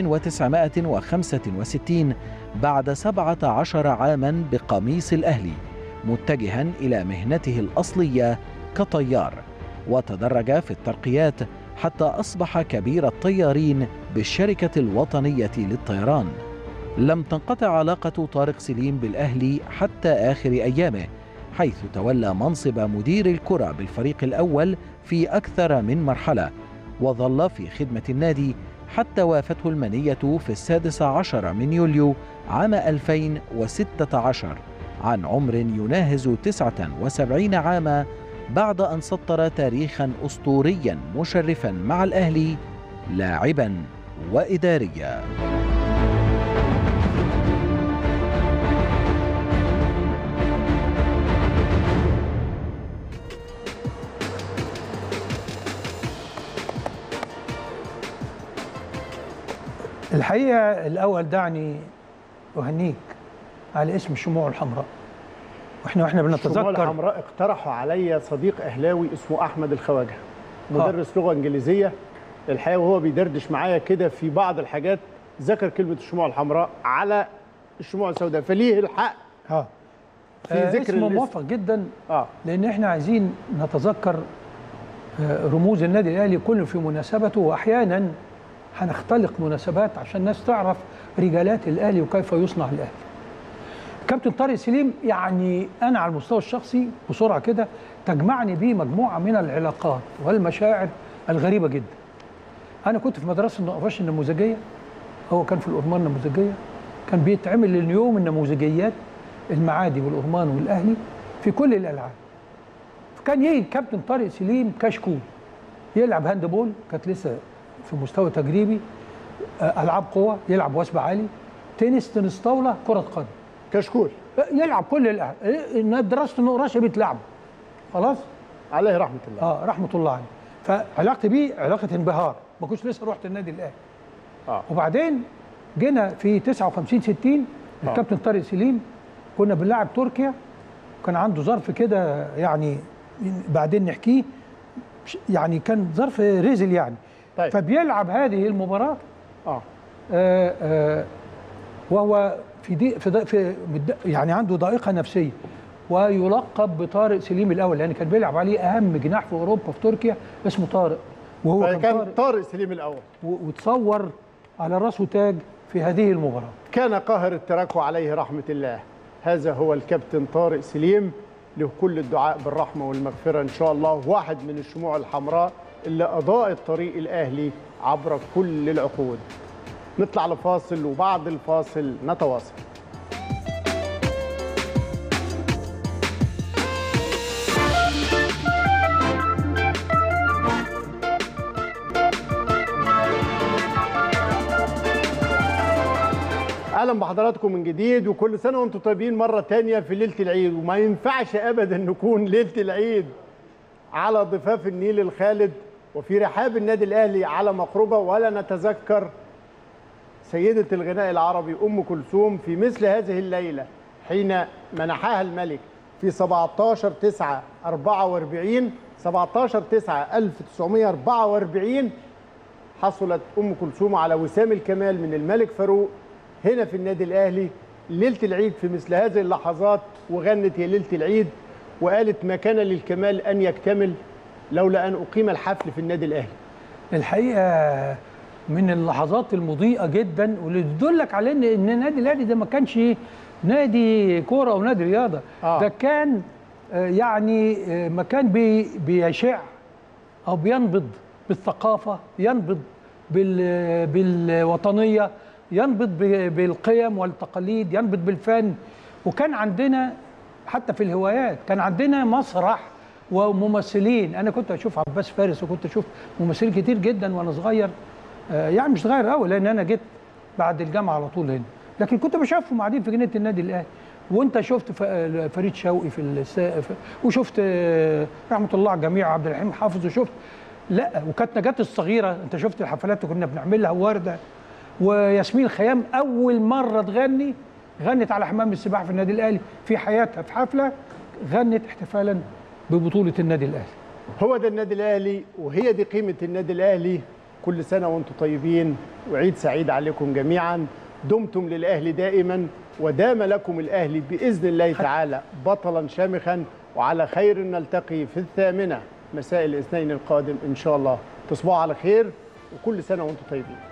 1965 بعد 17 عاما بقميص الأهلي متجها إلى مهنته الأصلية كطيار وتدرج في الترقيات حتى أصبح كبير الطيارين بالشركة الوطنية للطيران لم تنقطع علاقة طارق سليم بالأهلي حتى آخر أيامه حيث تولى منصب مدير الكرة بالفريق الأول في أكثر من مرحلة وظل في خدمة النادي حتى وافته المنية في السادس عشر من يوليو عام 2016 عن عمر يناهز 79 عاما بعد أن سطر تاريخا أسطوريا مشرفا مع الأهلي لاعبا وإداريا الحقيقه الاول دعني اهنيك على اسم الشموع الحمراء واحنا واحنا الشموع بنتذكر الحمراء اقترحوا عليا صديق اهلاوي اسمه احمد الخواجه مدرس لغه انجليزيه الحقيقه وهو بيدردش معايا كده في بعض الحاجات ذكر كلمه الشموع الحمراء على الشموع السوداء فليه الحق اه في آه، ذكر اسم الاسم. موفق جدا اه لان احنا عايزين نتذكر آه، رموز النادي الاهلي كله في مناسبته واحيانا هنختلق مناسبات عشان الناس تعرف رجالات الاهلي وكيف يصنع الاهلي. كابتن طارق سليم يعني انا على المستوى الشخصي بسرعه كده تجمعني بيه مجموعه من العلاقات والمشاعر الغريبه جدا. انا كنت في مدرسه النقفاش النموذجيه هو كان في الأورمان النموذجيه كان بيتعمل اليوم النموذجيات المعادي والأورمان والاهلي في كل الالعاب. فكان يجي كابتن طارق سليم كشكول يلعب هاند بول كانت لسه في مستوى تجريبي آه، العاب قوه يلعب وثب عالي تنس تنس طاوله كره قدم كشكول يلعب كل الالعاب إيه، دراسه النقراشه بتلعبه خلاص عليه رحمه الله اه رحمه الله عليه فعلاقتي بيه علاقه انبهار ما كنتش لسه رحت النادي الاهلي اه وبعدين جينا في 59 60 الكابتن طارق سليم كنا بنلعب تركيا كان عنده ظرف كده يعني بعدين نحكيه يعني كان ظرف رزل يعني طيب. فبيلعب هذه المباراه اه, آه, آه وهو في دي في, دي في مد- يعني عنده ضائقه نفسيه ويلقب بطارق سليم الاول لان كان بيلعب عليه اهم جناح في اوروبا في تركيا اسمه طارق وهو كان فكان طارق طارق سليم الاول و- وتصور على راسه تاج في هذه المباراه كان قاهر التراكو عليه رحمة الله هذا هو الكابتن طارق سليم له كل الدعاء بالرحمة والمغفرة إن شاء الله واحد من الشموع الحمراء اللي أضاءت طريق الأهلي عبر كل العقود نطلع لفاصل وبعد الفاصل نتواصل اهلا بحضراتكم من جديد وكل سنه وانتم طيبين مره تانية في ليله العيد وما ينفعش ابدا نكون ليله العيد على ضفاف النيل الخالد وفي رحاب النادي الاهلي على مقربه ولا نتذكر سيده الغناء العربي ام كلثوم في مثل هذه الليله حين منحها الملك في 17 9 44 17 9 1944 حصلت ام كلثوم على وسام الكمال من الملك فاروق هنا في النادي الاهلي ليله العيد في مثل هذه اللحظات وغنت يا ليله العيد وقالت ما كان للكمال ان يكتمل لولا ان اقيم الحفل في النادي الاهلي الحقيقه من اللحظات المضيئه جدا واللي تدلك على ان ان النادي الاهلي ده ما كانش نادي كوره او نادي رياضه آه. ده كان آه، يعني آه، مكان بي بيشع او بينبض بالثقافه ينبض بال بالوطنيه ينبض ب- بالقيم والتقاليد ينبض بالفن وكان عندنا حتى في الهوايات كان عندنا مسرح وممثلين انا كنت اشوف عباس فارس وكنت اشوف ممثلين كتير جدا وانا صغير آه، يعني مش صغير قوي لان انا جيت بعد الجامعه على طول هنا لكن كنت بشوفهم قاعدين في جنينه النادي الاهلي وانت شفت ف- فريد شوقي في السا... ف- وشفت آه، رحمه الله على الجميع عبد الحليم حافظ وشفت لا وكانت نجاة الصغيره انت شفت الحفلات اللي كنا بنعملها ورده وياسمين خيام اول مره تغني غنت على حمام السباحه في النادي الاهلي في حياتها في حفله غنت احتفالا ببطوله النادي الاهلي هو ده النادي الاهلي وهي دي قيمه النادي الاهلي كل سنه وانتم طيبين وعيد سعيد عليكم جميعا دمتم للاهلي دائما ودام لكم الاهلي باذن الله تعالى بطلا شامخا وعلى خير نلتقي في الثامنه مساء الاثنين القادم ان شاء الله تصبحوا على خير وكل سنه وانتم طيبين